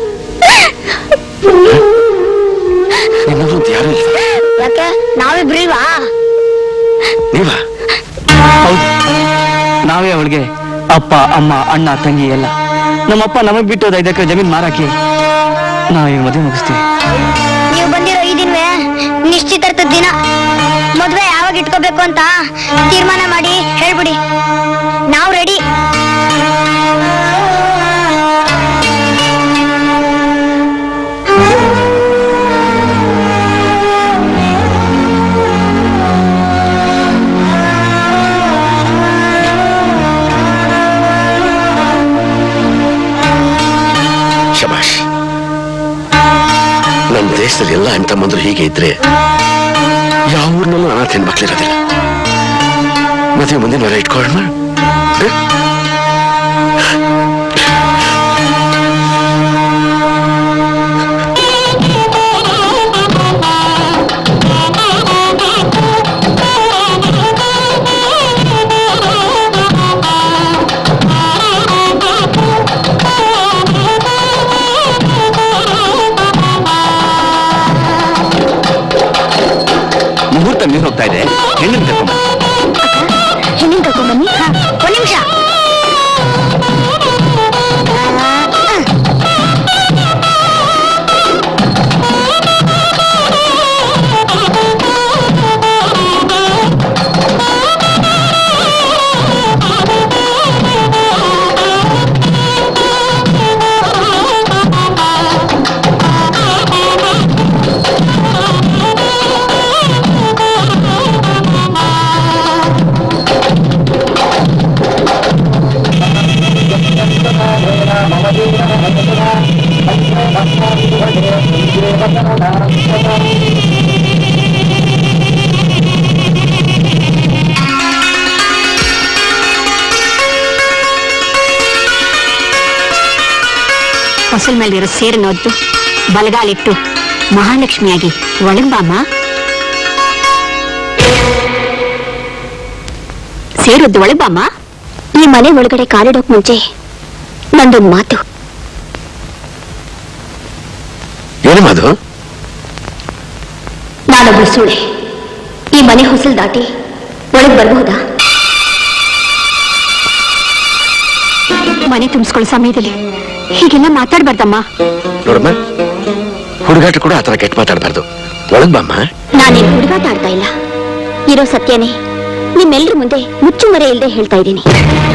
ನಿನ್ನದು ಅಂತ ಯಾರು ಇಲ್ಲ ಯಾಕೆ ನಾವಿಬ್ರು ಇಲ್ವಾ ನೀವಾ ಹೌದು ನಾವೇ ಅವಳಿಗೆ ಅಪ್ಪ ಅಮ್ಮ ಅಣ್ಣ ತಂಗಿ ಎಲ್ಲ ನಮ್ಮಪ್ಪ ನಮಗ್ ಬಿಟ್ಟು ಹೋದ ಐದು ಎಕರೆ ಜಮೀನ್ ಮಾರಾಕಿ ನಾವೀಗ ಮದುವೆ ಮುಗಿಸ್ತೀವಿ ನೀವು ಬಂದಿರೋ ಈ ದಿನವೇ ನಿಶ್ಚಿತಾರ್ಥದ ದಿನ ಮದ್ವೆ ಯಾವಾಗ ಇಟ್ಕೋಬೇಕು ಅಂತ ತೀರ್ಮಾನ ಮಾಡಿ ಹೇಳ್ಬಿಡಿ ನಾವು ರೆಡಿ ಶಬಾಷ್ ನಮ್ಮ ದೇಶದಲ್ಲಿ ಎಲ್ಲ ಅಣ್ಣ ತಮ್ಮಂದ್ರು ಹೀಗೆ ಇದ್ರೆ ಯಾವ ಊರ್ನಲ್ಲೂ ಅನಾಥ ಹೆಣ್ಮಕ್ಳಿರೋದಿಲ್ಲ ಮದುವೆ ಮುಂದಿನ ವಾರ ಇಟ್ಕೊಳ್ಳೋಣ ಹ? ಮುಹೂರ್ತ ನೀರು ಹೋಗ್ತಾ ಇದೆ ಹೆಣ್ಣಿನ ಕರ್ಕೊಂಬ ಹೆಣ್ಣಿನ ಕರ್ಕೊಂಬನ್ನಿ ಒಂದ್ ನಿಮಿಷ ಹೊಸಲ್ ಮೇಲಿರೋ ಸೇರನ್ನೊದ್ದು ಬಲಗಾಲಿಟ್ಟು ಮಹಾಲಕ್ಷ್ಮಿಯಾಗಿ ಒಳಂಬಾಮ ಸೇರೊದ್ದು ಒಳಂಬಾಮ ಈ ಮನೆ ಒಳಗಡೆ ಕಾಲಿಡೋಕ್ ಮುಂಚೆ ನಂದೊಂದು ಮಾತು ಏನು ಮಾಧು ನಾನೊಬ್ಳು ಸೂಳೆ ಈ ಮನೆ ಹೊಸಲ್ ದಾಟಿ ಒಳಗ್ ಬರಬಹುದಾ ಮನೆ ತುಂಬಿಸ್ಕೊಳ್ಳೋ ಸಮಯದಲ್ಲಿ ಹೀಗೆಲ್ಲ ಮಾತಾಡ್ಬಾರ್ದಮ್ಮ ನೋಡಮ್ಮ ಹುಡುಗಾಟ ಕೂಡ ಆತರ ಕೆಟ್ಟ ಮಾತಾಡಬಾರ್ದು ಒಳಗ್ ಬಾಮ್ಮ ನಾನೇನು ಹುಡುಗಾಟ ಆಡ್ತಾ ಇಲ್ಲ ಇರೋ ಸತ್ಯನೇ ನಿಮ್ಮೆಲ್ಲರ ಮುಂದೆ ಮುಚ್ಚುಮರೆ ಇಲ್ಲದೆ ಹೇಳ್ತಾ ಇದ್ದೀನಿ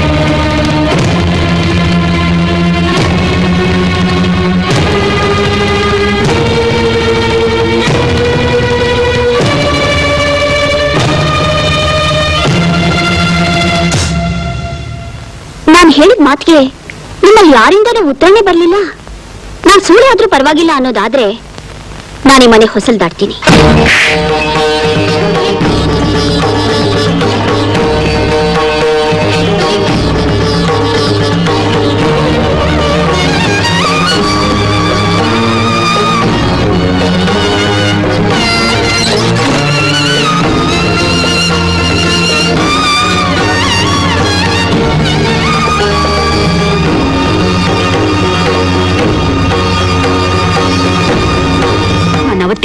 ನಾನು ಹೇಳಿದ ಮಾತಿಗೆ ನಿಮ್ಮಲ್ಲಿ ಯಾರಿಂದನೂ ಉತ್ತರನೇ ಬರಲಿಲ್ಲ ನಾನು ಸುಳ್ಳು ಆದ್ರೂ ಪರವಾಗಿಲ್ಲ ಅನ್ನೋದಾದ್ರೆ ನಾನು ಈ ಮನೆ ಹೊಸಲ್ ದಾಟ್ತೀನಿ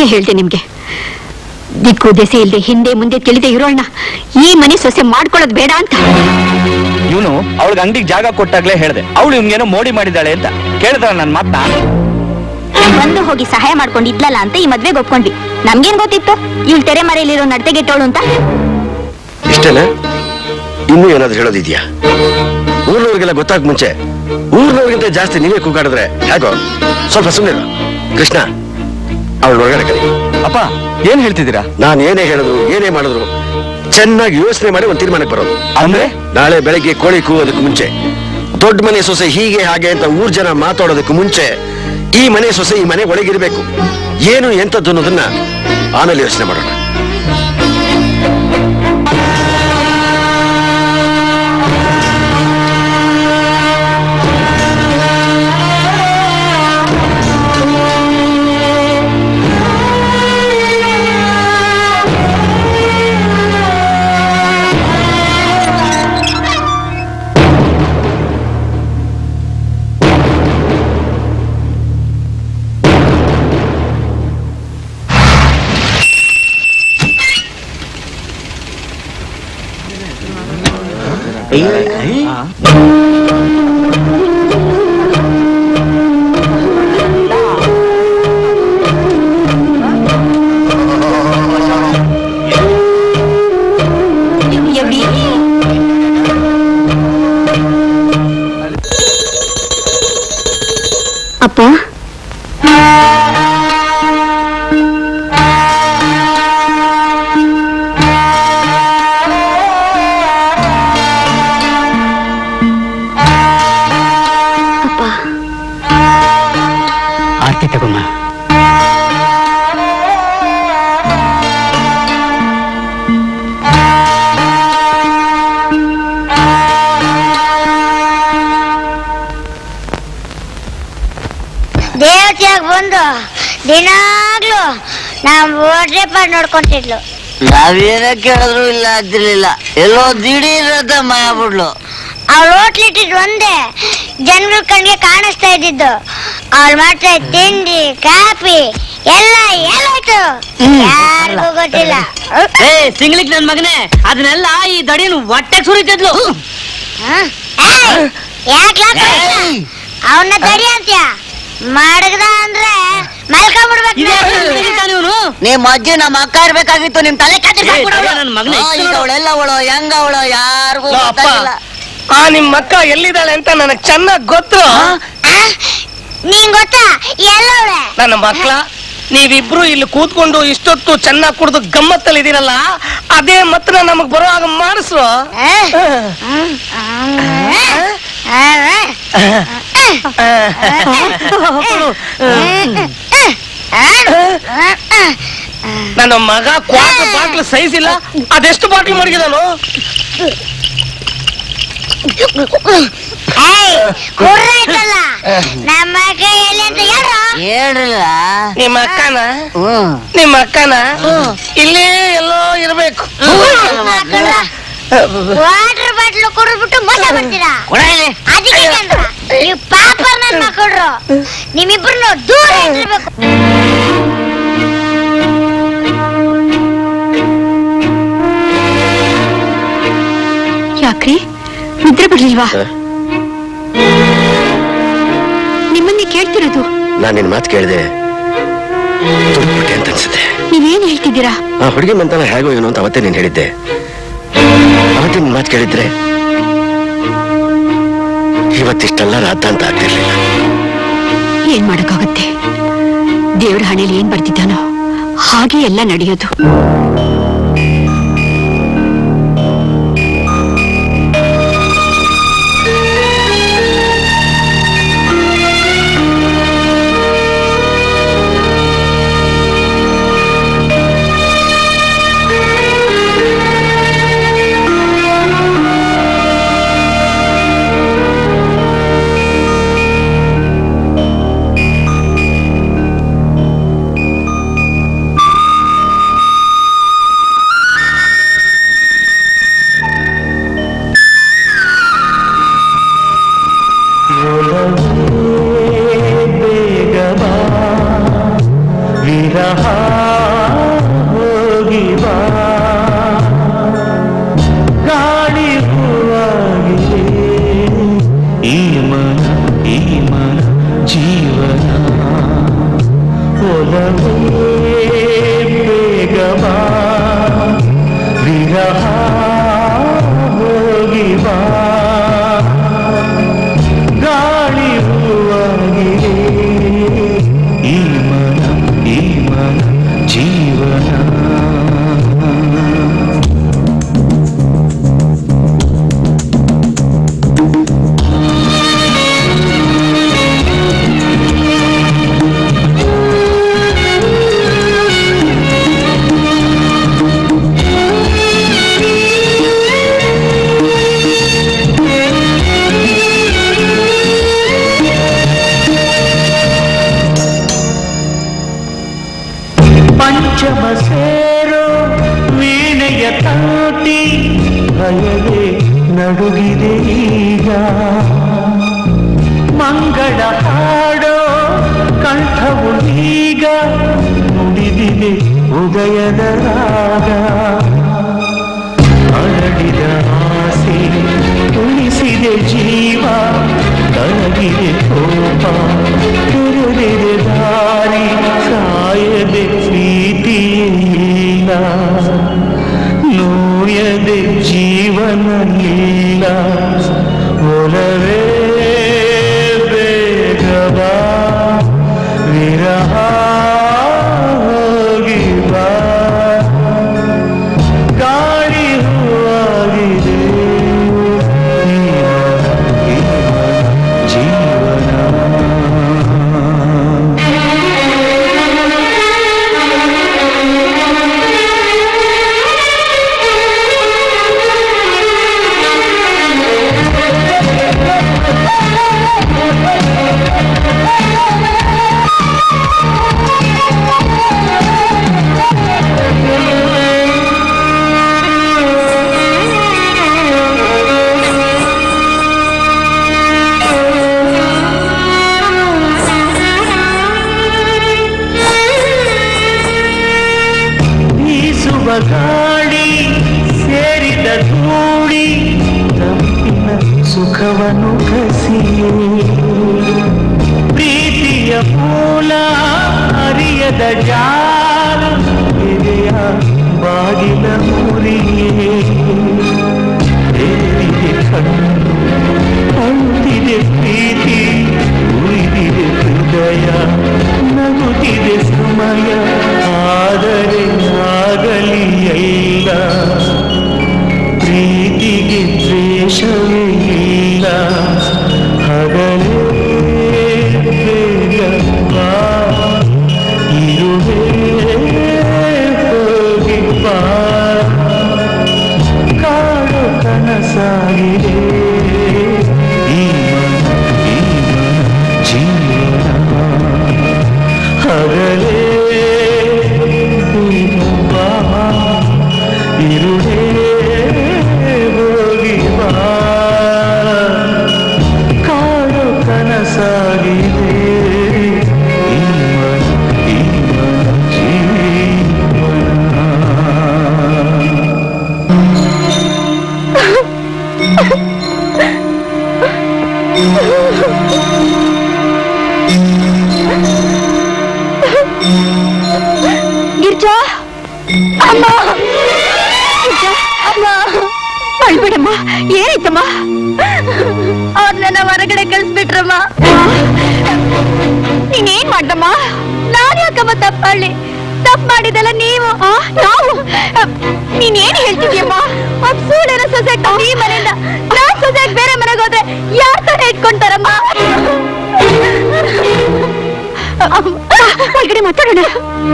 ಅದಕ್ಕೆ ಹೇಳ್ದೆ ನಿಮ್ಗೆ ದಿಕ್ಕು ದೆಸೆ ಇಲ್ಲದೆ ಹಿಂದೆ ಮುಂದೆ ತಿಳಿದೆ ಇರೋಳ್ನ ಈ ಮನೆ ಸೊಸೆ ಮಾಡ್ಕೊಳ್ಳೋದು ಬೇಡ ಅಂತ ಇವನು ಅವಳಿಗೆ ಅಂಗಡಿಗೆ ಜಾಗ ಕೊಟ್ಟಾಗ್ಲೇ ಹೇಳ್ದೆ ಅವಳು ಇವ್ನಿಗೇನೋ ಮೋಡಿ ಮಾಡಿದ್ದಾಳೆ ಅಂತ ಕೇಳಿದ್ರ ನನ್ನ ಮಾತನ್ನ ಬಂದು ಹೋಗಿ ಸಹಾಯ ಮಾಡ್ಕೊಂಡು ಇದ್ಲಲ್ಲ ಅಂತ ಈ ಮದ್ವೆಗೆ ಒಪ್ಕೊಂಡ್ವಿ ನಮ್ಗೇನ್ ಗೊತ್ತಿತ್ತು ಇವಳು ತೆರೆ ಮರೆಯಲ್ಲಿರೋ ನಡ್ತೆಗೆಟ್ಟೋಳು ಅಂತ ಇಷ್ಟೇನಾ ಇನ್ನೂ ಏನಾದ್ರು ಹೇಳೋದಿದ್ಯಾ ಊರ್ನವ್ರಿಗೆಲ್ಲ ಗೊತ್ತಾಗ ಮುಂಚೆ ಊರ್ನವ್ರಿಗಿಂತ ಜಾಸ್ತಿ ನೀವೇ ಕೂಗಾಡಿದ್ರೆ ಹೇಗೋ ಸ್ವಲ್ಪ ಸುಮ್ಮನೆ ಕೃಷ್ಣ ಅವಳು ಒಳಗಡೆ ಕರಿ ಅಪ್ಪ ಏನ್ ಹೇಳ್ತಿದ್ದೀರಾ ನಾನು ಏನೇ ಹೇಳಿದ್ರು ಏನೇ ಮಾಡಿದ್ರು ಚೆನ್ನಾಗಿ ಯೋಚನೆ ಮಾಡಿ ಒಂದು ತೀರ್ಮಾನಕ್ಕೆ ಬರೋದು ಅಂದ್ರೆ ನಾಳೆ ಬೆಳಗ್ಗೆ ಕೋಳಿ ಕೂಗೋದಕ್ಕೆ ಮುಂಚೆ ದೊಡ್ಡ ಮನೆ ಸೊಸೆ ಹೀಗೆ ಹಾಗೆ ಅಂತ ಊರ್ ಜನ ಮಾತಾಡೋದಕ್ಕೆ ಮುಂಚೆ ಈ ಮನೆ ಸೊಸೆ ಈ ಮನೆ ಒಳಗಿರ್ಬೇಕು ಏನು ಎಂತದ್ದು ಅನ್ನೋದನ್ನ ಆಮೇಲೆ ಯೋಚನೆ ಮಾಡೋಣ ಅಪ್ಪ ಆರ್ತಿ ತಗೊಮ್ಮ ದೇವತೆಯಾಗ ಬಂದು ದಿನಾಗ್ಲೂ ನಾವು ಓಟ್ರೆ ಪಾಡ್ ನೋಡ್ಕೊಂತಿದ್ಲು ನಾವೇನ ಕೇಳಿದ್ರು ಇಲ್ಲ ಅಂತಿರ್ಲಿಲ್ಲ ಎಲ್ಲೋ ದಿಢೀರ್ ಅಂತ ಮಾಯ ಬಿಡ್ಲು ಅವ್ಳು ಹೋಟ್ಲಿಟ್ಟಿದ್ ಒಂದೇ ಜನಗಳ ಕಣ್ಗೆ ಕಾಣಿಸ್ತಾ ಇದ್ದಿದ್ದು ಅವ್ಳು ಮಾಡ್ತಾ ಇದ್ದ ತಿಂಡಿ ಕಾಫಿ ಎಲ್ಲ ಎಲ್ಲಾಯ್ತು ಯಾರಿಗೂ ಗೊತ್ತಿಲ್ಲ ಏ ಸಿಂಗ್ಲಿಕ್ ನನ್ ಮಗನೇ ಅದನ್ನೆಲ್ಲ ಈ ದಡಿನ ಹೊಟ್ಟೆ ಸುರಿತಿದ್ಲು ಅವನ್ನ ತಡಿ ಅಂತ್ಯ ಮಡಗದ ಅಂದ್ರೆ ಮಲ್ಕೊಂಡ್ಬಿಡ್ಬೇಕು ನಿಮ್ ಅಜ್ಜಿ ನಮ್ಮ ಅಕ್ಕ ಇರ್ಬೇಕಾಗಿತ್ತು ನಿಮ್ ತಲೆ ಕಟ್ಟಿ ನನ್ ಮಗನೇ. ಈಗ ಅವಳೆಲ್ಲ ಅವಳು ಹೆಂಗ ಅವಳು ಯಾರಿಗೂ ಲೋ, ಅಪ್ಪ ಗೊತ್ತಾಗಿಲ್ಲ ಆ ನಿಮ್ಮ ಅಕ್ಕ ಎಲ್ಲಿದ್ದಾಳೆ ಅಂತ ನನಗೆ ಚೆನ್ನಾಗ್ ಗೊತ್ತು ನೀನ್ ಗೊತ್ತಾ ಎಲ್ಲವಳೆ ನನ್ನ ಮಕ್ಳ ನೀವಿಬ್ರು ಇಲ್ಲಿ ಕೂತ್ಕೊಂಡು ಇಷ್ಟೊತ್ತು ಚೆನ್ನಾಗಿ ಕುಡ್ದು ಗಮ್ಮತ್ತಲ್ಲಿ ಇದೀರಲ್ಲ ಅದೇ ಮತ್ರ ನಮಗ್ ಬರೋ ಹಾಗೆ ಮಾಡಿಸ್ರು ನನ್ನ ಮಗ ಕ್ವಾರ್ಟರ್ ಬಾಟ್ಲ್ ಸೈಜ್ ಇಲ್ಲ ಅದೆಷ್ಟು ಬಾಟ್ಲ್ ಮಡಗಿದಾನು ಕುರ್ರಾಯ್ತಲ್ಲ ನಮ್ಮ ಅಕ್ಕ ಎಲ್ಲಿ ಅಂತ ಹೇಳು ಹೇಳ್ರಲ್ಲ ನಿಮ್ಮ ಅಕ್ಕನ ಹ್ಮ್ ನಿಮ್ಮ ಅಕ್ಕನ ಇಲ್ಲೇ ಎಲ್ಲೋ ಇರ್ಬೇಕು ವಾಟರ್ ಬಾಟ್ಲು ಕುಡಿದ್ಬಿಟ್ಟು ಮೋಸ ಬರ್ತೀರಾ ಕೊಡಲಿ ಅದಕ್ಕೆ ಚಂದ್ರ ನೀವು ಪಾಪ ನನ್ ಮಕ್ಕಳ್ರು ನಿಮ್ಮಿಬ್ರು ದೂರ ಇಟ್ಟಿರ್ಬೇಕು ಯಾಕ್ರಿ ನಿದ್ರೆ ಬರ್ಲಿಲ್ವಾ ನಿಮ್ಮನ್ನೇ ಕೇಳ್ತಿರೋದು ನಾನು ನಿನ್ ಮಾತು ಕೇಳಿದೆ ತುರ್ಬಿಟ್ಟೆ ಅಂತ ಅನ್ಸುತ್ತೆ ನೀವೇನ್ ಹೇಳ್ತಿದ್ದೀರಾ ಆ ಹುಡುಗಿ ಮಂತನ ಹೇಗೋ ಏನು ಅಂತ ಅವತ್ತೇ ನೀನ್ ಹೇಳಿದ್ದೆ ಅವತ್ತೇ ನಿನ್ ಮಾತು ಕೇಳಿದ್ರೆ ಇವತ್ತಿಷ್ಟೆಲ್ಲ ರಾತ ಅಂತ ಆಗ್ತಿರ್ಲಿಲ್ಲ ಏನ್ ಮಾಡಕ್ಕಾಗತ್ತೆ ದೇವ್ರ ಹಣೆಯಲ್ಲಿ ಏನ್ ಬರ್ತಿದ್ದಾನೋ ಹಾಗೆ ಎಲ್ಲ ನಡೆಯೋದು ವಿರಹ ಒಲವೇ ಬೇಗ ಬಾ ವಿರಹ ಹೋಗಿ ಬಾ ಗಾಳಿ ಹೂವಾಗಿದೆ ಈ ಮನ ಈ ಮನ ಜೀವನ ಪಂಚಮ ಸೇರೋ ವೀಣೆಯ ತಾಟಿ ಭಯವೇ ನಡುಗಿದೆ ಈಗ ಮಂಗಳ ಹಾಡೋ ಕಂಠವು ಈಗ ನುಡಿದಿದೆ ಉದಯದ ರಾಗ ಅರಳಿದ ಆಸೆ ಉಳಿಸಿದೆ ಜೀವ ಕರಗಿದೆ ಕೋಪ ತೆರೆದಿದೆ ದಾರಿ ಸಾಯದೆ ಪ್ರೀತಿಯಿಲ್ಲ ನೋಯದೆ ಜೀವನ ಇಲ್ಲ ಒಲವೇ ಬೇಗವಾ ವಿರಹ ಹೋಗಿ ಬಾ ಗಾಳಿ ಹೂವಾಗಿದೆ ಈ ಮನ, ಈ ಮನ ಜೀವನ ಬೀಸುವ ಗಾಳಿ ಸೇರಿದ ಧೂಳಿ ತಂಪಿನ ಸುಖವನ್ನು ಕಸಿಯೇ ಪ್ರೀತಿಯ ಮೂಲ ಅರಿಯದ ಜಾಲ ಎದೆಯ ಬಾಗಿಲ ಮುರಿಯೇ ಏರಿದೆ ಕಣ್ಣು ಅಳುತ್ತಿದೆ ಪ್ರೀತಿ ಉಳಿದಿದೆ ಹೃದಯ ನಗುತ್ತಿದೆ ಸಮಯ ಆದರೆ ಆಗಲಿ ಎಲ್ಲ ಪ್ರೀತಿಗೆ ದ್ವೇಷವೇ ಇಲ್ಲ ಹಗಲೇ ಬೇಗ ಬಾ ಇರುವೆ ಹೋಗಿ ಬಾ ಕಾಡು ಕನಸಾಗಿದೆ ಈ ಮನ ಈ ಮನ ಜೀವನ ಹಗಲೇ ಬೇಗ ಬಾ ಇರುವೆ ಹೋಗಿ ಬಾ ಕಾಡು ಕನಸಾಗಿದೆ ಈ ಮನ ಈ ಮನ ಜೀವನ ಗಿರ್ಜಾ ಅಮ್ಮ ಗಿರ್ಜಾ ಅಮ್ಮ ಅಳ್ಬೇಡಮ್ಮ ಏನಾಯ್ತಮ್ಮ ಅವ್ರ ನನ್ನ ಹೊರಗಡೆ ಕಳಿಸ್ಬಿಟ್ರಮ್ಮ ನೀನೇನ್ ಮಾಡ್ದಮ್ಮ ನಾನ್ ಯಾಕಮ್ಮ ತಪ್ಪಾಳಿ ತಪ್ಪು ಮಾಡಿದಲ್ಲ ನೀವು ಆ, ನಾವು ನೀನೇನ್ ಹೇಳ್ತಿದ್ಯಮ್ಮ ಅಪ್ಸೂಡನ ಸೊಸೈಟಿ ಈ ಮನೆಯಿಂದ ನಾನ್ ಸೊಸೈಟಿ ಬೇರೆ ಮನೆಗೆ ಹೋದ್ರೆ ಯಾರ್ ತರ ಇಟ್ಕೊಂತಾರಮ್ಮ ಒಳಗಡೆ ಮಾತಾಡೋಣ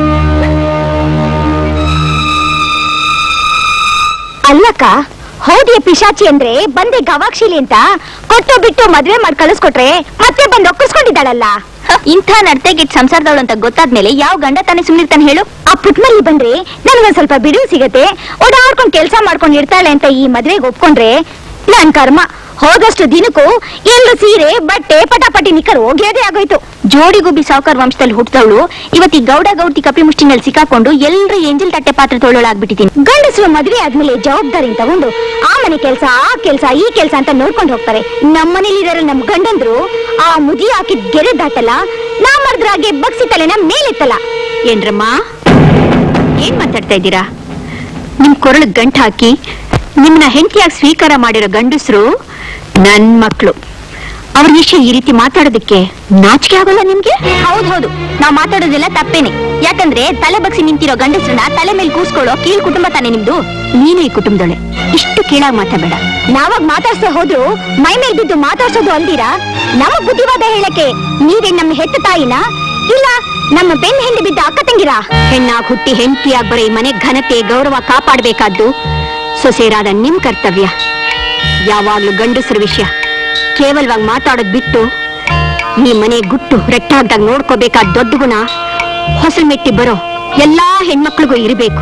ಅಲ್ಲಕ್ಕ ಹೌದಿಯ ಪಿಶಾಚಿ ಅಂದ್ರೆ ಬಂದೆ ಗವಾಕ್ಷಿಲಿ ಅಂತ ಕೊಟ್ಟು ಬಿಟ್ಟು ಮದ್ವೆ ಮಾಡಿ ಕಳಿಸ್ಕೊಟ್ರೆ ಮತ್ತೆ ಬಂದು ಒಕ್ಕಿಸ್ಕೊಂಡಿದ್ದಾಳಲ್ಲ ಇಂಥ ನಡ್ತೆಗಿಟ್ ಸಂಸಾರದವಳು ಅಂತ ಗೊತ್ತಾದ್ಮೇಲೆ ಯಾವ ಗಂಡ ತಾನೇ ಸುಮ್ನಿರ್ತಾನೆ ಹೇಳು ಆ ಪುಟ್ಮಲ್ಲಿ ಬಂದ್ರೆ ನನಗೊಂದ್ ಸ್ವಲ್ಪ ಬಿಡುವು ಸಿಗತ್ತೆ ಓಡಾಡ್ಕೊಂಡ್ ಕೆಲ್ಸ ಮಾಡ್ಕೊಂಡ್ ಇರ್ತಾಳೆ ಅಂತ ಈ ಮದ್ವೆಗೆ ಒಪ್ಕೊಂಡ್ರೆ ನನ್ ಕರ್ಮ ಹೋಗಷ್ಟು ದಿನಕ್ಕೂ ಎಲ್ಲ ಸೀರೆ ಬಟ್ಟೆ ಪಟಾಪಟಿ ನಿಕ್ಕರ್ ಹೋಗ್ಯೋದೇ ಆಗೋಯ್ತು ಜೋಡಿಗುಬ್ಬಿ ಸಾವುಕಾರ್ ವಂಶದಲ್ಲಿ ಹುಟ್ಟಿದವಳು ಇವತ್ತಿ ಗೌಡ ಗೌಟಿ ಕಪಿ ಮುಷ್ಟಿನಲ್ಲಿ ಸಿಕ್ಕಾಕೊಂಡು ಎಲ್ರು ಎಂಜಲ್ ತಟ್ಟೆ ಪಾತ್ರೆ ತೊಳೋಳಾಗ್ಬಿಟ್ಟಿದ್ದೀನಿ ಗಂಡಸರು ಮದ್ವೆ ಆದ್ಮೇಲೆ ಜವಾಬ್ದಾರಿ ತಗೊಂಡು ಆ ಮನೆ ಕೆಲ್ಸ ಆ ಕೆಲ್ಸ ಈ ಕೆಲ್ಸ ಅಂತ ನೋಡ್ಕೊಂಡು ಹೋಗ್ತಾರೆ ನಮ್ಮ ಮನೇಲಿ ಇರೋ ನಮ್ ಗಂಡಂದ್ರು ಆ ಮುದಿ ಹಾಕಿದ್ ಗೆರೆ ದಾಟಲ್ಲ ನಾ ಮಾಡಿದ್ರ ಹಾಗೆ ಬಗ್ಸಿ ತಲೆನ ಮೇಲೆತ್ತಲ್ಲ ಏನ್ರಮ್ಮ ಏನ್ ಮಾತಾಡ್ತಾ ಇದ್ದೀರಾ ನಿಮ್ ಕೊರಳು ಗಂಟು ಹಾಕಿ ನಿಮ್ನ ಹೆಂಡತಿಯಾಗಿ ಸ್ವೀಕಾರ ಮಾಡಿರೋ ಗಂಡಸರು ನನ್ ಮಕ್ಳು ಅವ್ರ ವಿಷಯ ಈ ರೀತಿ ಮಾತಾಡೋದಕ್ಕೆ ನಾಚಿಕೆ ಆಗೋಲ್ಲ ನಿಮ್ಗೆ ಹೌದೌದು ನಾವ್ ಮಾತಾಡೋದೆಲ್ಲ ತಪ್ಪೇನೆ ಯಾಕಂದ್ರೆ ತಲೆ ಬಗ್ಸಿ ನಿಂತಿರೋ ಗಂಡಸ್ರನ್ನ ತಲೆ ಮೇಲೆ ಕೂಸ್ಕೊಳ್ಳೋ ಕೀಳ್ ಕುಟುಂಬ ತಾನೆ ನಿಮ್ದು ನೀನು ಈ ಕುಟುಂಬದೊಳೆ ಇಷ್ಟು ಕೀಳಾಗಿ ಮಾತಾಡಬೇಡ ನಾವಾಗ ಮಾತಾಡ್ಸೋ ಹೋದ್ರು ಮೈ ಮೇಲ್ ಬಿದ್ದು ಮಾತಾಡ್ಸೋದು ಅಲ್ದಿರಾ ನಮ್ಮ ಬುದ್ಧಿವಾದ ಹೇಳಕ್ಕೆ ನೀವೇ ನಮ್ಮ ಹೆತ್ತ ತಾಯಿನ ಇಲ್ಲ ನಮ್ಮ ಬೆನ್ನ ಹಿಂದೆ ಬಿದ್ದ ಅಕ್ಕ ತಂಗಿರ ಹೆಣ್ಣಾಗ್ ಹುಟ್ಟಿ ಹೆಂಡತಿಯಾಗಿ ಬರೋ ಈ ಮನೆ ಘನತೆ ಗೌರವ ಕಾಪಾಡಬೇಕಾದ್ದು ಸೊಸೆಯರಾದ ನಿಮ್ ಕರ್ತವ್ಯ ಯಾವಾಗ್ಲೂ ಗಂಡಸರ ವಿಷಯ ಕೇವಲವಾಗಿ ಮಾತಾಡೋದ್ ಬಿಟ್ಟು ಈ ಮನೆ ಗುಟ್ಟು ರೆಟ್ಟಾಗ್ದಾಗ ನೋಡ್ಕೋಬೇಕಾದ ದೊಡ್ಡ ಗುಣ ಹೊಸಲು ಮೆಟ್ಟಿ ಬರೋ ಎಲ್ಲಾ ಹೆಣ್ಮಕ್ಳಿಗೂ ಇರಬೇಕು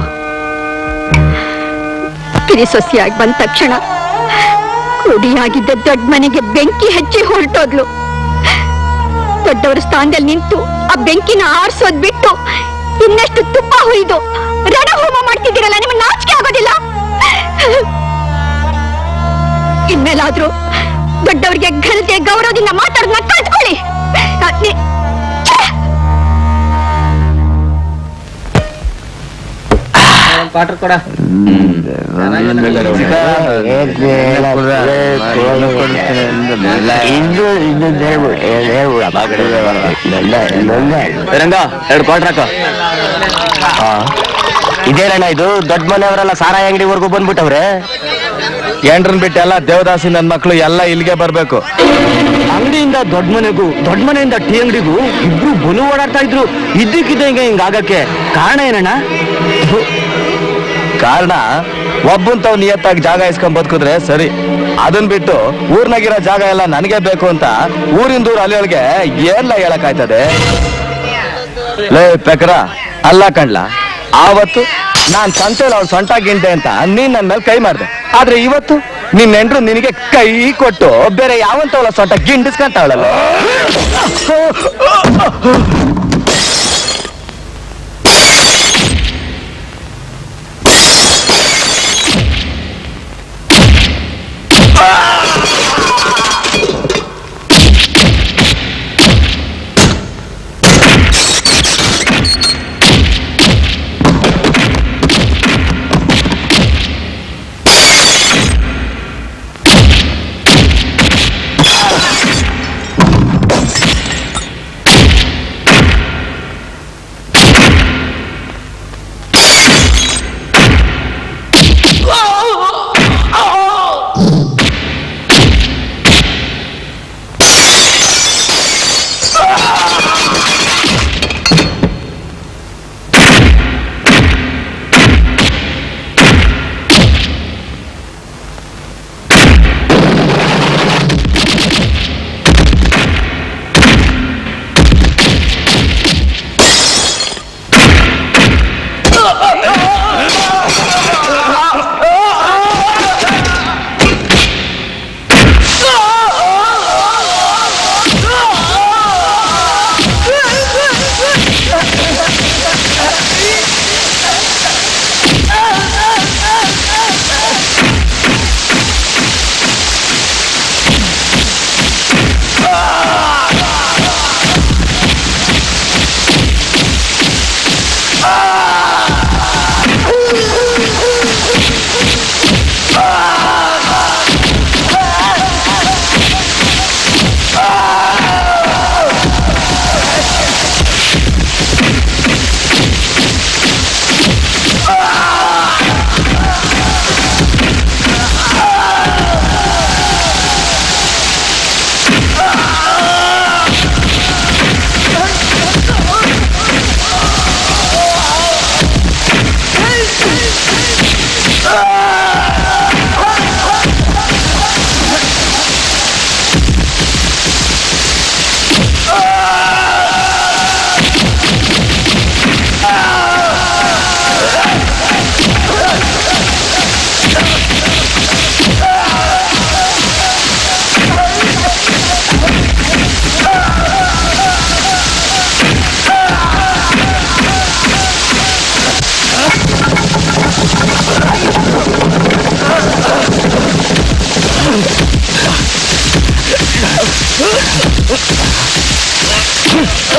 ಕಿರಿ ಸೊಸೆಯಾಗಿ ಬಂದ ತಕ್ಷಣ ಕುಡಿಯಾಗಿದ್ದ ದೊಡ್ಡ ಮನೆಗೆ ಬೆಂಕಿ ಹಚ್ಚಿ ಹೊರಟೋದ್ಲು ದೊಡ್ಡವರ ಸ್ಥಾನದಲ್ಲಿ ನಿಂತು ಆ ಬೆಂಕಿನ ಆರ್ಸೋದ್ ಬಿಟ್ಟು ಇನ್ನಷ್ಟು ತುಪ್ಪ ಹುಯ್ದು ರಣ ಹೋಮ ಮಾಡ್ತಿದ್ದೀರಲ್ಲ ನಿಮಗೆ ನಾಚಿಕೆ ಆಗೋದಿಲ್ಲ ಇನ್ಮೇಲಾದ್ರೂ ದೊಡ್ಡವರಿಗೆ ಘನತೆ ಗೌರವದಿಂದ ಮಾತಾಡೋದನ್ನ ಕಲ್ತ್ಕೊಳ್ಳಿ ಅ, ನಿ- ಛೆ! ಕ್ವಾರ್ಟರ್ ಕೊಡ ರಂಗ ಎರಡು ಕ್ವಾರ್ಟರ್ ಹಾಕ ಇದೇನಣ್ಣ ಇದು ದೊಡ್ಡ ಮನೆಯವರೆಲ್ಲ ಸಾರಾಯಿ ಅಂಗಡಿವರೆಗೂ ಬಂದ್ಬಿಟ್ಟವ್ರೆ ಎಂಡ್ರನ್ ಬಿಟ್ಟು ಎಲ್ಲ ದೇವದಾಸಿ ನನ್ ಮಕ್ಳು ಎಲ್ಲ ಇಲ್ಲಿಗೆ ಬರ್ಬೇಕು ಅಂಗಡಿಯಿಂದ ದೊಡ್ಡ ಮನೆಗೂ ದೊಡ್ಡ ಮನೆಯಿಂದ ಟೀ ಅಂಗಡಿಗೂ ಇಬ್ರು ಬಲು ಓಡಾಡ್ತಾ ಇದ್ರು ಇದ್ದಕ್ಕಿದ್ದಂಗೆ ಹಿಂಗಾಗಕ್ಕೆ ಕಾರಣ ಏನಣ್ಣ ಥು, ಕಾರಣ ಒಬ್ಬನ್ ತಾವ್ ನಿಯತ್ತಾಗಿ ಜಾಗ ಇಸ್ಕೊಂಡ್ ಬದುಕಿದ್ರೆ ಸರಿ ಅದನ್ ಬಿಟ್ಟು ಊರ್ನಾಗಿರೋ ಜಾಗ ಎಲ್ಲ ನನಗೆ ಬೇಕು ಅಂತ ಊರಿಂದ ಊರ್ ಅಲ್ಲಿಯೊಳಗೆ ಏನ್ಲ ಹೇಳಕ್ಕಾಯ್ತದೆ ಲೇ ಪೆಕರ ಅಲ್ಲ ಕಣ್ಲ ಆವತ್ತು ನಾನ್ ಸಂತೆಲ್ ಅವ್ಳು ಸೊಂಟ ಗಿಂಟೆ ಅಂತ ನೀನ್ ನನ್ ಮೇಲೆ ಕೈ ಮಾಡ್ದೆ ಆದ್ರೆ ಇವತ್ತು ನಿನ್ ನೆಂಟ್ರು ನಿನಗೆ ಕೈ ಕೊಟ್ಟು ಬೇರೆ ಯಾವಂತವಳ ಸೊಂಟ ಗಿಂಡಿಸ್ಕೊಂತಾವಳಲ್ಲ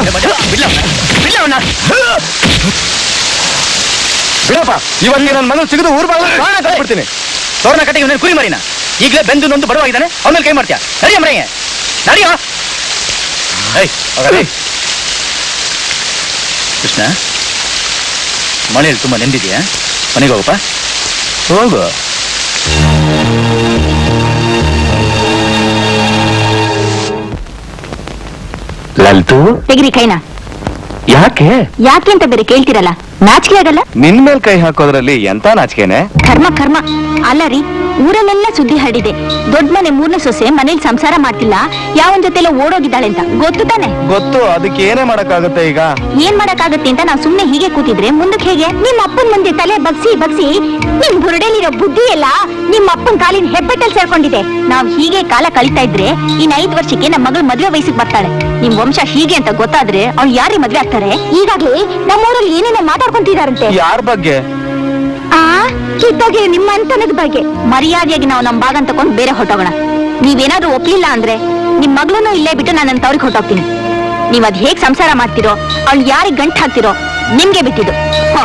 ಬಿಡಪ್ಪ ಇವತ್ತಿಗೆ ನನ್ನ ಮಗನ ಸಿಗದು ಊರ್ ಬಾಗಿಲು ಪ್ರಾಣ ಕಟ್ಬಿಡ್ತೀನಿ ತೋರಣ ಕಟ್ಟಿಗೆ ಒಂದೇನು ಕುರಿ ಮರಿನ ಈಗಲೇ ಬೆಂದು ನೊಂದು ಬಡವಾಗಿದ್ದಾನೆ ಅವನಲ್ಲಿ ಕೈ ಮಾಡ್ತೀಯ ನಡಿಯ ಮನೆಗೆ ನಡಿಯ ಏಯ್ ಹೋಗಲಿ. ಕೃಷ್ಣ ಮಳೆಯಲ್ಲಿ ತುಂಬಾ ನೆಂದಿದ್ಯಾ ಮನೆಗೆ ಹೋಗಪ್ಪ ಹೋಗು ಲಲ್ತು ತೆಗಿರಿ ಕೈನ ಯಾಕೆ ಯಾಕೆ ಅಂತ ಬೇರೆ ಕೇಳ್ತಿರಲ್ಲ ನಾಚಿಕೆ ಆಗಲ್ಲ ನಿನ್ ಮೇಲ್ ಕೈ ಹಾಕೋದ್ರಲ್ಲಿ ಎಂತ ನಾಚಿಕೆನೆ ಕರ್ಮ ಕರ್ಮ ಅಲ್ಲ ರೀ ಊರಲ್ಲೆಲ್ಲ ಸುದ್ದಿ ಹರಡಿದೆ ದೊಡ್ಡ ಮನೆ ಮೂರನೇ ಸೊಸೆ ಮನೇಲಿ ಸಂಸಾರ ಮಾಡ್ತಿಲ್ಲ ಯಾವನ್ ಜೊತೆಲ್ಲ ಓಡೋಗಿದ್ದಾಳೆ ಅಂತ ಗೊತ್ತು ತಾನೆ ಗೊತ್ತು ಅದಕ್ಕೆ ಏನೇ ಮಾಡಕ್ಕಾಗುತ್ತೆ ಈಗ ಏನ್ ಮಾಡಕ್ಕಾಗತ್ತೆ ಅಂತ ನಾವ್ ಸುಮ್ನೆ ಹೀಗೆ ಕೂತಿದ್ರೆ ಮುಂದಕ್ಕೆ ಹೇಗೆ ನಿಮ್ ಅಪ್ಪನ್ ಮುಂದೆ ತಲೆ ಬಗ್ಸಿ ಬಗ್ಸಿ ನಿಮ್ ಬುರುಡೆಲಿರೋ ಬುದ್ಧಿ ಎಲ್ಲ ನಿಮ್ ಅಪ್ಪನ್ ಕಾಲಿನ ಹೆಬ್ಬೆಟ್ಟಲ್ ಸೇರ್ಕೊಂಡಿದೆ ನಾವ್ ಹೀಗೆ ಕಾಲ ಕಳಿತಾ ಇದ್ರೆ ಇನ್ ಐದ್ ವರ್ಷಕ್ಕೆ ನಮ್ ಮಗಳು ಮದ್ವೆ ವಯಸ್ಸಿಗೆ ಬರ್ತಾಳೆ ನಿಮ್ ವಂಶ ಹೀಗೆ ಅಂತ ಗೊತ್ತಾದ್ರೆ ಅವ್ಳು ಯಾರಿಗೆ ಮದ್ವೆ ಆಗ್ತಾರೆ ಈಗಾಗ್ಲೇ ನಮ್ಮೂರಲ್ಲಿ ಏನೇನೋ ಮಾತಾಡ್ಕೊಂತಿದಾರಂತೆ ಯಾರ ಬಗ್ಗೆ ಆ ಕಿತ್ತೋಗಿ ನಿಮ್ಮ ಅಂತನದ ಬಗ್ಗೆ ಮರ್ಯಾದೆಯಾಗಿ ನಾವು ನಮ್ ಭಾಗನ್ ತಗೊಂಡ್ ಬೇರೆ ಹೊಟ್ಟೋಗೋಣ ನೀವೇನಾದ್ರೂ ಒಪ್ಲಿಲ್ಲ ಅಂದ್ರೆ ನಿಮ್ ಮಗಳನ್ನೂ ಇಲ್ಲೇ ಬಿಟ್ಟು ನಾನು ನನ್ನ ತವ್ರಿಗೆ ಹೊಟ್ಟೋಗ್ತೀನಿ ನೀವ್ ಅದ್ ಹೇಗ್ ಸಂಸಾರ ಮಾಡ್ತಿರೋ ಅವ್ಳು ಯಾರಿಗ್ ಗಂಟ್ ಹಾಕ್ತಿರೋ ನಿಮ್ಗೆ ಬಿಟ್ಟಿದ್ದು ಹ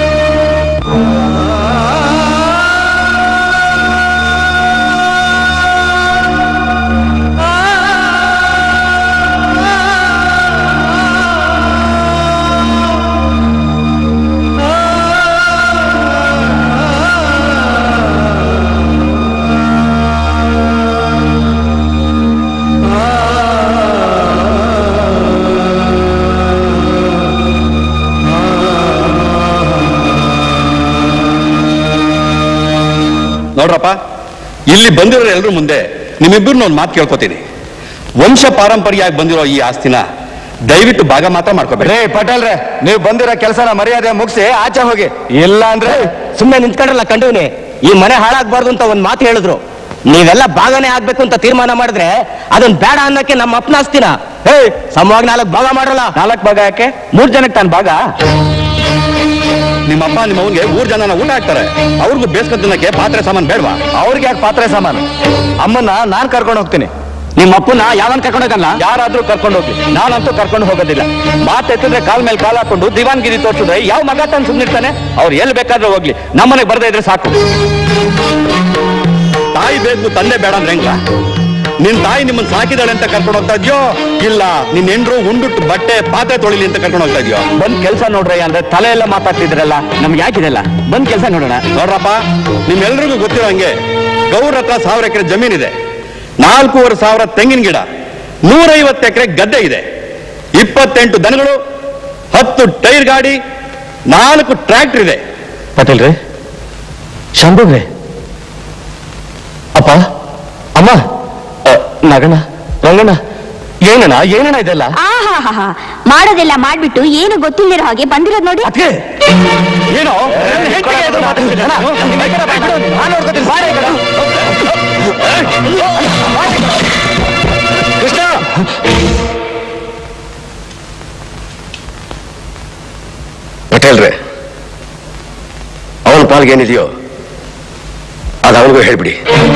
ನೋಡ್ರಪ್ಪ ಇಲ್ಲಿ ಬಂದಿರೋ ಎಲ್ಲರೂ ಮುಂದೆ ನಿಮ್ಮಿಬ್ಬರನ್ನ ಒಂದು ಮಾತು ಕೇಳ್ಕೊತೀನಿ ವಂಶ ಪಾರಂಪರ್ಯಾಗಿ ಬಂದಿರೋ ಈ ಆಸ್ತಿನ ದಯವಿಟ್ಟು ಭಾಗ ಮಾತ್ರ ಮಾಡ್ಕೋಬೇಡಿ ರೇ ಪಟೇಲ್ರೆ ನೀವು ಬಂದಿರೋ ಕೆಲಸನ ಮರ್ಯಾದೆ ಮುಗಿಸಿ ಆಚೆ ಹೋಗಿ ಇಲ್ಲ ಅಂದ್ರೆ ಸುಮ್ಮನೆ ನಿಂತ್ಕೊಂಡ್ರಲ್ಲ ಕಂಡುವ್ನಿ ಈ ಮನೆ ಹಾಳಾಗ್ಬಾರ್ದು ಅಂತ ಒಂದ್ ಮಾತು ಹೇಳಿದ್ರು ನೀವೆಲ್ಲ ಭಾಗನೇ ಆಗ್ಬೇಕು ಅಂತ ತೀರ್ಮಾನ ಮಾಡಿದ್ರೆ ಅದನ್ ಬೇಡ ಅನ್ನಕ್ಕೆ ನಮ್ಮ ಅಪ್ಪನ ಆಸ್ತಿನ ಹೇ ಸಮವಾಗಿ ನಾಲ್ಕು ಭಾಗ ಮಾಡಲ್ಲ ನಾಲ್ಕು ಭಾಗ ಯಾಕೆ ಮೂರ್ ಜನಕ್ಕೆ ತಾನು ಭಾಗ ನಿಮ್ಮಪ್ಪ ನಿಮ್ಮ ಅವನಿಗೆ ಊರ್ ಜನನ ಊಟ ಹಾಕ್ತಾರೆ ಅವ್ರಿಗೂ ಬೇಸ್ಕೊಂಡ್ ತಿನ್ನಕ್ಕೆ ಪಾತ್ರೆ ಸಾಮಾನು ಬೇಡವಾ ಅವ್ರಿಗೆ ಯಾಕೆ ಪಾತ್ರೆ ಸಾಮಾನು ಅಮ್ಮನ್ನ ನಾನ್ ಕರ್ಕೊಂಡು ಹೋಗ್ತೀನಿ ನಿಮ್ಮ ಅಪ್ಪನ ಯಾವನ್ ಕರ್ಕೊಂಡೋಗಲ್ಲ ಯಾರಾದ್ರೂ ಕರ್ಕೊಂಡು ಹೋಗ್ಲಿ ನಾನಂತೂ ಕರ್ಕೊಂಡು ಹೋಗೋದಿಲ್ಲ ಮಾತ್ ಎತ್ತಿದ್ರೆ ಕಾಲ್ ಮೇಲೆ ಕಾಲ್ ಹಾಕೊಂಡು ದಿವಾನ್ಗಿರಿ ತೋರ್ಸಿದ್ರೆ ಯಾವ ಮಗ ತಂದು ಸುಮ್ನಿರ್ತಾನೆ ಅವ್ರು ಎಲ್ಲಿ ಬೇಕಾದ್ರೂ ಹೋಗ್ಲಿ ನಮ್ಮನೆಗೆ ಬರ್ದೇ ಇದ್ರೆ ಸಾಕು ತಾಯಿ ಬೇಕು ತಂದೆ ಬೇಡ ಅಂದ್ರೆ ಹೆಂಗ ನಿನ್ ತಾಯಿ ನಿಮ್ಮನ್ನ ಸಾಕಿದಾಳೆ ಅಂತ ಕರ್ಕೊಂಡು ಹೋಗ್ತಾ ಇದ್ಯೋ ಇಲ್ಲ ನಿನ್ ಹೆಂಡ್ರು ಉಂಡುಟ್ಟು ಬಟ್ಟೆ ಪಾತ್ರೆ ತೊಳಿಲಿ ಅಂತ ಕರ್ಕೊಂಡು ಹೋಗ್ತಾ ಇದೆಯೋ ಬಂದ್ ಕೆಲಸ ನೋಡ್ರಯ್ಯ ಅಂದ್ರೆ ತಲೆ ಎಲ್ಲ ಮಾತಾಡ್ತಿದ್ರಲ್ಲ ನಮ್ಗೆ ಯಾಕಿದೆಲ್ಲ ಬಂದ್ ಕೆಲಸ ನೋಡೋಣ ನೋಡ್ರಪ್ಪ ನಿಮ್ಮೆಲ್ರಿಗೂ ಗೊತ್ತಿರೋ ಹಂಗೆ ಗೌರ ಹತ್ರ ಸಾವಿರ ಎಕರೆ ಜಮೀನಿದೆ ನಾಲ್ಕೂವರೆ ಸಾವಿರ ತೆಂಗಿನ ಗಿಡ ನೂರೈವತ್ತು ಎಕರೆ ಗದ್ದೆ ಇದೆ ಇಪ್ಪತ್ತೆಂಟು ದನಗಳು ಹತ್ತು ಟೈರ್ ಗಾಡಿ ನಾಲ್ಕು ಟ್ರ್ಯಾಕ್ಟರ್ ಇದೆ ಪಟೇಲ್ ರೀ ಶಂಭುಗ್ರೆ ಅಪ್ಪ ಅಮ್ಮ ಅ, ನಗಣ ರಂಗಣ್ಣ ಏನಣ್ಣ ಏನಣ್ಣ ಇದೆಲ್ಲ ಆಹಾಹಾಹಾ. ಮಾಡೋದೆಲ್ಲ ಮಾಡ್ಬಿಟ್ಟು ಏನು ಗೊತ್ತಿಲ್ಲದಿರೋ ಹಾಗೆ ಬಂದಿರೋದ್ ನೋಡಿ ಏನೋ ಕೃಷ್ಣ ಪಟೇಲ್ರೆ ಅವನ ಪಾಲ್ಗೆ ಏನಿದೆಯೋ ಅದು ಅವನಿಗೂ ಹೇಳ್ಬಿಡಿ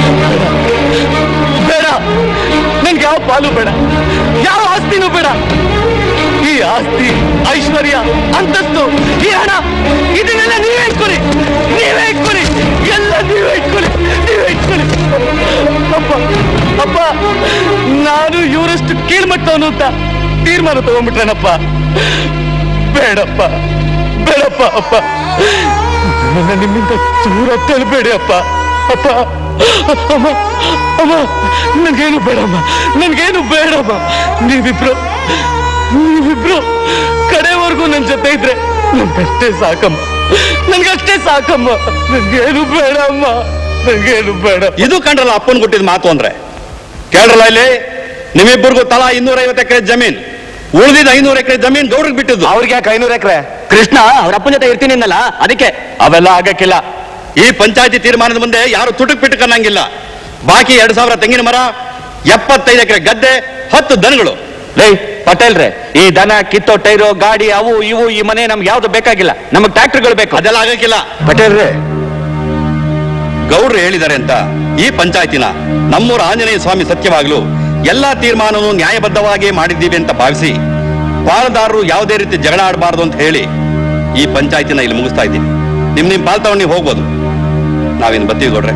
ಬೇಡ ನನ್ಗೆ ಯಾವ ಪಾಲು ಬೇಡ ಯಾವ ಆಸ್ತಿನೂ ಬೇಡ ಈ ಆಸ್ತಿ ಐಶ್ವರ್ಯ ಅಂತಸ್ತು ಈ ಹಣ ಇದನ್ನೆಲ್ಲ ನೀವೇ ಇಟ್ಕೊಳ್ಳಿ ನೀವೇ ಇಟ್ಕೊಳ್ಳಿ ಎಲ್ಲ ನೀವೇ ಇಟ್ಕೊಳ್ಳಿ ನೀವೇ ಇಟ್ಕೊಳ್ಳಿ ಅಪ್ಪ ಅಪ್ಪ ನಾನು ಇವರಷ್ಟು ಕೀಳ್ಮಟ್ಟವನು ಅಂತ ತೀರ್ಮಾನ ತಗೊಂಡ್ಬಿಟ್ರೇನಪ್ಪ ಬೇಡಪ್ಪ ಬೇಡಪ್ಪ ಅಪ್ಪ ನನ್ನ ನಿಮ್ಮಿಂದ ದೂರ ತಲಬೇಡಿ ಅಪ್ಪ ಅಪ್ಪ ಅಮ್ಮ ಅಮ್ಮ ನನ್ಗೇನು ಬೇಡಮ್ಮ ನನ್ಗೇನು ಬೇಡಮ್ಮ ನೀವಿಬ್ರು ನೀವಿಬ್ರು ಕಡೆವರೆಗೂ ನನ್ನ ಜೊತೆ ಇದ್ರೆ ನನ್ಗಷ್ಟೇ ಸಾಕಮ್ಮ ನನ್ಗಷ್ಟೇ ಸಾಕಮ್ಮ ನನ್ಗೇನು ಬೇಡಮ್ಮ ನನ್ಗೇನು ಬೇಡ ಇದು ಕಂಡ್ರಲ್ಲ ಅಪ್ಪನ್ ಕೊಟ್ಟಿದ್ ಮಾತು ಅಂದ್ರೆ ಕೇಳ್ರಲ್ಲ ಇಲ್ಲಿ ನಿಮ್ಮಿಬ್ಬರಿಗೂ ತಲಾ ಇನ್ನೂರೈವತ್ತು ಎಕರೆ ಜಮೀನ್ ಉಳಿದಿದ್ದ ಐನೂರು ಎಕರೆ ಜಮೀನ್ ಗೌಡ್ರಿಗೆ ಬಿಟ್ಟಿದ್ದು ಅವ್ರಿಗೆ ಯಾಕೆ ಐನೂರು ಎಕರೆ ಕೃಷ್ಣ ಅವ್ರ ಅಪ್ಪನ ಜೊತೆ ಇರ್ತೀನಿ ಅನ್ನಲ್ಲ ಅದಕ್ಕೆ ಅವೆಲ್ಲ ಆಗಕ್ಕಿಲ್ಲ ಈ ಪಂಚಾಯತಿ ತೀರ್ಮಾನದ ಮುಂದೆ ಯಾರು ತುಟುಕ್ ಪಿಟುಕ್ ಅನ್ನಂಗಿಲ್ಲ ಬಾಕಿ ಎರಡ್ ಸಾವಿರ ತೆಂಗಿನ ಮರ ಎಪ್ಪತ್ತೈದು ಎಕರೆ ಗದ್ದೆ ಹತ್ತು ದನಗಳು ಲೈ ಪಟೇಲ್ರೆ ಈ ದನ ಕಿತ್ತೋ ಟೈರು ಗಾಡಿ ಅವು ಇವು ಈ ಮನೆ ನಮ್ಗೆ ಯಾವ್ದು ಬೇಕಾಗಿಲ್ಲ ನಮಗ್ ಟ್ರ್ಯಾಕ್ಟರ್ಗಳು ಬೇಕು ಅದೆಲ್ಲ ಆಗಕ್ಕಿಲ್ಲ ಪಟೇಲ್ರೆ ಗೌಡ್ರು ಹೇಳಿದ್ದಾರೆ ಅಂತ ಈ ಪಂಚಾಯತಿನ ನಮ್ಮೂರ ಆಂಜನೇಯ ಸ್ವಾಮಿ ಸತ್ಯವಾಗ್ಲು ಎಲ್ಲಾ ತೀರ್ಮಾನವನ್ನು ನ್ಯಾಯಬದ್ಧವಾಗಿ ಮಾಡಿದ್ದೀವಿ ಅಂತ ಭಾವಿಸಿ ಪಾಲುದಾರರು ಯಾವುದೇ ರೀತಿ ಜಗಳ ಆಡಬಾರ್ದು ಅಂತ ಹೇಳಿ ಈ ಪಂಚಾಯತಿನ ಇಲ್ಲಿ ಮುಗಿಸ್ತಾ ಇದ್ದೀನಿ ನಿಮ್ ನಿಮ್ ಪಾಲ್ ತಗೊಂಡು ನೀವು ಹೋಗ್ಬೋದು ನಾವಿನ್ ಬರ್ತೀವಿ ಗೌಡ್ರೆ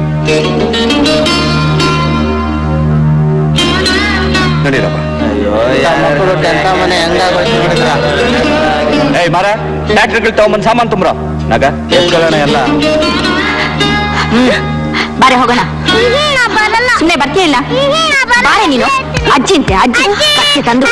ನಡೀರಪ್ಪ ಏಯ್ ಮಾರ ಟ್ಯಾಕ್ಟರ್ಗಳು ತಗೊಂಬಂದ್ ಸಾಮಾನ್ ತುಂಬ್ರ ನಗ ಎತ್ಕೊಳ್ಳೋಣ ಎಲ್ಲ ಬಾರೆ ಹೋಗೋಣ ಸುಮ್ಮನೆ ಬರ್ತೀಯಲ್ಲ ಬಾರೆ ನೀನು ಅಜ್ಜಿ ಅಂತೆ ಅಜ್ಜಿ ಕತ್ತೆ ತಂದು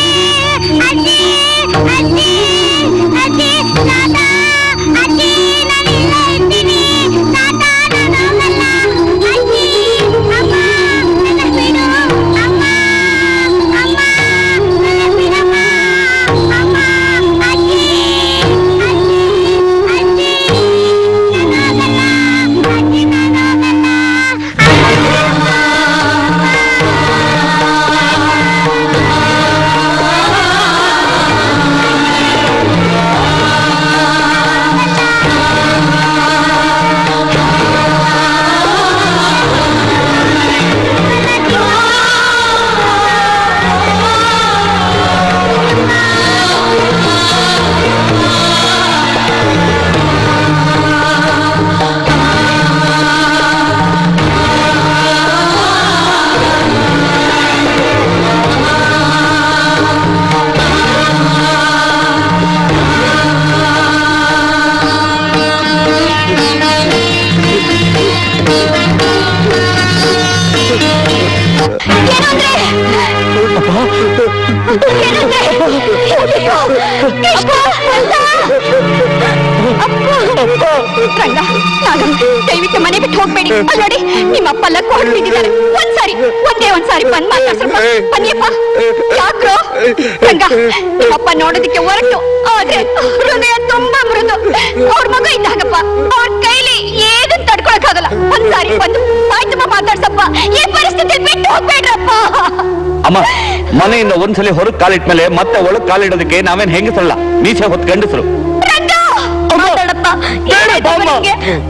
ರಂಗ ನಾಗಮ್ಮ ದಯವಿಟ್ಟು ಮನೆ ಬಿಟ್ಟು ಹೋಗ್ಬೇಡಿ ಅಲ್ಲ್ ನೋಡಿ ನಿಮ್ಮ ಅಪ್ಪ ಎಲ್ಲ ಕೋಡ್ ಬಿದ್ದಿದ್ದಾರೆ ಒಂದ್ಸಾರಿ ಒಂದೇ ಒಂದ್ಸಾರಿ ಬಂದ್ ಮಾತಾಡ್ಸಪ್ಪ ಬನ್ನಿಯಪ್ಪ ಯಾಕ್ರೋ ರಂಗ ನಿಮ್ಮಪ್ಪ ನೋಡೋದಕ್ಕೆ ಹೊರಟು ಆದ್ರೆ ಹೃದಯ ತುಂಬಾ ಮೃದು ಅವ್ರ ಮಗ ಇದ್ದಾಗಪ್ಪ ಅವ್ರ ಕೈಲಿ ಏನು ತಡ್ಕೊಳಕ್ಕಾಗಲ್ಲ ಒಂದ್ಸಾರಿ ಬಂದು ಬಾಯ್ ತುಂಬ ಮಾತಾಡ್ಸಪ್ಪ ಈ ಪರಿಸ್ಥಿತಿ ಬಿಟ್ಟು ಹೋಗ್ಬೇಡ್ರಪ್ಪ ಅಮ್ಮ ಮನೆಯಿಂದ ಒಂದ್ಸಲಿ ಹೊರಗ್ ಕಾಲಿಟ್ಮೇಲೆ ಮತ್ತೆ ಒಳಗ್ ಕಾಲಿಡೋದಕ್ಕೆ ನಾವೇನ್ ಹೆಂಗಸಲ್ಲ ಮೀಸೆ ಹೊತ್ತು ಗಂಡಸರು ರಂಗ ಮಾತಾಡಪ್ಪ ಏನಾಯ್ತು ಅವನಿಗೆ?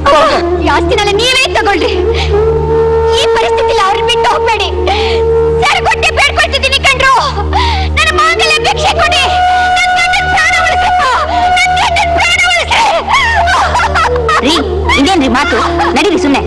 ಈ ಆಸ್ತಿನೆಲ್ಲ ನೀವೇ ತಗೊಳ್ಳಿ ಈ ಪರಿಸ್ಥಿತಿಲಿ ಅವ್ರ ಬಿಟ್ಟು ಹೋಗ್ಬೇಡಿ ಸರ್ ಕೊಟ್ಟಿ ಬೇಡ್ಕೊಳ್ತಿದ್ದೀನಿ ಕಣ್ರು ನನ್ನ ಮಾಂಗಲ್ಯ ಭಿಕ್ಷೆ ಕೊಡಿ ನನ್ ಗಂಡನ್ ಪ್ರಾಣ ಉಳಿಸಪ್ಪ ನನ್ ಗಂಡನ್ ಪ್ರಾಣ ಉಳಿಸಿ ರೀ ಇದೇನ್ರಿ ಮಾತು ನಡೀರಿ ಸುಮ್ಮನೆ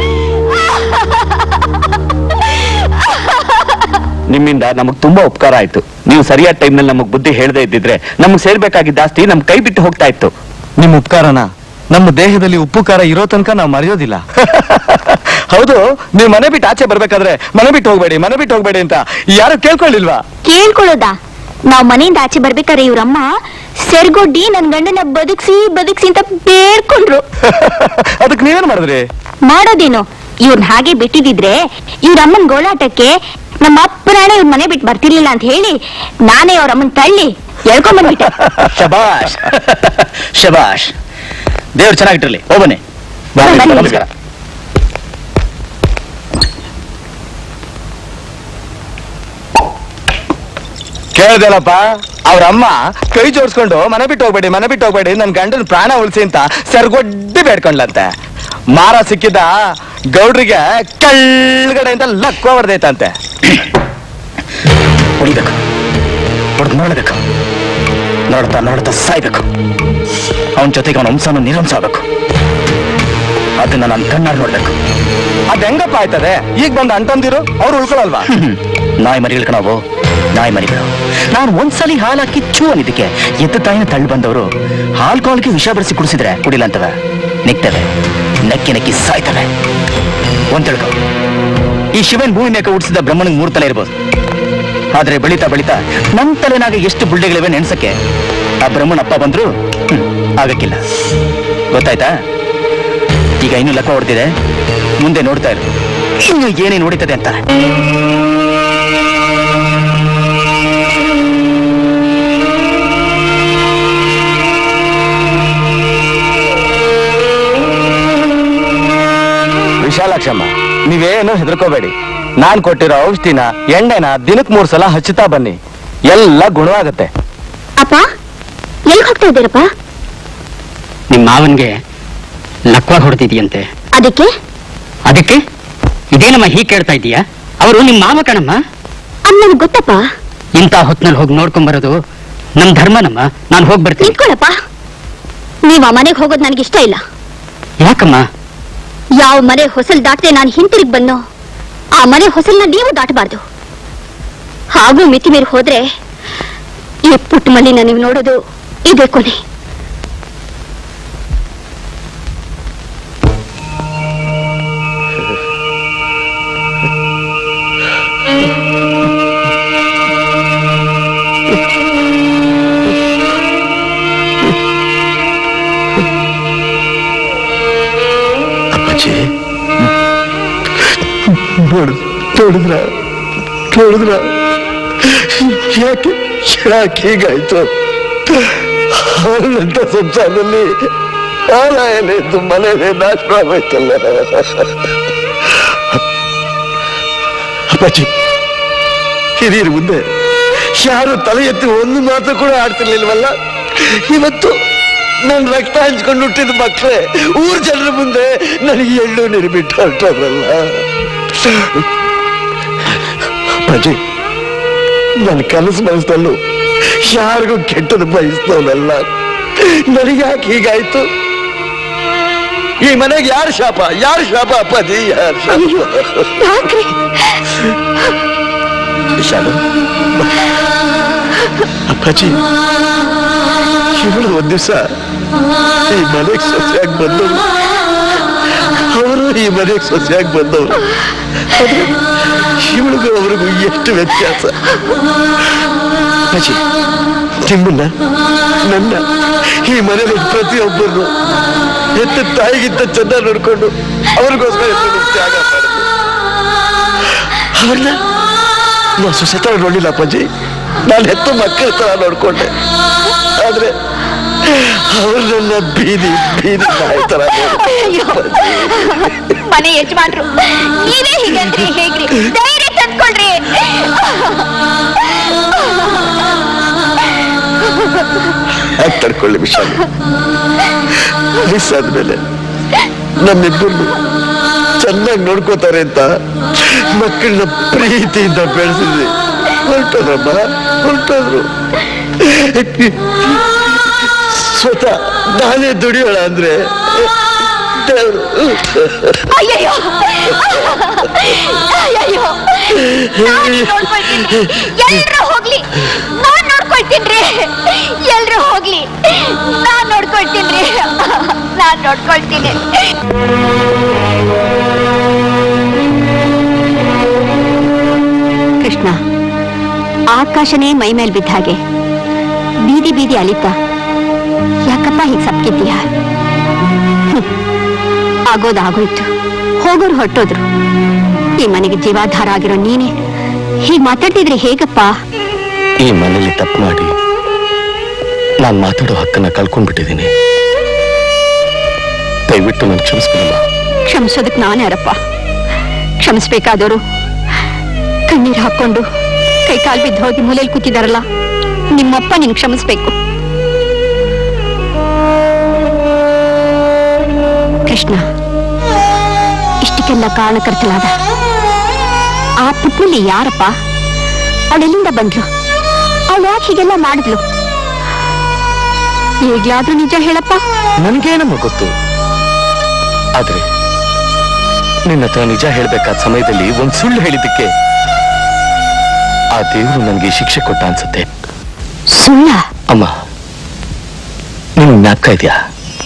ನಿಮ್ಮಿಂದ ನಮಗ್ ತುಂಬಾ ಉಪಕಾರ ಆಯ್ತು ನೀವು ಸರಿಯಾದ ಟೈಮ್ನಲ್ಲಿ ನಮಗ್ ಬುದ್ಧಿ ಹೇಳದೇ ಇದ್ದಿದ್ರೆ ನಮಗ್ ಸೇರ್ಬೇಕಾಗಿದ್ದ ಆಸ್ತಿ ನಮ್ ಕೈ ಬಿಟ್ಟು ಹೋಗ್ತಾ ಇತ್ತು ನಿಮ್ ಉಪಕಾರನ ನಮ್ಮ ದೇಹದಲ್ಲಿ ಉಪ್ಪು ಖಾರ ಇರೋ ತನಕ ನಾವು ಮರೆಯೋದಿಲ್ಲ ಹೌದು ನೀವು ಮನೆ ಬಿಟ್ಟು ಆಚೆ ಬರ್ಬೇಕಾದ್ರೆ ಮನೆ ಬಿಟ್ಟು ಹೋಗ್ಬೇಡಿ ಮನೆ ಬಿಟ್ಟು ಹೋಗ್ಬೇಡಿ ಅಂತ ಯಾರು ಕೇಳ್ಕೊಳ್ಳಿಲ್ವಾ ಕೇಳ್ಕೊಳ್ಳೋದಾ ನಾವ್ ಮನೆಯಿಂದ ಆಚೆ ಬರ್ಬೇಕಾದ್ರೆ ಇವ್ರಮ್ಮ ಸೆರ್ಗೊಡ್ಡಿ ನನ್ ಗಂಡನ ಬದುಕ್ಸಿ ಬದುಕ್ಸಿ ಅಂತ ಬೇಡ್ಕೊಂಡ್ರು ಅದಕ್ಕೆ ನೀವೇನ್ ಮಾಡಿದ್ರಿ ಮಾಡೋದೇನು ಇವ್ರನ್ನ ಹಾಗೆ ಬಿಟ್ಟಿದಿದ್ರೆ ಇವ್ರ ಅಮ್ಮನ್ ಗೋಳಾಟಕ್ಕೆ ನಮ್ಮ ಅಪ್ಪರಾಣೆ ಇವ್ರ ಮನೆ ಬಿಟ್ಟು ಬರ್ತಿರ್ಲಿಲ್ಲ ಅಂತ ಹೇಳಿ ನಾನೇ ಅವ್ರ ಅಮ್ಮನ್ ತಳ್ಳಿ ಎಳ್ಕೊಂಡ್ಬಂದ್ಬಿಟ್ಟೆ ಶಬಾಷ್ ಶಬಾಷ್ ದೇವ್ರು ಚೆನ್ನಾಗಿಟ್ಟಿರ್ಲಿ ಹೋಗ್ಬನ್ನಿ ಬನ್ನಿ. ನಮಸ್ಕಾರ ಕೇಳ್ದಲ್ಲಪ್ಪ ಅವ್ರ ಅಮ್ಮ ಕೈ ಜೋಡಿಸ್ಕೊಂಡು ಮನೆ ಬಿಟ್ಟು ಹೋಗ್ಬೇಡಿ ಮನೆ ಬಿಟ್ಟು ಹೋಗ್ಬೇಡಿ ನನ್ ಗಂಡನ ಪ್ರಾಣ ಉಳಿಸಿ ಅಂತ ಸರ್ಗೊಡ್ಡಿ ಬೇಡ್ಕೊಂಡ್ಲಂತೆ ಮಾರ ಸಿಕ್ಕಿದ ಗೌಡ್ರಿಗೆ ಕಳ್ಳಗಡೆಯಿಂದ ಲಕ್ವ ಹೊಡೆದೈತಂತೆ ಹೊಡಿಬೇಕು ಹೊಡೆದು ನೋಡ್ಬೇಕು ನೋಡ್ತಾ ನೋಡ್ತಾ ಸಾಯ್ಬೇಕು ಅವನ ಜೊತೆಗೆ ಅವನ ವಂಶನ ನಿರ್ವಂಸಾಗಬೇಕು ಅದನ್ನ ನಾನು ಕಣ್ಣಾರ್ ನೋಡ್ಬೇಕು ಅದ್ ಹೆಂಗಪ್ಪ ಆಯ್ತದೆ ಈಗ ಬಂದು ಅಂಟಂದಿರು ಅವ್ರು ಉಳ್ಕೊಳಲ್ವಾ ನಾಯಿ ಮರಿಗಳು ಕಣವು ನಾಯಿ ಮರಿಗಳು ನಾನು ಒಂದ್ಸಲಿ ಹಾಲು ಹಾಕಿ ಚೂ ಅನ್ನಿದ್ದಕ್ಕೆ ಎದ್ದ ತಾಯಿನ ತಳ್ಳಿ ಬಂದವರು ಹಾಲ್ ಕಾಲ್ಗೆ ವಿಷ ಬರೆಸಿ ಕುಡಿಸಿದ್ರೆ ಕುಡಿಲ್ಲ ಅಂತವೆ ನೆಕ್ತವೆ ನೆಕ್ಕಿ ನೆಕ್ಕಿ ಸಾಯ್ತವೆ ಒಂದ್ ತಿಳ್ಕೊ ಈ ಶಿವನ್ ಭೂಮಿ ಮೇಕ ಉಡ್ಸಿದ ಬ್ರಹ್ಮನಿಗೆ ಮೂರ್ ತಲೆ ಇರ್ಬೋದು ಆದ್ರೆ ಬೆಳಿತಾ ಬೆಳಿತಾ ನನ್ ತಲೆನಾಗ ಎಷ್ಟು ಬುಳ್ಳೆಗಳಿವೆ ನೆನ್ಸಕ್ಕೆ ಆ ಬ್ರಹ್ಮನ ಅಪ್ಪ ಬಂದ್ರು ಹ್ಮ್, ಆಗಕ್ಕಿಲ್ಲ ಗೊತ್ತಾಯ್ತಾ ಈಗ ಇನ್ನು ಲೆಕ್ಕ ಹೊಡ್ತಿದೆ ಮುಂದೆ ನೋಡ್ತಾ ಇರು ಇನ್ನು ಏನೇನು ಹೊಡಿತದೆ ಅಂತ ವಿಶಾಲಾಕ್ಷಮ್ಮ ನೀವೇನು ಹೆದರ್ಕೋಬೇಡಿ ನಾನ್ ಕೊಟ್ಟಿರೋ ಔಷಧಿನ ಎಣ್ಣೆನ ದಿನಕ್ ಮೂರ್ ಸಲ ಹಚ್ಚುತ್ತಾ ಬನ್ನಿ ಎಲ್ಲ ಗುಣವಾಗತ್ತೆ ಅಪ್ಪ ಎಲ್ಲಿ ಹೋಗ್ತಾ ಇದ್ದೀರಪ್ಪ ನಿಮ್ ಮಾವನ್ಗೆ ಲಕ್ವ ಹೊಡೆದಿದ್ಯಂತೆ ಅದಕ್ಕೆ ಅದಕ್ಕೆ ಇದೇನಮ್ಮ ಹೀಗೆ ಕೇಳ್ತಾ ಇದೀಯಾ ಅವರು ನಿಮ್ ಮಾವ ಕಣಮ್ಮ ಅದ್ ನನಗ್ ಗೊತ್ತಪ್ಪ ಇಂಥ ಹೊತ್ನಲ್ಲಿ ಹೋಗಿ ನೋಡ್ಕೊಂಡ್ ಬರೋದು ನಮ್ ಧರ್ಮನಮ್ಮ ನಾನು ಹೋಗ್ ಬರ್ತೀನಿ ನಿಂತ್ಕೊಳ್ಳಪ್ಪ ನೀವ್ ಆ ಮನೆಗೆ ಹೋಗೋದು ನನಗೆ ಇಷ್ಟ ಇಲ್ಲ ಯಾಕಮ್ಮ ಯಾವ ಮನೆ ಹೊಸಲ್ ದಾಟದೆ ನಾನು ಹಿಂತಿರುಗಿ ಬಂದೋ ಆ ಮನೆ ಹೊಸಲ್ನ ನೀವು ದಾಟಬಾರ್ದು ಹಾಗೂ ಮಿತಿ ಮೀರಿ ಹೋದ್ರೆ ಈ ಪುಟ್ಟ ಮಲ್ಲಿನ ನೀವು ನೋಡೋದು ಇದೇ ಕೊನೆ ಅಪ್ಪಾಜಿ ನೋಡ್ ನೋಡಿದ್ರ ನೋಡಿದ್ರ ಯಾಕೆ ಯಾಕೆ ಹೀಗಾಯ್ತು ಅವನಂತ ಸಂಸಾರದಲ್ಲಿ ಆಲಯಲಿದ್ದು ಮನೇಲಿ ನಾಶ ಆಗೋಯ್ತಲ್ಲ ಅಪ್ಪಾಜಿ ಹಿರಿಯರ ಮುಂದೆ ಯಾರು ತಲೆ ಎತ್ತಿ ಒಂದು ಮಾತು ಕೂಡ ಆಡ್ತಿರ್ಲಿಲ್ವಲ್ಲ ಇವತ್ತು ನನ್ನ ರಕ್ತ ಹಂಚ್ಕೊಂಡು ಹುಟ್ಟಿದ ಮಕ್ಕಳೇ ಊರ್ ಜನರ ಮುಂದೆ ನನಗೆ ಎಳ್ಳು ನೀರು ಬಿಟ್ಟು ಹೊರಟೋದ್ರಲ್ಲ ಅಪ್ಪಾಜಿ ನನ್ನ ಕನಸು ಮನಸ್ಸಲ್ಲೂ ಯಾರಿಗೂ ಕೆಟ್ಟದ್ದು ಬಯಸ್ತವನಲ್ಲ ನನಗೆ ಯಾಕೆ ಹೀಗಾಯ್ತು ಈ ಮನೆಗೆ ಯಾರು ಶಾಪ ಯಾರು ಶಾಪ ಅಪ್ಪಾಜಿ ಯಾರು ಶಾಪ ಶಾಲು ಅಪ್ಪಾಜಿ ಇವಳು ಒಂದ್ ದಿವಸ ಈ ಮನೆಗೆ ಸೊಸೆಯಾಗಿ ಬಂದವರು ಅವರು ಈ ಮನೆಗೆ ಸೊಸೆಯಾಗಿ ಬಂದವರು ಆದ್ರೆ ಇವಳಿಗೂ ಅವ್ರಿಗೂ ಎಷ್ಟು ವ್ಯತ್ಯಾಸ ಅಪ್ಪಾಜಿ ನಿಮ್ಮನ್ನ ನನ್ನ ಈ ಮನೇಲಿ ಪ್ರತಿಯೊಬ್ಬರನ್ನು ಎತ್ತ ತಾಯಿಗಿಂತ ಚೆಂದ ನೋಡ್ಕೊಂಡು ಅವ್ರಿಗೋಸ್ಕರ ಎಷ್ಟು ತ್ಯಾಗ ಮಾಡಿದ್ರು ಅವ್ರನ್ನ ನಾ ಸೊಸೆ ತರ ನೋಡಿಲ್ಲ ಅಪ್ಪಾಜಿ ನಾನು ಹೆತ್ತ ಮಕ್ಕಳ ತರ ನೋಡ್ಕೊಂಡೆ ಆದ್ರೆ ಅವ್ರು ನನ್ನ ಬೀದಿ ಬೀದಿ ನಾಯಿ ತರ ಮನೆ ಯಜಮಾನ್ರು ನೀವೇ ಹೀಗಂದ್ರಿ ಹೇಗ್ರಿ ಧೈರ್ಯ ತಂದ್ಕೊಳ್ರಿ ಯಾಕೆ ತಡ್ಕೊಳ್ಳಿ ವಿಶಾಲ ಮಿಸ್ ಆದ್ಮೇಲೆ ನಮ್ಮಿಬ್ಬರು ಚೆನ್ನಾಗಿ ನೋಡ್ಕೋತಾರೆ ಅಂತ ಮಕ್ಕಳನ್ನ ಪ್ರೀತಿಯಿಂದ ಬೆಳೆಸಿದ್ವಿ ಹೊರಟೋದ್ರಮ್ಮ ಹೊರಟೋದ್ರು ಸ್ವತಃ ನಾನೇ ದುಡಿಯೋಣ ಅಂದ್ರೆ ದೇವ್ರು ಅಯ್ಯಯ್ಯೋ ಅಯ್ಯಯ್ಯೋ ನಾನ್ ನೋಡ್ಕೊಳ್ತೀನಿ ಎಲ್ರು ಹೋಗ್ಲಿ ನಾನ್ ನೋಡ್ಕೊಳ್ತೀನಿ ಎಲ್ರು ಹೋಗ್ಲಿ ನಾನ್ ನೋಡ್ಕೊಳ್ತೀನಿ ನಾನ್ ನೋಡ್ಕೊಳ್ತೀನಿ ಕೃಷ್ಣ ಆಕಾಶನೇ ಮೈ ಮೇಲ್ ಬಿದ್ದ ಹಾಗೆ ಬೀದಿ ಬೀದಿ ಅಲಿತ ಯಾಕಪ್ಪ ಹೀಗೆ ಸಪ್ಕಿದ್ದೀಯ ಆಗೋದು ಆಗೋಯ್ತು ಹೋಗೋರು ಹೊಟ್ಟೋದ್ರು ಈ ಮನೆಗೆ ಜೀವಾಧಾರ ಆಗಿರೋ ನೀನೆ ಹೀಗ್ ಮಾತಾಡ್ತಿದ್ರೆ ಹೇಗಪ್ಪ ಈ ಮನೇಲಿ ತಪ್ಪು ಮಾಡಿ ನಾನು ಮಾತಾಡೋ ಹಕ್ಕನ್ನ ಕಳ್ಕೊಂಡ್ಬಿಟ್ಟಿದ್ದೀನಿ ದಯವಿಟ್ಟು ನಾನು ಕ್ಷಮಿಸ್ಬಿಡಲ್ಲ ಕ್ಷಮಿಸೋದಕ್ ನಾನು ಯಾರಪ್ಪ ಕ್ಷಮಿಸ್ಬೇಕಾದವರು ಕಣ್ಣೀರ್ ಹಾಕೊಂಡು ಕೈ ಕಾಲ್ ಬಿದ್ದು ಹೋಗಿ ಮೂಲೆಯಲ್ಲಿ ಕೂತಿದಾರಲ್ಲ ನಿಮ್ಮಪ್ಪ ನಿನ್ ಕ್ಷಮಿಸ್ಬೇಕು ಕೃಷ್ಣ ಇಷ್ಟಕ್ಕೆಲ್ಲ ಕಾರಣಕರ್ತಲಾದ ಆ ಪುಟ್ನಲ್ಲಿ ಯಾರಪ್ಪ ಅವಳೆಲ್ಲಿಂದ ಬಂದ್ಲು ಅವಳು ಯಾಕೆ ಹೀಗೆಲ್ಲ ಮಾಡಿದ್ಲು ಈಗ್ಲಾದ್ರೂ ನಿಜ ಹೇಳಪ್ಪ ನನ್ಗೇನಮ್ಮ ಗೊತ್ತು ಆದ್ರೆ ನಿನ್ನ ಹತ್ರ ನಿಜ ಹೇಳ್ಬೇಕಾದ ಸಮಯದಲ್ಲಿ ಒಂದ್ ಸುಳ್ಳು ಹೇಳಿದ್ದಕ್ಕೆ ಆ ದೇವರು ನನಗೆ ಶಿಕ್ಷೆ ಕೊಟ್ಟ ಅನ್ಸುತ್ತೆ ಸುಳ್ಳ ಅಮ್ಮ ನೀನು ಜ್ಞಾಪಕ ಇದೆಯಾ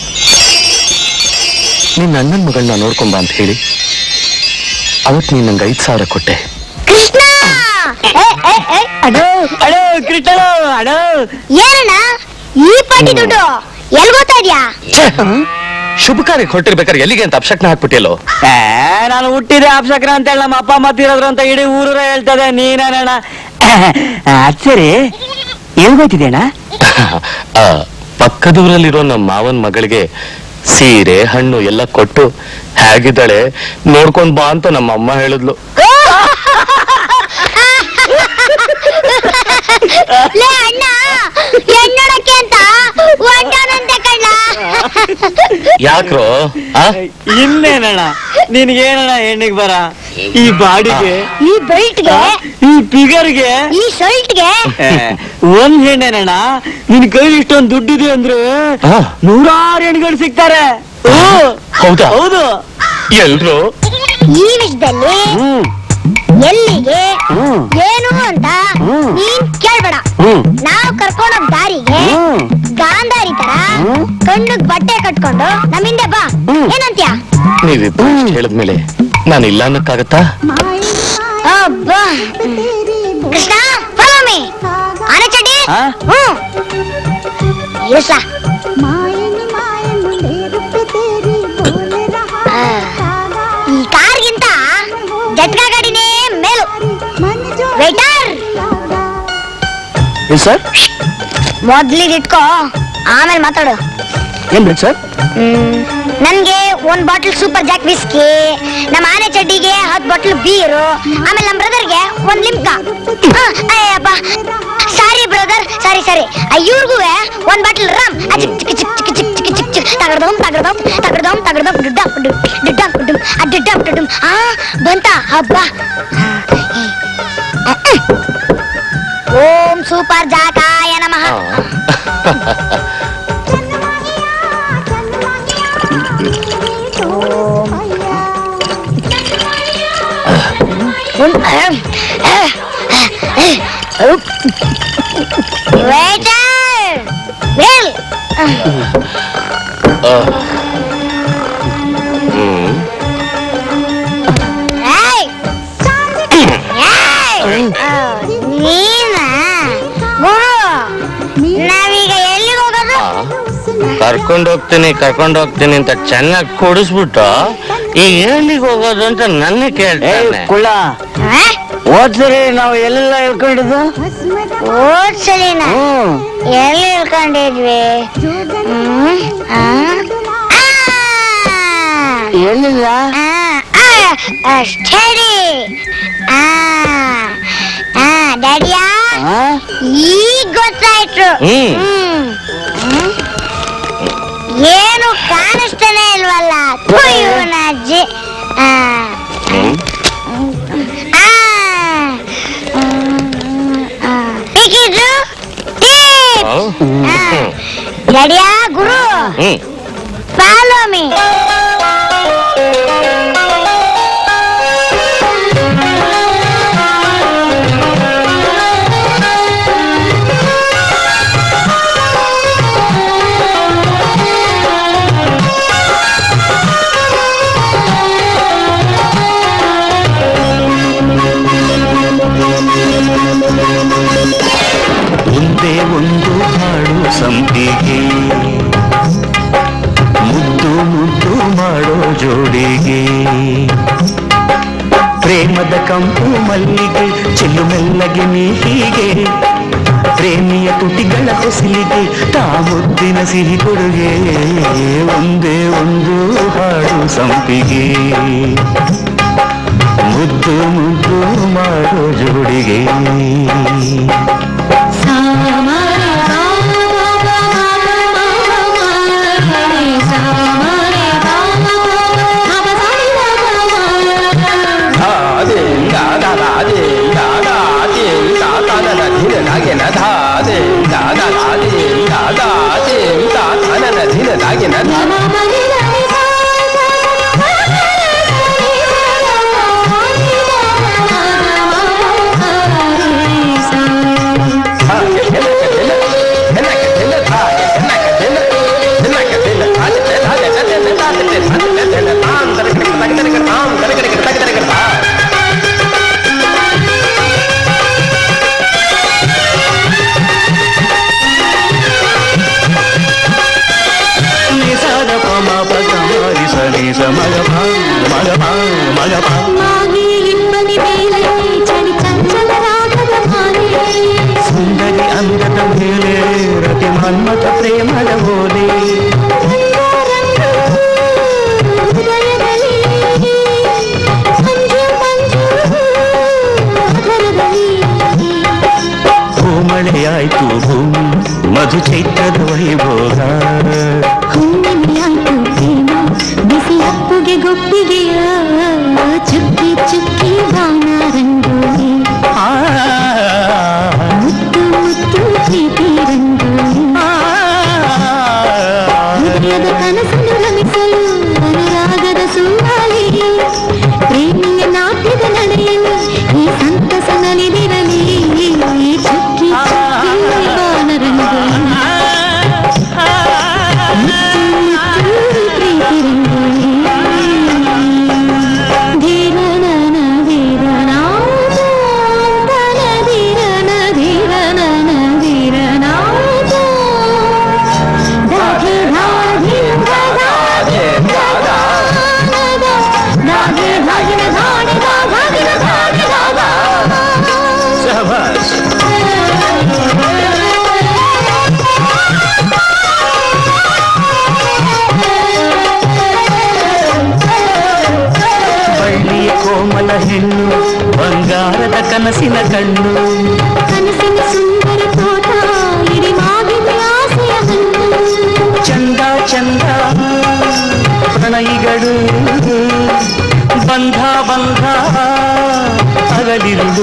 ನಿನ್ನ ಅಣ್ಣನ ಮಗಳನ್ನ ನೋಡ್ಕೊಂಬ ಅಂತ ಹೇಳಿ ಅವತ್ ನೀನ್ ನಂಗೆ ಐದ್ ಸಾವಿರ ಕೊಟ್ಟೆ ಕೃಷ್ಣ ಅಡೋ ಅಡೋ ಕೃಷ್ಣ ಅಡೋ ಏನಣ್ಣ ಈ ಪಾಟಿ ದುಡ್ಡು ಎಲ್ಗೋತಾ ಇದ್ಯಾ ಶುಭ ಕಾರ್ಯಕ್ಕೆ ಹೊರಟಿರ್ಬೇಕಾದ್ರೆ ಎಲ್ಲಿಗೆ ಅಂತ ಅಪ್ಶಕ್ನ ಹಾಕ್ಬಿಟ್ಟಿಯಲ್ಲೋ ಏ, ನಾನು ಹುಟ್ಟಿದೆ ಅಪ್ಸಕ್ರ ಅಂತ ಹೇಳಿ ನಮ್ಮ ಅಪ್ಪ ಅಮ್ಮ ತೀರೋದ್ರು ಅಂತ ಇಡೀ ಊರೂರ ಹೇಳ್ತದೆ ನೀನೇನಣ್ಣ ಅದ್ ಸರಿ ಎಲ್ಗೋಯ್ತಿದೆ ಅಣ್ಣ ಆ, ಪಕ್ಕದೂರಲ್ಲಿರೋ ನಮ್ಮ ಮಾವನ್ ಮಗಳಿಗೆ ಸೀರೆ ಹಣ್ಣು ಎಲ್ಲ ಕೊಟ್ಟು ಹೇಗಿದ್ದಾಳೆ ನೋಡ್ಕೊಂಡ್ ಬಾ ಅಂತ ನಮ್ಮ ಅಮ್ಮ ಹೇಳಿದ್ಲು ಲೇ ಅಣ್ಣ ಹೆಣ್ಣೊಡಕ್ಕೆ ಅಂತ ಹೊಂಟವನಂತೆ ಕಣ್ಣ ಯಾಕ್ರೋ ಆ? ಇನ್ನೇನಣ್ಣ ನಿನ್ಗೇನಣ್ಣ ಹೆಣ್ಣಿಗೆ ಬರ ಈ ಬಾಡಿಗೆ ಈ ಬೆಲ್ಟ್ಗೆ ಈ ಫಿಗರ್ಗೆ ಈ ಶರ್ಟ್ಗೆ ಒಂದ್ ಹೆಣ್ಣೇನಣ್ಣ ನಿನ್ ಕೈಲಿ ಇಷ್ಟೊಂದ್ ದುಡ್ಡಿದೆ ಅಂದ್ರೆ ಆ, ನೂರಾರು ಹೆಣ್ಗಳು ಸಿಗ್ತಾರೆ ಓ, ಹೌದಾ ಹೌದು ಎಲ್ರು ಈ ವಿಷಯದಲ್ಲಿ ಎಲ್ಲಿಗೆ ಏನು ಅಂತ ನೀನ್ ಕೇಳ್ಬೇಡ ನಾವು ಕರ್ಕೊಂಡೋಗ್ ದಾರಿಗೆ ಗಾಂಧಾರಿ ತರ ಕಣ್ಣಿಗ್ ಬಟ್ಟೆ ಕಟ್ಕೊಂಡು ನಮ್ ಹಿಂದೆ ಬಾ ಏನಂತ್ಯ ನೀವಿಬ್ರು ಇಷ್ಟ್ ಹೇಳಿದ್ಮೇಲೆ ನಾನು ಇಲ್ಲ ಅನ್ನಕ್ಕಾಗತ್ತಾ ಅಬ್ಬಾ ಕೃಷ್ಣ follow me. ಆನೆ ಚಡ್ಡಿ ಆ? ಹ್ಮ್ ಇಳಿಸ್ಲ. ಆ, ಈ ಕಾರ್ಗಿಂತ ಜಟ್ಕಾ ಗಾಡಿನೇ ಮೇಲು ವೇಟರ್ ಸರ್ ಮೊದ್ಲಿಗೆ ಇಟ್ಕೋ ಆಮೇಲೆ ಮಾತಾಡು ಏನ್ ಬೇಕು ಸರ್ ನನ್ಗೆ ಒಂದ್ ಬಾಟಲ್ ಸೂಪರ್ ಜಾಕ್ ವಿಸ್ಕಿ ನಮ್ಮ ಆನೆ ಚಡ್ಡಿಗೆ ಹತ್ ಬಾಟಲ್ ಬೀರು ಆಮೇಲೆ ನಮ್ಮ ಬ್ರದರ್ಗೆ ಒಂದ್ ಲಿಮ್ಕಾ ಹ, ಅಯ್ಯಪ್ಪ ಸಾರಿ ಬ್ರದರ್ ಸಾರಿ ಸಾರಿ ಇವ್ರಿಗೂ ಒಂದ್ ಬಾಟಲ್ ರಮ್ ಚಿಕ್ ಚಿಕ್ ಚಿಕ್ ಚಿಕ್ ಚಿಕ್ ಚಿಕ್ ಚಿಕ್ ಚಿಕ್ ತಗಡ್ದೋಮ್ ತಗಡ್ದೋಮ್ ತಗಡ್ದೋಮ್ ತಗಡ್ದೋಮ್ ಡುಡ್ಡಾಮ್ ಡುಡ್ ಡುಡ್ಡಾಮ್ ಡುಡ್ಡಮ್ ಆ ಡುಡ್ಡಾಮ್ ಡುಡ್ಡಮ್ ಆ ಬಂತ ಹಬ್ಬ ಓಂ ಸೂಪರ್ ಜಾಕಾಯ ನಮಃ Waiter! Bill! Hey! Hey! ನೀನಾ ಗುರು ನಾವೀಗ ಎಲ್ಲಿಗೆ ಹೋಗೋದು ಕರ್ಕೊಂಡು ಹೋಗ್ತೀನಿ ಕರ್ಕೊಂಡು ಹೋಗ್ತೀನಿ ಅಂತ ಚೆನ್ನಾಗಿ ಕೊಡಿಸ್ಬಿಟ್ಟು ಈಗ ಎಲ್ಲಿಗೆ ಹೋಗೋದು ಅಂತ ನನ್ನ ಕೇಳ್ತಾನೆ ಕುಳ್ಳ ಆ? ಹೋದ್ಸರಿ ನಾವು ಎಲ್ಲೆಲ್ಲ ಹೇಳ್ಕೊಂಡಿದ್ದು ಹೋದ್ ಸಲಿನ ಎಲ್ಲಿ ಇಳ್ಕೊಂಡಿದ್ವಿ ಹ್ಮ್? ಆ? ಆ! ಎಲ್ಲಿಲ್ಲ ಆ, ಆ, ಆ, ಸ್ಟಡಿ ಆ ಆ ಡ್ಯಾಡಿಯಾ ಈಗ ಗೊತ್ತಾಯ್ತು ಹ್ಮ್. ಹ್ಮ್. ಹ್ಮ್. ಏನು ಕಾಣಿಸ್ತಾನೆ ಇಲ್ವಲ್ಲ ಥು, ಇವ್ನ ಅಜ್ಜಿ ಆ ಆ. ಆ. ಬೇಕಿದ್ರು ಟಿಪ್ಸ್ ಡ್ಯಾಡಿಯಾ ಗುರು ಹ್ಮ್ ಫಾಲೋ ಮೀ ಒಂದೇ ಒಂದು ಹಾಡು ಸಂಪಿಗೆ ಮುದ್ದು ಮುದ್ದು ಮಾಡೋ ಜೋಡಿಗೆ ಪ್ರೇಮದ ಕಂಪು ಮಲ್ಲಿಗೆ ಚೆಲ್ಲು ಮೆಲ್ಲಗೆ ನೀ ಹೀಗೆ ಪ್ರೇಮಿಯ ತುಟಿಗಳ ಹೊಸಲಿಗೆ ತಾ ಮುದ್ದಿನ ಸಿಹಿ ಕೊಡುಗೆ ಒಂದೇ ಒಂದು ಹಾಡು ಸಂಪಿಗೆ ಮುದ್ದು ಮುದ್ದು ಮಾಡೋ ಜೋಡಿಗೆ ನಿಸಾದ ಪಮ ಪದ ಮಾರಿ ಸನಿ ಸ ಮಗ ಪ ಮಗ ಪ ಮಗ ಪ ಸುಂದರಿ ಅಂದದ ಮೇಲೆ ರತಿ ಮನ್ಮಥ ಪ್ರೇಮದ ಹೋದೆ ಭೂಮಳೆಯಾಯ್ತು ಭೂಮಿ ಮಧು ಚೈತ್ರದ ವೈಭೋಗ ಕನಸಿನ ಕಣ್ಣು ಕನಸಿನ ಸುಂದರ ತೋಟ ಇಡೀ ಮಾಗಿದ ಆಸೆಯ ಹಣ್ಣು ಚಂದ ಚಂದ ಪ್ರಣಯಿಗಳು ಬಂಧ ಬಂಧ ಅಗಲಿರುಳು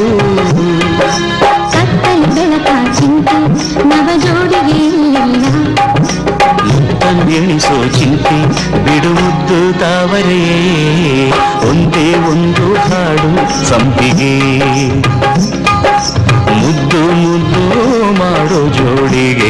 ಕತ್ತಲು ಬೆಳಕ ಚಿಂತೆ ನವ ಜೋಡಿಗೆ ಇಲ್ಲ ಎಣಿಸೋ ಚಿಂತೆ ಬಿಡುವುದು ತಾವರೇ ಒಂದೇ ಒಂದು ಹಾಡು ಸಂಪಿಗೆ ಮುದ್ದು ಮುದ್ದು ಮಾಡೋ ಜೋಡಿಗೆ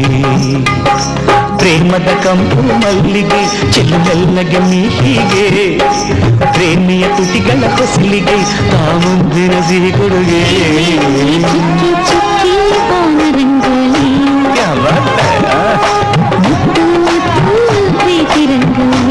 ಪ್ರೇಮದ ಕಂಪು ಮಲ್ಲಿಗೆ ಚೆಲ್ಲಗೆ ಹೀಗೆ ಪ್ರೇಮಿಯ ತುಟಿಗಳ ಕೊಸಲಿಗೆ ತಾಮುಂದಿನ ಸಿಹಿ ಕೊಡುಗೆ ಚುಕ್ಕಿ ಚುಕ್ಕಿ ಪೋನ ರಂಗೋಲಿ ಕ್ಯಾ ಬಾತ್ ಹೈ, ಆ? ಮುತ್ತು ಮುತ್ತು ಪ್ರೀತಿ ರಂಗೋಲಿ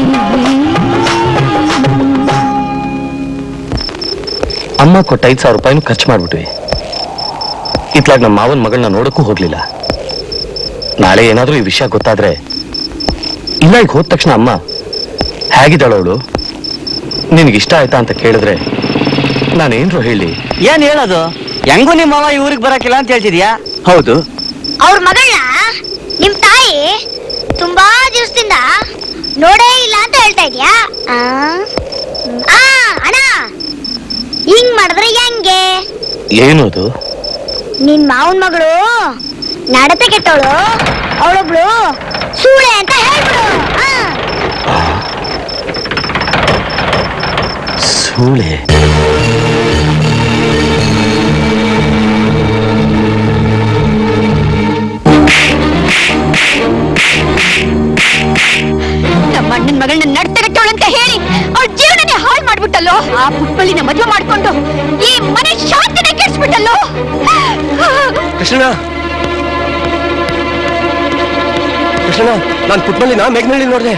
ಅಮ್ಮ ಕೊಟ್ಟ ಐದು ಸಾವಿರ ರೂಪಾಯಿನೂ ಖರ್ಚು ಮಾಡ್ಬಿಟ್ವಿ ಇತ್ಲಾಗ ನಮ್ಮ ಮಾವನ ಮಗಳನ್ನ ನೋಡಕ್ಕೂ ಹೋಗ್ಲಿಲ್ಲ ನಾಳೆ ಏನಾದ್ರೂ ಈ ವಿಷಯ ಗೊತ್ತಾದ್ರೆ ಇಲ್ಲ ಈಗ ಹೋದ ತಕ್ಷಣ ಅಮ್ಮ ಹೇಗಿದ್ದಾಳವಳು ನಿನಗಿಷ್ಟ ಆಯ್ತಾ ಅಂತ ಕೇಳಿದ್ರೆ ನಾನೇನ್ರು ಹೇಳಿ ಏನ್ ಹೇಳೋದು ಹೆಂಗೂ ನಿಮ್ಮ ಮಾವ ಈ ಊರಿಗೆ ಬರಕಿಲ್ಲ ಅಂತ ಹೇಳ್ತಿದ್ಯಾ ಹೌದು ಅವ್ರ ಮಗಳನ್ನ ನಿಮ್ ತಾಯಿ ತುಂಬಾ ದಿವಸದಿಂದ ನೋಡೇ ಇಲ್ಲ ಅಂತ ಹೇಳ್ತಾ ಇದ್ಯಾ ಆ? ಆ ಅಣ್ಣ ಹಿಂಗ್ ಮಾಡಿದ್ರೆ ಹೆಂಗೆ ಏನದು ನಿನ್ ಮಾವನ್ ಮಗಳು ನಡತೆ ಕೆಟ್ಟವಳು ಅವಳೊಬ್ಳು ಸೂಳೆ ಅಂತ ಹೇಳ್ಬಿಡು ಆ. ಸೂಳೆ ನಮ್ಮ ಅಣ್ಣನ ಮಗಳನ್ನ ನಡ್ತಗಟ್ಟೋಳು ಅಂತ ಹೇಳಿ ಅವ್ಳ ಜೀವನನೇ ಹಾಳು ಮಾಡ್ಬಿಟ್ಟಲ್ಲೋ ಆ ಪುಟ್ಬಳ್ಳಿನ ಮದುವೆ ಮಾಡ್ಕೊಂಡು ಈ ಮನೆ ಶಾಂತಿನೇ ಕೆಡಿಸ್ಬಿಟ್ಟಲ್ಲೋ ಕೃಷ್ಣ ಕೃಷ್ಣ ನಾನು ಪುಟ್ಬಳ್ಳಿನ ಮೇಘನಳ್ಳಿ ನೋಡಿದೆ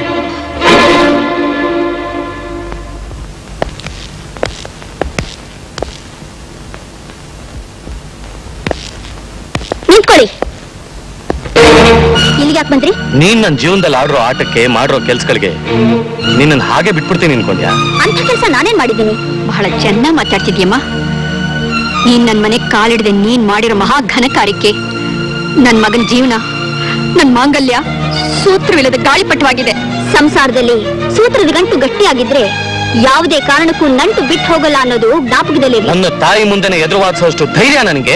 ನಿಂತ್ಕೊಳ್ಳಿ ಇಲ್ಲಿಗೆ ಯಾಕೆ ಬಂದ್ರಿ ನೀನ್ ನನ್ನ ಜೀವನದಲ್ಲಿ ಆಡ್ರೋ ಆಟಕ್ಕೆ ಮಾಡಿರೋ ಕೆಲ್ಸಗಳಿಗೆ ನಿನ್ನನ್ನು ಹಾಗೆ ಬಿಟ್ಬಿಡ್ತೀನಿ ಅನ್ಕೊಂಡ್ಯಾ ಅಂತ ಕೆಲಸ ನಾನೇನ್ ಮಾಡಿದ್ದೀನಿ ಬಹಳ ಚೆನ್ನಾಗಿ ಮಾತಾಡ್ತಿದ್ಯಮ್ಮ ನೀನ್ ನನ್ ಮನೆ ಕಾಲಿಡದೆ ನೀನ್ ಮಾಡಿರೋ ಮಹಾ ಘನಕಾರ್ಯಕ್ಕೆ ನನ್ ಮಗನ್ ಜೀವನ ನನ್ ಮಾಂಗಲ್ಯ ಸೂತ್ರವಿಲ್ಲದ ಗಾಳಿಪಟವಾಗಿದೆ ಸಂಸಾರದಲ್ಲಿ ಸೂತ್ರದ ಗಂಟು ಗಟ್ಟಿಯಾಗಿದ್ರೆ ಯಾವುದೇ ಕಾರಣಕ್ಕೂ ನಂಟು ಬಿಟ್ಟು ಹೋಗಲ್ಲ ಅನ್ನೋದು ಜ್ಞಾಪಕದಲ್ಲಿ ನನ್ನ ತಾಯಿ ಮುಂದೆನೆ ಎದುರುವಾದಿಸೋಷ್ಟು ಧೈರ್ಯ ನನಗೆ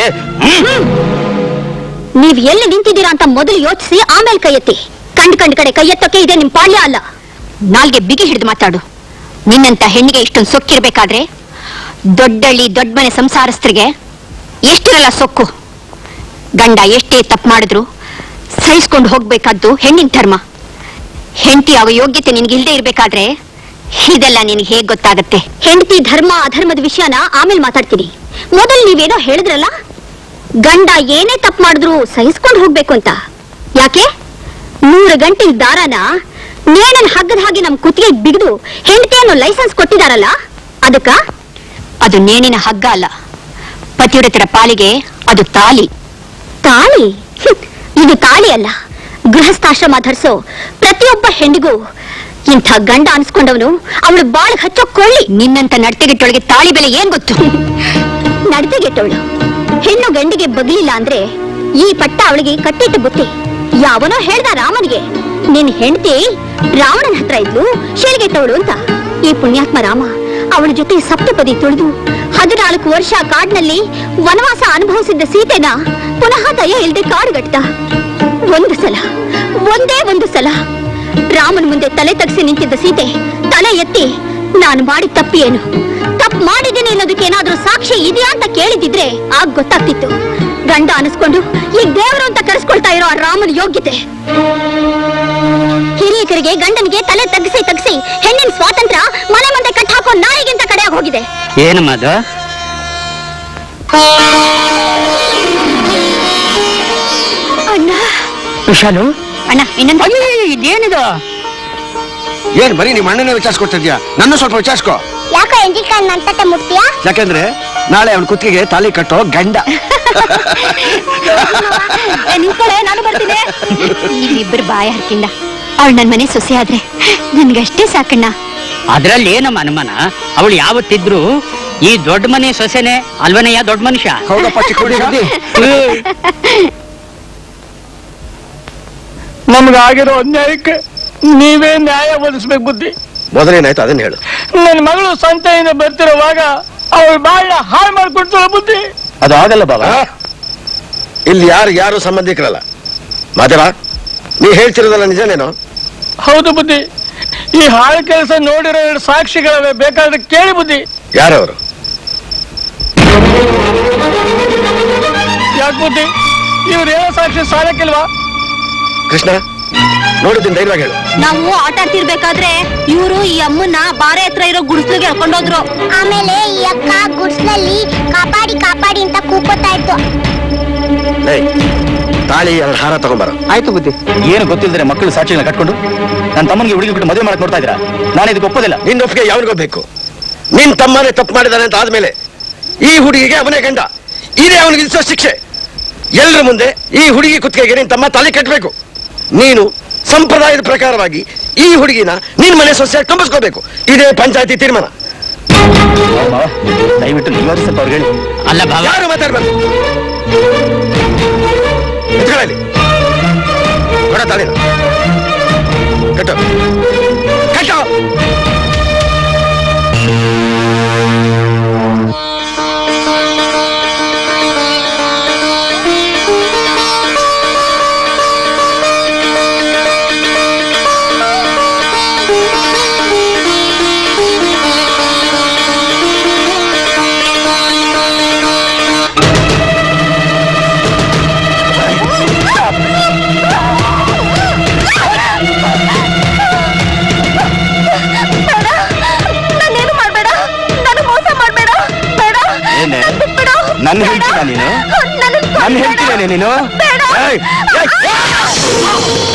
ನೀವ್ ಎಲ್ಲಿ ನಿಂತಿದ್ದೀರಾ ಅಂತ ಮೊದಲು ಯೋಚಿಸಿ ಆಮೇಲೆ ಕೈ ಎತ್ತಿ ಕಂಡ್ ಕಂಡ್ ಕಡೆ ಕೈ ಎತ್ತೋಕೆ ಇದೆ ನಿಮ್ ಪಾಳ್ಯ ಅಲ್ಲ ನಾಲ್ಗೆ ಬಿಗಿ ಹಿಡಿದು ಮಾತಾಡು ನಿನ್ನಂತ ಹೆಣ್ಣಿಗೆ ಇಷ್ಟೊಂದು ಸೊಕ್ಕಿರ್ಬೇಕಾದ್ರೆ ದೊಡ್ಡಳ್ಳಿ ದೊಡ್ಡ ಮನೆ ಸಂಸಾರಸ್ಥರಿಗೆ ಎಷ್ಟಿರಲ್ಲ ಸೊಕ್ಕು ಗಂಡ ಎಷ್ಟೇ ತಪ್ಪು ಮಾಡಿದ್ರು ಸಹಿಸ್ಕೊಂಡು ಹೋಗ್ಬೇಕಾದ್ದು ಹೆಣ್ಣಿನ ಧರ್ಮ ಹೆಂಡತಿ ಆಗೋ ಯೋಗ್ಯತೆ ನಿನ್ಗೆ ಇಲ್ದೇ ಇರ್ಬೇಕಾದ್ರೆ ಇದೆಲ್ಲ ನಿನ್ಗೆ ಹೇಗ್ ಗೊತ್ತಾಗತ್ತೆ ಹೆಂಡತಿ ಧರ್ಮ ಅಧರ್ಮದ ವಿಷಯನ ಆಮೇಲೆ ಮಾತಾಡ್ತೀನಿ ಮೊದಲು ನೀವೇನೋ ಹೇಳಿದ್ರಲ್ಲ ಗಂಡ ಏನೇ ತಪ್ಪು ಮಾಡಿದ್ರು ಸಹಿಸ್ಕೊಂಡು ಹೋಗ್ಬೇಕು ಅಂತ ಯಾಕೆ ನೂರು ಗಂಟೆ ದಾರನ ನೇಣನ್ ಹಗ್ಗದ ಹಾಗೆ ನಮ್ ಕುತ್ತಿಗೆ ಬಿಗಿದು ಹೆಂಡತಿಯನ್ನು ಲೈಸೆನ್ಸ್ ಕೊಟ್ಟಿದಾರಲ್ಲ ಅದಕ್ಕ ಅದು ನೇಣಿನ ಹಗ್ಗ ಅಲ್ಲ ಪತಿವ್ರತರ ಪಾಲಿಗೆ ಅದು ತಾಲಿ ತಾಳಿ ಹ್ಮ್, ಇದು ತಾಳಿ ಅಲ್ಲ ಗೃಹಸ್ಥಾಶ್ರಮ ಧರಿಸೋ ಪ್ರತಿಯೊಬ್ಬ ಹೆಣ್ಣಿಗೂ ಇಂಥ ಗಂಡ ಅನ್ಸ್ಕೊಂಡವನು ಅವಳು ಬಾಳ್ ಹಚ್ಚೋ ಕೊಳ್ಳಿ ನಿನ್ನಂತ ನಡತೆಗೆಟ್ಟೊಳಗೆ ತಾಳಿ ಬೆಲೆ ಏನ್ ಗೊತ್ತು ನಡತೆಗೆಟ್ಟವಳು ಹೆಣ್ಣು ಗಂಡಿಗೆ ಬಗ್ಲಿಲ್ಲ ಅಂದ್ರೆ ಈ ಪಟ್ಟ ಅವಳಿಗೆ ಕಟ್ಟಿಟ್ಟು ಬುತ್ತಿ ಯಾವನೋ ಹೇಳ್ದ ರಾಮನಿಗೆ ನಿನ್ ಹೆಂಡತಿ ರಾವಣನ ಹತ್ರ ಇದ್ಲು ಶೇಲ್ಗೆಟ್ಟವಳು ಅಂತ ಈ ಪುಣ್ಯಾತ್ಮ ರಾಮ ಅವಳ ಜೊತೆ ಸಪ್ತಪದಿ ತುಳಿದು ಹದಿನಾಲ್ಕು ವರ್ಷ ಕಾಡಿನಲ್ಲಿ ವನವಾಸ ಅನುಭವಿಸಿದ್ದ ಸೀತೆನ ಪುನಃ ದಯ ಇಲ್ದೆ ಕಾಡುಗಟ್ಟ ಒಂದು ಸಲ ಒಂದೇ ಒಂದು ಸಲ ರಾಮನ ಮುಂದೆ ತಲೆ ತಗ್ಸಿ ನಿಂತಿದ್ದ ಸೀತೆ ತಲೆ ಎತ್ತಿ ನಾನು ಮಾಡಿ ತಪ್ಪಿ ಏನು ತಪ್ಪು ಮಾಡಿದ್ದೀನಿ ಅನ್ನೋದಕ್ಕೆ ಏನಾದ್ರೂ ಸಾಕ್ಷಿ ಇದೆಯಾ ಅಂತ ಕೇಳಿದಿದ್ರೆ ಆಗ ಗೊತ್ತಾಗ್ತಿತ್ತು ಗಂಡ ಅನಿಸ್ಕೊಂಡು ಈಗ ದೇವರು ಅಂತ ಕರೆಸ್ಕೊಳ್ತಾ ಇರೋ ಆ ರಾಮನ ಯೋಗ್ಯತೆ ಹಿರಿಯಕರಿಗೆ ಗಂಡನಿಗೆ ತಲೆ ತಗ್ಸಿ ತಗ್ಸಿ ಹೆಣ್ಣಿನ ಸ್ವಾತಂತ್ರ್ಯ ಮನೆ ಮುಂದೆ ಕಟ್ ಹಾಕೋ ನಾಯಿಗಿಂತ ಕಡೆಯಾಗಿ ಹೋಗಿದೆ ಏನಮ್ಮ ಅದು ಅಣ್ಣ ವಿಶಾಲು ಅಣ್ಣ ಇನ್ನೊಂದು ಇದೇನಿದು ಏನ್ ಬರೀ ನಿಮ್ಮ ಅಣ್ಣನೇ ವಿಚಾರಿಸ್ಕೊಡ್ತಿದ್ಯಾ ನನ್ನ ಸ್ವಲ್ಪ ವಿಚಾರಿಸ್ಕೊ ಯಾಕೋ ಎಂಜಿಕಾನ್ ನನ್ನ ಮುಟ್ತೀಯಾ ಯಾಕಂದ್ರೆ ನಾಳೆ ಅವನ ಕುತ್ತಿಗೆ ತಾಲಿ ಕಟ್ಟೋ ಗಂಡ ನಿಂತ್ಕೊಳ್ಳೆ ನಾನು ಬರ್ತೀನಿ ನೀವಿಬ್ಬರು ಬಾಯ ಹರ್ಕಿಂದ ಅವಳು ನನ್ ಮನೆ ಸೊಸೆ ಆದ್ರೆ ನನ್ಗಷ್ಟೇ ಸಾಕಣ್ಣ ಅದ್ರಲ್ಲಿ ಏನಮ್ಮ ಅನುಮಾನ ಅವಳು ಯಾವತ್ತಿದ್ರು ಈ ದೊಡ್ಡ ಮನೆ ಸೊಸೆನೆ ಅಲ್ವನಯ್ಯ ದೊಡ್ಡ ಮನುಷ್ಯ ಹೌದಪ್ಪ ಚಿಕ್ಕ ಹುಡುಗ ನಮ್ಗಾಗಿರೋ ಅನ್ಯಾಯಕ್ಕೆ ನೀವೇ ನ್ಯಾಯ ಒದಗಿಸ್ಬೇಕು ಬುದ್ಧಿ ಮೊದಲೇನಾಯ್ತು ಅದನ್ನ ಹೇಳು ನನ್ನ ಮಗಳು ಸಂತೆಯಿಂದ ಬರ್ತಿರುವಾಗ ಅವಳು ಬಾಳ ಹಾಳು ಮಾಡ್ಕೊಡ್ತಾಳ ಬುದ್ಧಿ ಅದು ಆಗಲ್ಲ ಬಾಬಾ ಇಲ್ಲಿ ಯಾರು ಯಾರು ಸಂಬಂಧಿಕರಲ್ಲ ಮಾದೇವ ನೀ ಹೇಳ್ತಿರೋದಲ್ಲ ನಿಜನೇನೋ ಹೌದು ಬುದ್ಧಿ ಈ ಹಾಳು ಕೆಲಸ ನೋಡಿರೋ ಎರಡು ಸಾಕ್ಷಿಗಳವೆ ಬೇಕಾದ್ರೆ ಕೇಳಿ ಬುದ್ಧಿ ಯಾರವರು ಯಾಕೆ ಬುದ್ಧಿ ಇವ್ರು ಏನೋ ಸಾಕ್ಷಿ ಸಾಲಕ್ಕಿಲ್ವಾ ಕೃಷ್ಣ ನೋಡಿದ್ದೀನಿ ಧೈರ್ಯವಾಗಿ ಹೇಳು ನಾವು ಆಟ ಆಡ್ತಿರ್ಬೇಕಾದ್ರೆ ಇವರು ಈ ಅಮ್ಮನ್ನ ಬಾರೆ ಹತ್ರ ಇರೋ ಗುಡಿಸ್ಲಿಗೆ ಎಳ್ಕೊಂಡೋದ್ರು ಆಮೇಲೆ ಈ ಅಕ್ಕ ಗುಡ್ಸ್ಲಲ್ಲಿ ಕಾಪಾಡಿ ಕಾಪಾಡಿ ಅಂತ ಕೂಕೋತಾ ಇತ್ತು ಲೇ ತಾಳಿ ಎರಡು ಹಾರ ತಗೊಂಬರ ಆಯ್ತು ಬುದ್ಧಿ ಏನು ಗೊತ್ತಿಲ್ಲದ್ರೆ ಮಕ್ಕಳು ಸಾಕ್ಷಿಗಳನ್ನ ಕಟ್ಕೊಂಡು ನನ್ನ ತಮ್ಮನಿಗೆ ಹುಡುಗಿ ಬಿಟ್ಟು ಮದುವೆ ಮಾಡಕ್ ನೋಡ್ತಾ ಇದ್ದೀರಾ ನಾನು ಇದಕ್ಕೆ ಒಪ್ಪೋದಿಲ್ಲ ನಿನ್ನ ಒಪ್ಪಿಗೆ ಯಾವನಿಗೋ ಬೇಕು ನಿನ್ ತಮ್ಮನೇ ತಪ್ಪು ಮಾಡಿದಾನೆ ಅಂತ ಆದ್ಮೇಲೆ ಈ ಹುಡುಗಿಗೆ ಅವನೇ ಗಂಡ ಇದೇ ಅವನಿಗೆ ವಿಧಿಸೋ ಶಿಕ್ಷೆ ಎಲ್ಲರ ಮುಂದೆ ಈ ಹುಡುಗಿ ಕುತ್ತಿಗೆಗೆ ನಿನ್ ತಮ್ಮ ತಲೆ ಕಟ್ಟಬೇಕು ನೀನು ಸಂಪ್ರದಾಯದ ಪ್ರಕಾರವಾಗಿ ಈ ಹುಡುಗಿನ ನಿನ್ ಮನೆ ಸೊಸೆಯಾಗಿ ತುಂಬಿಸ್ಕೋಬೇಕು ಇದೇ ಪಂಚಾಯತಿ ತೀರ್ಮಾನ ಮಾವ, ದಯವಿಟ್ಟು ನೀವಾದ್ರೂ ಸ್ವಲ್ಪ ಅವ್ರಿಗೆ ಹೇಳಿ ಅಲ್ಲ ಬಾಬಾ ಯಾರು ಮಾತಾಡ್ಬಾರ್ದು ಎತ್ಕೊಳ್ಳಿ ಕೊಡ ತಾಳಿನ ಕಟ್ಟು ಕಟ್ಟು ನಾನೇನು ಮಾಡ್ಬೇಡ ನಾನು ಮೋಸ ಮಾಡ್ಬೇಡ ಬೇಡ ಏನೇ ಬಿಟ್ಬಿಡು. ನನ್ನ ಹೇಳ್ತೀನ ನೀನು ನನ್ನನ್ನ ನನ್ನ ಹೇಳ್ತೀನೇನೆ ನೀನು ಬೇಡ. ಏಯ್, ಏಯ್,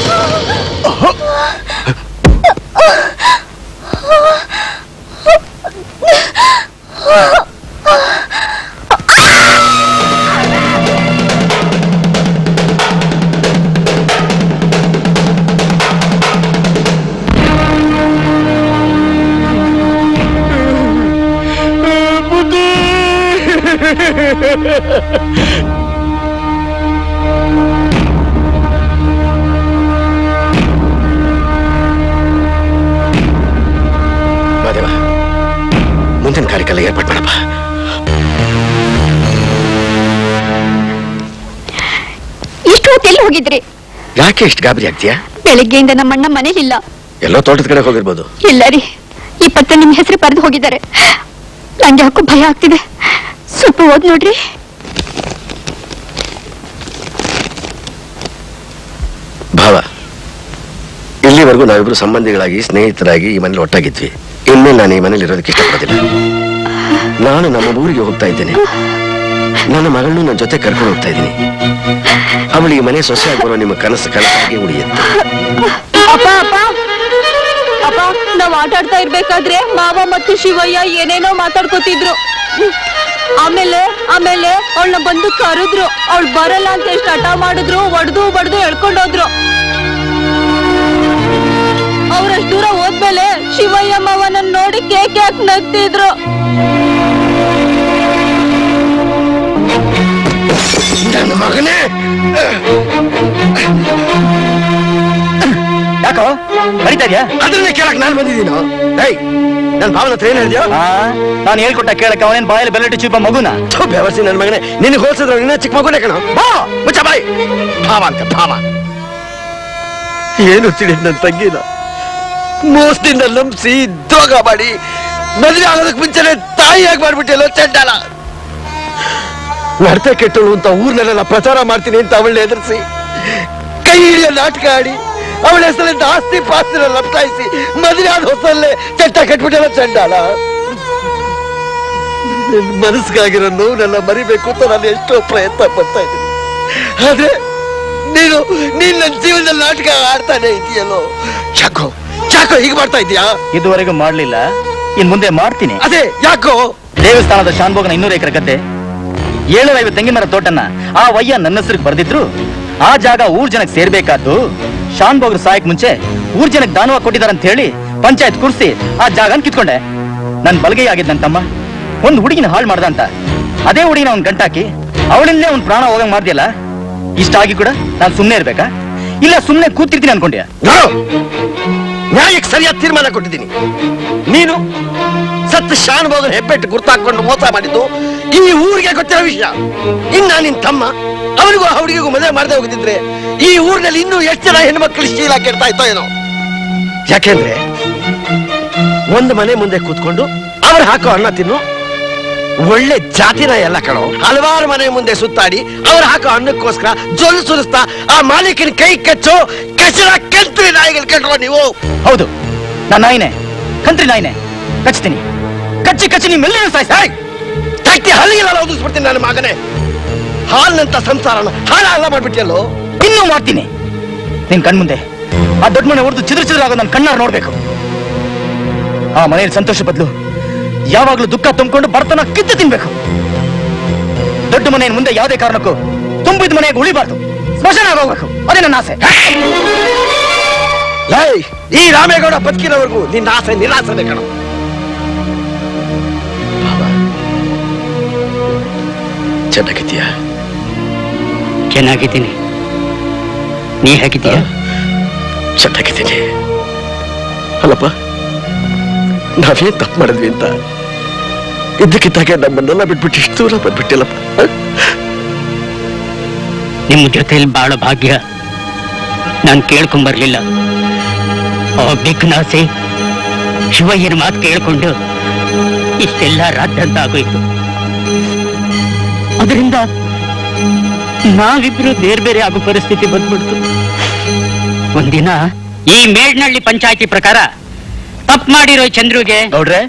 ಮಾದೇವ ಮುಂದಿನ ಕಾರ್ಯಕ್ರಮ ಏರ್ಪಾಡು ಮಾಡಪ್ಪ ಇಷ್ಟು ಹೊತ್ತು ಎಲ್ಲಿ ಹೋಗಿದ್ರಿ ಯಾಕೆ ಇಷ್ಟು ಗಾಬರಿ ಆಗ್ತೀಯಾ ಬೆಳಿಗ್ಗೆಯಿಂದ ನಮ್ಮಣ್ಣ ಮನೇಲಿಲ್ಲ ಎಲ್ಲೋ ತೋಟದ ಕಡೆ ಹೋಗಿರ್ಬೋದು ಇಲ್ಲ ರೀ ಈ ಪತ್ರ ನಿಮ್ ಹೆಸರು ಬರೆದು ಹೋಗಿದ್ದಾರೆ ನಂಗೆ ಯಾಕೋ ಭಯ ಆಗ್ತಿದೆ ಸ್ವಲ್ಪ ಓದ್ ನೋಡ್ರಿ ಭಾವ ಇಲ್ಲಿವರೆಗೂ ನಾವಿಬ್ರು ಸಂಬಂಧಿಗಳಾಗಿ ಸ್ನೇಹಿತರಾಗಿ ಈ ಮನೇಲಿ ಒಟ್ಟಾಗಿದ್ವಿ ಇನ್ಮೇಲೆ ನಾನು ಈ ಮನೇಲಿ ಇರೋದಕ್ಕೆ ಇಷ್ಟಪಡೋದಿಲ್ಲ ನಾನು ನಮ್ಮ ಊರಿಗೆ ಹೋಗ್ತಾ ಇದ್ದೇನೆ ನನ್ನ ಮಗಳನ್ನೂ ನನ್ನ ಜೊತೆ ಕರ್ಕೊಂಡು ಹೋಗ್ತಾ ಇದ್ದೀನಿ ಅವಳು ಈ ಮನೆ ಸೊಸೆ ಬರೋ ನಿಮ್ಮ ಕನಸು ಕನಸಾಗಿ ಉಳಿಯುತ್ತೆ ಅಪ್ಪ ಅಪ್ಪ ಅಪ್ಪ ನಾವ್ ಆಟ ಆಡ್ತಾ ಇರ್ಬೇಕಾದ್ರೆ ಮಾವ ಮತ್ತು ಶಿವಯ್ಯ ಏನೇನೋ ಮಾತಾಡ್ಕೋತಿದ್ರು ಆಮೇಲೆ ಆಮೇಲೆ ಅವಳನ್ನ ಬಂದು ಕರೆದ್ರು ಅವಳು ಬರಲ್ಲ ಅಂತ ಎಷ್ಟು ಹಠ ಮಾಡಿದ್ರು ಒಡ್ದು ಬಡ್ದು ಎಳ್ಕೊಂಡೋದ್ರು ಅವ್ರಷ್ಟು ದೂರ ಹೋದ್ಮೇಲೆ ಶಿವಯ್ಯ ಮಾವನ ನೋಡಿ ಕೇಕ್ ಹಾಕಿ ನಗ್ತಿದ್ರು ನನ್ನ ಮಗನೇ ಯಾಕೋ ಕರಿತಾ ಇದ್ಯಾ ಅದನ್ನೇ ಕೇಳಕ್ ನಾನು ಬಂದಿದ್ದೀನೋ ಏಯ್ ನನ್ನ ಭಾವನ ಹತ್ರ ಏನ್ ಹೇಳಿದ್ಯೋ ನಾನು ಹೇಳ್ಕೊಟ್ಟ ಕೇಳಕ್ಕೆ ಅವನೇನ್ ಬಾಯಲ್ಲಿ ಬೆಲ್ಲಟಿ ಚೂಪ ಮಗುನ ಬೆವರ್ಸಿ ನನ್ನ ಮಗನೇ ನಿನಗೆ ಹೋಲ್ಸಿದ್ರೆ ನಿನ್ನ ಚಿಕ್ಕ ಮಗುನೇ ಕಣ ಬಾ ಮುಚ್ಚ ಬಾಯ್ ಭಾವ ಅಂತ ಭಾವ ಏನು ತಿಳಿ ನನ್ನ ತಂಗಿನ ಮೋಸದಿಂದ ನಂಬಿಸಿ ದ್ರೋಗ ಮಾಡಿ ಮದುವೆ ಆಗೋದಕ್ಕೆ ಮುಂಚೆನೆ ತಾಯಿಯಾಗಿ ಮಾಡ್ಬಿಟ್ಟಿಲ್ಲ ಚಂಡಾಲ ನಡತೆ ಕೆಟ್ಟಳು ಅಂತ ಊರ್ನಲ್ಲೆಲ್ಲ ಪ್ರಚಾರ ಮಾಡ್ತೀನಿ ಅಂತ ಅವಳನ್ನ ಎದುರಿಸಿ ಕೈ ಹಿಡಿಯೋ ನಾಟಕ ಆಡಿ ಅವಳ ಹೆಸರಿಂದ ಆಸ್ತಿ ಪಾಸ್ತಿನ ಲಪ್ಟಾಯಿಸಿ ಮದುವೆ ಆದ ಹೊಸಲ್ಲೇ ಚಟ್ಟ ಕಟ್ಬಿಟ್ಟಿಲ್ಲ ಚಂಡಾಲ ನಿನ್ ಮನಸ್ಸಿಗಾಗಿರೋ ನೋವನ್ನೆಲ್ಲ ಮರಿಬೇಕು ಅಂತ ನಾನು ಎಷ್ಟೋ ಪ್ರಯತ್ನ ಪಡ್ತಾ ಇದ್ದೀನಿ ಆದ್ರೆ ನೀನು ನೀನ್ ನನ್ನ ಜೀವನದಲ್ಲಿ ನಾಟಕ ಆಡ್ತಾನೆ ಇದೆಯಲ್ಲೋ ಯಾಕೋ ಯಾಕೋ ಹೀಗೆ ಮಾಡ್ತಾ ಇದೀಯಾ ಇದುವರೆಗೂ ಮಾಡ್ಲಿಲ್ಲ ಇನ್ ಮುಂದೆ ಮಾಡ್ತೀನಿ ಅದೇ ಯಾಕೋ ದೇವಸ್ಥಾನದ ಶಾನ್ಭೋಗನ ಇನ್ನೂರು ಎಕರೆ ಗದ್ದೆ ಏಳ್ನೂರ ಐವತ್ತು ತೆಂಗಿನ ಮರ ತೋಟನ ಆ ವಯ್ಯ ನನ್ನ ಹೆಸರಿಗೆ ಬರ್ದಿದ್ರು ಆ ಜಾಗ ಊರ್ ಜನಕ್ಕೆ ಸೇರ್ಬೇಕಾದ್ದು ಶಾನ್ಭೋಗ್ರ ಸಾಯಕ್ ಮುಂಚೆ ಊರ್ ಜನಕ್ಕೆ ದಾನವಾಗಿ ಕೊಟ್ಟಿದ್ದಾರೆ ಅಂತ ಹೇಳಿ ಪಂಚಾಯತ್ ಕುರ್ಸಿ ಆ ಜಾಗನ ಕಿತ್ಕೊಂಡೆ ನನ್ ಬಲಗೈ ಆಗಿದ್ ನನ್ನ ತಮ್ಮ ಒಂದು ಹುಡುಗಿನ ಹಾಳು ಮಾಡ್ದ ಅಂತ ಅದೇ ಹುಡುಗಿನ ಅವ್ನ್ ಗಂಟಾಕಿ ಅವಳಿಂದಲೇ ಅವ್ನ್ ಪ್ರಾಣ ಹೋಗಂಗ್ ಮಾಡ್ದಿಯಲ್ಲ ಇಷ್ಟ ಆಗಿ ಕೂಡ ನಾನು ಸುಮ್ಮನೆ ಇರ್ಬೇಕಾ ಇಲ್ಲ ಸುಮ್ಮನೆ ಕೂತಿರ್ತೀನಿ ಅನ್ಕೊಂಡ್ಯಾ ನ್ಯಾಯಕ್ಕೆ ಸರಿಯಾದ ತೀರ್ಮಾನ ಕೊಟ್ಟಿದ್ದೀನಿ ನೀನು ಸತ್ ಶಾನುಭೋಗನ ಹೆಬ್ಬೆಟ್ಟು ಗುರ್ತಾಕೊಂಡು ಮೋಸ ಮಾಡಿದ್ದು ಈ ಊರಿಗೆ ಗೊತ್ತಿರೋ ವಿಷಯ ಇನ್ನ ನಿನ್ ತಮ್ಮ ಅವನಿಗೂ ಆ ಹುಡುಗಿಗೂ ಮದುವೆ ಮಾಡದೆ ಹೋಗಿದ್ರೆ ಈ ಊರಿನಲ್ಲಿ ಇನ್ನೂ ಎಷ್ಟು ಜನ ಹೆಣ್ಮಕ್ಳು ಶೀಲ ಕೆಡ್ತಾ ಇತ್ತೋ ಏನೋ ಯಾಕೆಂದ್ರೆ ಒಂದು ಮನೆ ಮುಂದೆ ಕೂತ್ಕೊಂಡು ಅವ್ರು ಹಾಕೋ ಅನ್ನ ತಿನ್ನು ಒಳ್ಳೆ ಜಾತಿನ ಎಲ್ಲ ಕಣೋ ಹಲವಾರು ಮನೆ ಮುಂದೆ ಸುತ್ತಾಡಿ ಅವ್ರು ಹಾಕೋ ಅನ್ನಕ್ಕೋಸ್ಕರ ಜೊಲ್ಲು ಸುರಿಸ್ತಾ ಆ ಮಾಲೀಕನ ಕೈ ಕಚ್ಚೋ ಕಚರ ಕೆಲ್ತ್ರಿ ನಾಯಿಗಳು ಕಂಡ್ರೋ ನೀವು ಹೌದು ನಾನು ನಾಯಿನೇ ಕಂತ್ರಿ ನಾಯಿನೇ ಕಚ್ತೀನಿ ಕಚ್ಚಿ ಕಚ್ಚಿ ನಿಮ್ಮೆಲ್ಲರೂ ಸಾಯ್ಸಿ ತಟ್ಟಿ ಹಲ್ಲಿಗೆಲ್ಲ ಓದಿಸ್ಬಿಡ್ತೀನಿ ನನ್ನ ಮಗನೇ ಹಾಲ್ನಂತ ಸಂಸಾರನ ಹಾಳ ಹಾಳ ಮಾಡ್ಬಿಟ್ಟಿಯಲ್ಲೋ ಇನ್ನೂ ಮಾಡ್ತೀನಿ ನಿನ್ ಕಣ್ಮುಂದೆ ಆ ದೊಡ್ಡ ಮನೆ ಹೊಡೆದು ಚಿದ್ರ ಚಿದ್ರ ಆಗೋ ನನ್ನ ಕಣ್ಣಾರ ನೋಡ್ಬೇಕು ಆ ಮನೆಯಲ್ಲಿ ಸಂತೋಷ ಬದಲು ಯಾವಾಗ್ಲೂ ದುಃಖ ತುಂಬಿಕೊಂಡು ಬರ್ತನ ಕಿತ್ತು ತಿನ್ಬೇಕು ದೊಡ್ಡ ಮನೆಯ ಮುಂದೆ ಯಾವುದೇ ಕಾರಣಕ್ಕೂ ತುಂಬಿದ ಮನೆಗೆ ಉಳಿಬಾರ್ದು ಸ್ಮಶಾನ ಆಗೋಗ್ಬೇಕು ಅದೇ ನನ್ನ ಆಸೆ ಲೈ ಈ ರಾಮೇಗೌಡ ಬದುಕಿರೋವರೆಗೂ ನಿನ್ನ ಆಸೆ ನಿರಾಸನೆ ಕಣ ಚೆನ್ನಾಗಿದ್ದೀಯಾ ಚೆನ್ನಾಗಿದ್ದೀನಿ ನೀ ಹೇಗಿದ್ದೀಯ ಚೆನ್ನಾಗಿದ್ದೀನಿ ಅಲ್ಲಪ್ಪ ನಾವೇನ್ ತಪ್ಪು ಮಾಡಿದ್ವಿ ಅಂತ ಇದ್ದಕ್ಕಿದ್ದಾಗೆ ನಮ್ಮನ್ನೆಲ್ಲ ಬಿಟ್ಬಿಟ್ಟು ಇಷ್ಟು ದೂರ ಬಂದ್ಬಿಟ್ಟಿಲ್ಲಪ್ಪ ನಿಮ್ಮ ಜೊತೆಲಿ ಬಾಳ ಭಾಗ್ಯ ನಾನು ಕೇಳ್ಕೊಂಬರ್ಲಿಲ್ಲ ಆ ಬಿಗ್ನಾಸೆ ಶಿವಯ್ಯನ ಮಾತು ಕೇಳ್ಕೊಂಡು ಇಷ್ಟೆಲ್ಲ ರಾದ್ದಂತ ಆಗೋಯ್ತು ಅದರಿಂದ ನಾವಿಬ್ರು ಬೇರೆ ಬೇರೆ ಆಗೋ ಪರಿಸ್ಥಿತಿ ಬಂದ್ಬಿಡ್ತು ಒಂದಿನ ಈ ಮೇಡ್ನಳ್ಳಿ ಪಂಚಾಯತಿ ಪ್ರಕಾರ ತಪ್ಪು ಮಾಡಿರೋ ಚಂದ್ರುಗೆ ಗೌಡ್ರೆ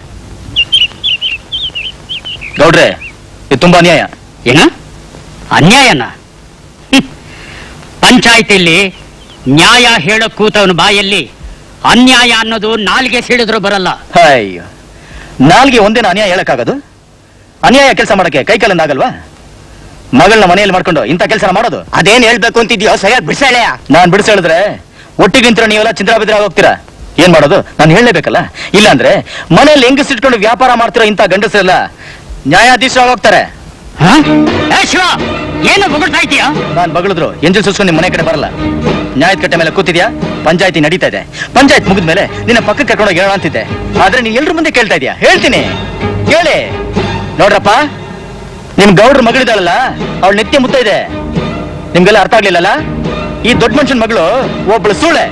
ಗೌಡ್ರೆ ಇದು ತುಂಬಾ ಅನ್ಯಾಯ ಏನ ಅನ್ಯಾಯನ ಹ್ಮ್. ಪಂಚಾಯ್ತಿಯಲ್ಲಿ ನ್ಯಾಯ ಹೇಳೋ ಕೂತವನ ಬಾಯಲ್ಲಿ ಅನ್ಯಾಯ ಅನ್ನೋದು ನಾಲ್ಗೆ ಸಿಡಿದ್ರು ಬರಲ್ಲ ಅಯ್ಯೋ ನಾಲ್ಗೆ ಒಂದಿನ ಅನ್ಯಾಯ ಹೇಳಕ್ಕಾಗದು ಅನ್ಯಾಯ ಕೆಲಸ ಮಾಡಕ್ಕೆ ಕೈ ಕಾಲಿಂದ ಆಗಲ್ವಾ ಮಗಳನ್ನ ಮನೆಯಲ್ಲಿ ಮಾಡ್ಕೊಂಡು ಇಂಥ ಕೆಲಸ ಮಾಡೋದು ಅದೇನ್ ಹೇಳ್ಬೇಕು ಅಂತಿದ್ಯೋ ಸರಿಯಾಗಿ ಬಿಡಿಸಳೆಯ ನಾನ್ ಬಿಡಿಸಿ ಹೇಳಿದ್ರೆ ಒಟ್ಟಿಗೆ ನಿಂತ್ರ ನೀವೆಲ್ಲ ಚಿಂದ್ರ ಬಿದ್ರ ಹೋಗ್ತೀರಾ ಏನ್ ಮಾಡೋದು ನಾನು ಹೇಳಲೇಬೇಕಲ್ಲ ಇಲ್ಲಾಂದ್ರೆ ಮನೆಯಲ್ಲಿ ಹೆಂಗಸಿಟ್ಕೊಂಡು ವ್ಯಾಪಾರ ಮಾಡ್ತಿರೋ ಇಂಥ ಗಂಡಸರೆಲ್ಲ ನ್ಯಾಯಾಧೀಶರಾಗಿ ಹೋಗ್ತಾರೆ ಶಿವ ಏನು ಬೊಗಳ್ತಾ ಇದೀಯಾ ನಾನ್ ಬಗಳಿದ್ರು ಎಂಜಲ್ ಸುಸ್ಕೊಂಡು ನಿಮ್ಮ ಮನೆ ಕಡೆ ಬರಲ್ಲ ನ್ಯಾಯದ ಕಟ್ಟೆ ಮೇಲೆ ಕೂತಿದ್ಯಾ ಪಂಚಾಯತಿ ನಡೀತಾ ಇದೆ ಪಂಚಾಯತ್ ಮುಗಿದ್ಮೇಲೆ ನಿನ್ನ ಪಕ್ಕಕ್ಕೆ ಕರ್ಕೊಂಡೋಗಿ ಹೇಳೋಣ ಅಂತಿದ್ದೆ ಆದ್ರೆ ನೀ ಎಲ್ರ ಮುಂದೆ ಕೇಳ್ತಾ ಇದೀಯಾ ಹೇಳ್ತೀನಿ ಕೇಳಿ ನೋಡ್ರಪ್ಪ ನಿಮ್ ಗೌಡ್ರ ಮಗಳಿದಾಳಲ್ಲ ಅವಳು ನಿತ್ಯ ಮುತ್ತ ಇದೆ ನಿಮ್ಗೆಲ್ಲ ಅರ್ಥ ಆಗ್ಲಿಲ್ಲಲ್ಲ ಈ ದೊಡ್ಡ ಮನುಷ್ಯನ ಮಗಳು ಒಬ್ಳು ಸೂಳೆ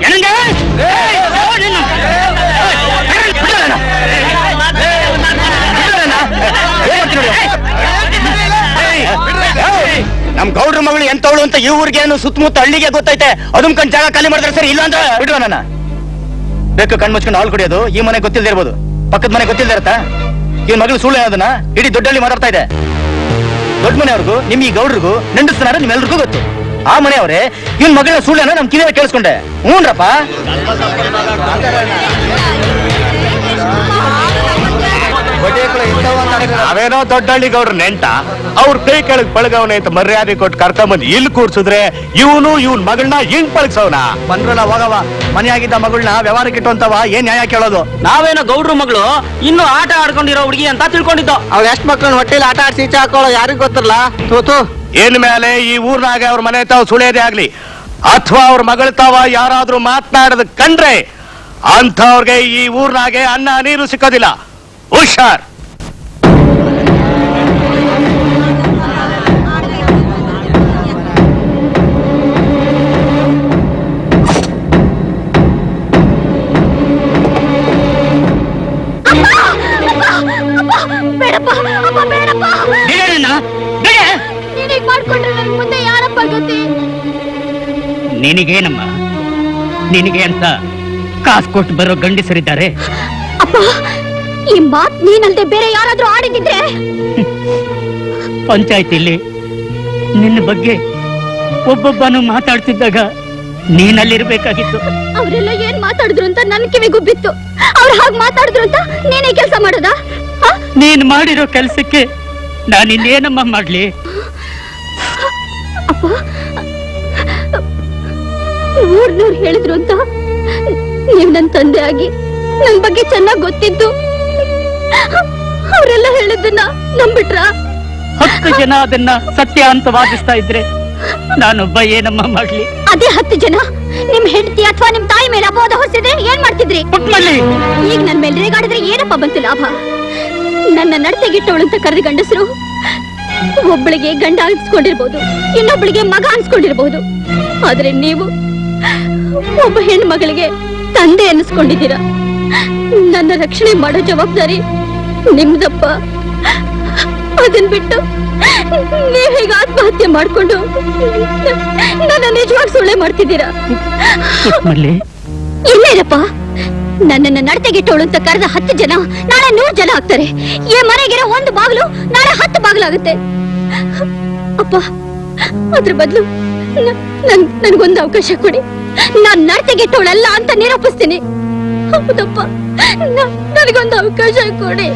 ನಮ್ ಗೌಡ್ರ ಮಗಳು ಎಂತವಳು ಅಂತ ಈ ಊರಿಗೆ ಏನು ಸುತ್ತಮುತ್ತ ಹಳ್ಳಿಗೆ ಗೊತ್ತೈತೆ ಅದನ್ ಕಂಡ್ ಜಾಗ ಖಾಲಿ ಮಾಡಿದ್ರೆ ಸರಿ ಇಲ್ಲ ಅಂದ್ರೆ ಬಿಡ್ರ ನನ್ನ ಬೇಕು ಕಣ್ ಮುಚ್ಕೊಂಡು ಹಾಲು ಕುಡಿಯೋದು ಈ ಮನೆ ಗೊತ್ತಿಲ್ಲದೆ ಇರ್ಬೋದು ಪಕ್ಕದ ಮನೆ ಗೊತ್ತಿಲ್ಲದೆ ಇರತ್ತಾ ಇವನ್ ಮಗಳು ಸುಳ್ಳು ಅದನ್ನ ಇಡೀ ದೊಡ್ಡಳ್ಳಿ ಮಾತಾಡ್ತಾ ಇದೆ ದೊಡ್ಡ ಮನೆಯವ್ರಿಗೂ ನಿಮ್ ಈ ಗೌಡ್ರಿಗೂ ನೆಂಡಸ್ತಾರ ನಿಮ್ಮೆಲ್ರಿಗೂ ಗೊತ್ತು ಆ ಮನೆಯವರೇ ಇವನ್ ಮಗಳನ್ನ ಸುಳ್ಳನ್ನ ನಮ್ ಕಿವಿಯ ಕೇಳಿಸ್ಕೊಂಡೆ ಹ್ಞೂನ್ರಪ್ಪ ಅವೇನೋ ದೊಡ್ಡಹಳ್ಳಿ ಗೌಡ್ರ ನೆಂಟ ಅವ್ರ ಕೈ ಕೆಳಗ್ ಪಳಗವನೆ ಅಂತ ಮರ್ಯಾದೆ ಕೊಟ್ಟು ಕರ್ಕೊಂಬಂದ್ ಇಲ್ಲಿ ಕೂರ್ಸಿದ್ರೆ ಇವನು ಇವನ್ ಮಗಳನ್ನ ಹಿಂಗ್ ಪಳಗ್ಸವನ ಬಂದ್ರಲ್ಲ ಹೋಗವ ಮನೆಯಾಗಿದ್ದ ಮಗಳನ್ನ ವ್ಯವಹಾರಕ್ಕೆ ಇಟ್ಟಂತವ ಏನ್ ನ್ಯಾಯ ಕೇಳೋದು ನಾವೇನೋ ಗೌಡ್ರ ಮಗಳು ಇನ್ನು ಆಟ ಆಡ್ಕೊಂಡಿರೋ ಹುಡುಗಿ ಅಂತ ತಿಳ್ಕೊಂಡಿದ್ದೋ ಅವ್ಳು ಎಷ್ಟ್ ಮಕ್ಳನ್ನ ಹೊಟ್ಟೆಲಿ ಆಟ ಆಡ್ಸಿ ಈಚೆ ಹಾಕೊಳ್ಳೋ ಯಾರಿಗ್ ಗೊತ್ತಿರಲ್ಲ ತೂತು ಇನ್ ಮೇಲೆ ಈ ಊರ್ನಾಗ ಅವ್ರ ಮನೆ ತಾವ್ ಸುಳಿಯೋದೇ ಆಗ್ಲಿ ಅಥವಾ ಅವ್ರ ಮಗಳ ತಾವ ಯಾರಾದ್ರೂ ಮಾತನಾಡದ್ ಕಂಡ್ರೆ ಅಂಥವ್ರಿಗೆ ಈ ಊರ್ನಾಗೆ ಅನ್ನ ನೀರು ಸಿಕ್ಕೋದಿಲ್ಲ ಹುಷಾರ್ ಬೇಡಪ್ಪ ಅಪ್ಪ ಬೇಡಪ್ಪ ನೀನೀಗ ಮಾಡ್ಕೊಂಡ್ರೆ ನನ್ ಮುಂದೆ ಯಾರಪ್ಪ ಗತಿ ನಿನಗೇನಮ್ಮ ನಿನಗೆ ಅಂತ ಕಾಸು ಕೊಟ್ಟು ಬರೋ ಗಂಡಸರಿದ್ದಾರೆ ಅಪ್ಪ ಈ ಮಾತ್ ನೀನಲ್ದೆ ಬೇರೆ ಯಾರಾದ್ರೂ ಆಡಿದಿದ್ರೆ ಪಂಚಾಯತಿಲಿ ನಿನ್ನ ಬಗ್ಗೆ ಒಬ್ಬೊಬ್ಬನು ಮಾತಾಡ್ತಿದ್ದಾಗ ನೀನಲ್ಲಿರ್ಬೇಕಾಗಿತ್ತು ಅವರೆಲ್ಲ ಏನ್ ಮಾತಾಡಿದ್ರು ಅಂತ ನನ್ ಕಿವಿಗೂ ಬಿತ್ತು ಅವ್ರು ಹಾಗ್ ಮಾತಾಡಿದ್ರು ಅಂತ ನೀನೇ ಕೆಲಸ ಮಾಡೋದಾ ಹ? ನೀನ್ ಮಾಡಿರೋ ಕೆಲ್ಸಕ್ಕೆ ನಾನು ಇನ್ನೇನಮ್ಮ ಮಾಡ್ಲಿ ಅಪ್ಪ ಊರ್ನವ್ರು ಹೇಳಿದ್ರು ಅಂತ ನೀವ್ ನನ್ ತಂದೆ ಆಗಿ ನನ್ ಬಗ್ಗೆ ಚೆನ್ನಾಗ್ ಗೊತ್ತಿದ್ದು ಅವರೆಲ್ಲ ಹೇಳಿದ್ದನ್ನ ನಂಬಿಟ್ರ ಹತ್ತು ಜನ ಅದನ್ನ ಸತ್ಯ ಅಂತ ವಾದಿಸ್ತಾ ಇದ್ರೆ ನಾನೊಬ್ಬ ಏನಮ್ಮ ಮಾಡ್ಲಿ ಅದೇ ಹತ್ತು ಜನ ನಿಮ್ ಹೆಂಡತಿ ಅಥವಾ ನಿಮ್ ತಾಯಿ ಮೇಲೆ ಅಪವಾದ ಹೊರಿಸಿದ್ರೆ ಏನ್ ಮಾಡ್ತಿದ್ರಿ ಈಗ ನನ್ ಮೇಲೆ ರೇಗಾಡಿದ್ರೆ ಏನಪ್ಪ ಬಂತು ಲಾಭ ನನ್ನ ನಡತೆಗಿಟ್ಟವಳು ಅಂತ ಕರೆದ ಗಂಡಸರು ಒಬ್ಬಳಿಗೆ ಗಂಡ ಅನ್ಸ್ಕೊಂಡಿರ್ಬೋದು ಇನ್ನೊಬ್ಬಳಿಗೆ ಮಗ ಅನ್ಸ್ಕೊಂಡಿರ್ಬೋದು ಆದ್ರೆ ನೀವು ಒಬ್ಬ ಹೆಣ್ಣು ಮಗಳಿಗೆ ತಂದೆ ಅನ್ನಿಸ್ಕೊಂಡಿದ್ದೀರಾ ನನ್ನ ರಕ್ಷಣೆ ಮಾಡೋ ಜವಾಬ್ದಾರಿ ನಿಮ್ದಪ್ಪ ಅದನ್ ಬಿಟ್ಟು ನೀವ್ ಹೇಗೆ ಆತ್ಮಹತ್ಯೆ ಮಾಡ್ಕೊಂಡು ನನ್ನ ನಿಜವಾಗಿ ಸುಳ್ಳೆ ಮಾಡ್ತಿದ್ದೀರಾ ಮಲ್ಲಿ ಇಲ್ಲ ಇರಪ್ಪ ನನ್ನನ್ನ ನಡತೆಗಿಟ್ಟೋಳು ಅಂತ ಕರೆದ ಹತ್ತು ಜನ ನಾಳೆ ನೂರು ಜನ ಆಗ್ತಾರೆ ಈ ಮನೆಗಿರೋ ಒಂದು ಬಾಗಿಲು ನಾಳೆ ಹತ್ತು ಬಾಗಿಲಾಗುತ್ತೆ ಅಪ್ಪ ಅದ್ರ ಬದಲು ನನ್ಗೊಂದು ಅವಕಾಶ ಕೊಡಿ ನಾನ್ ನಡತೆಗಿಟ್ಟೋಳಲ್ಲ ಅಂತ ನಿರೂಪಿಸ್ತೀನಿ ಹೌದಪ್ಪ ನ- ನನಗೊಂದು ಅವಕಾಶ ಕೊಡಿ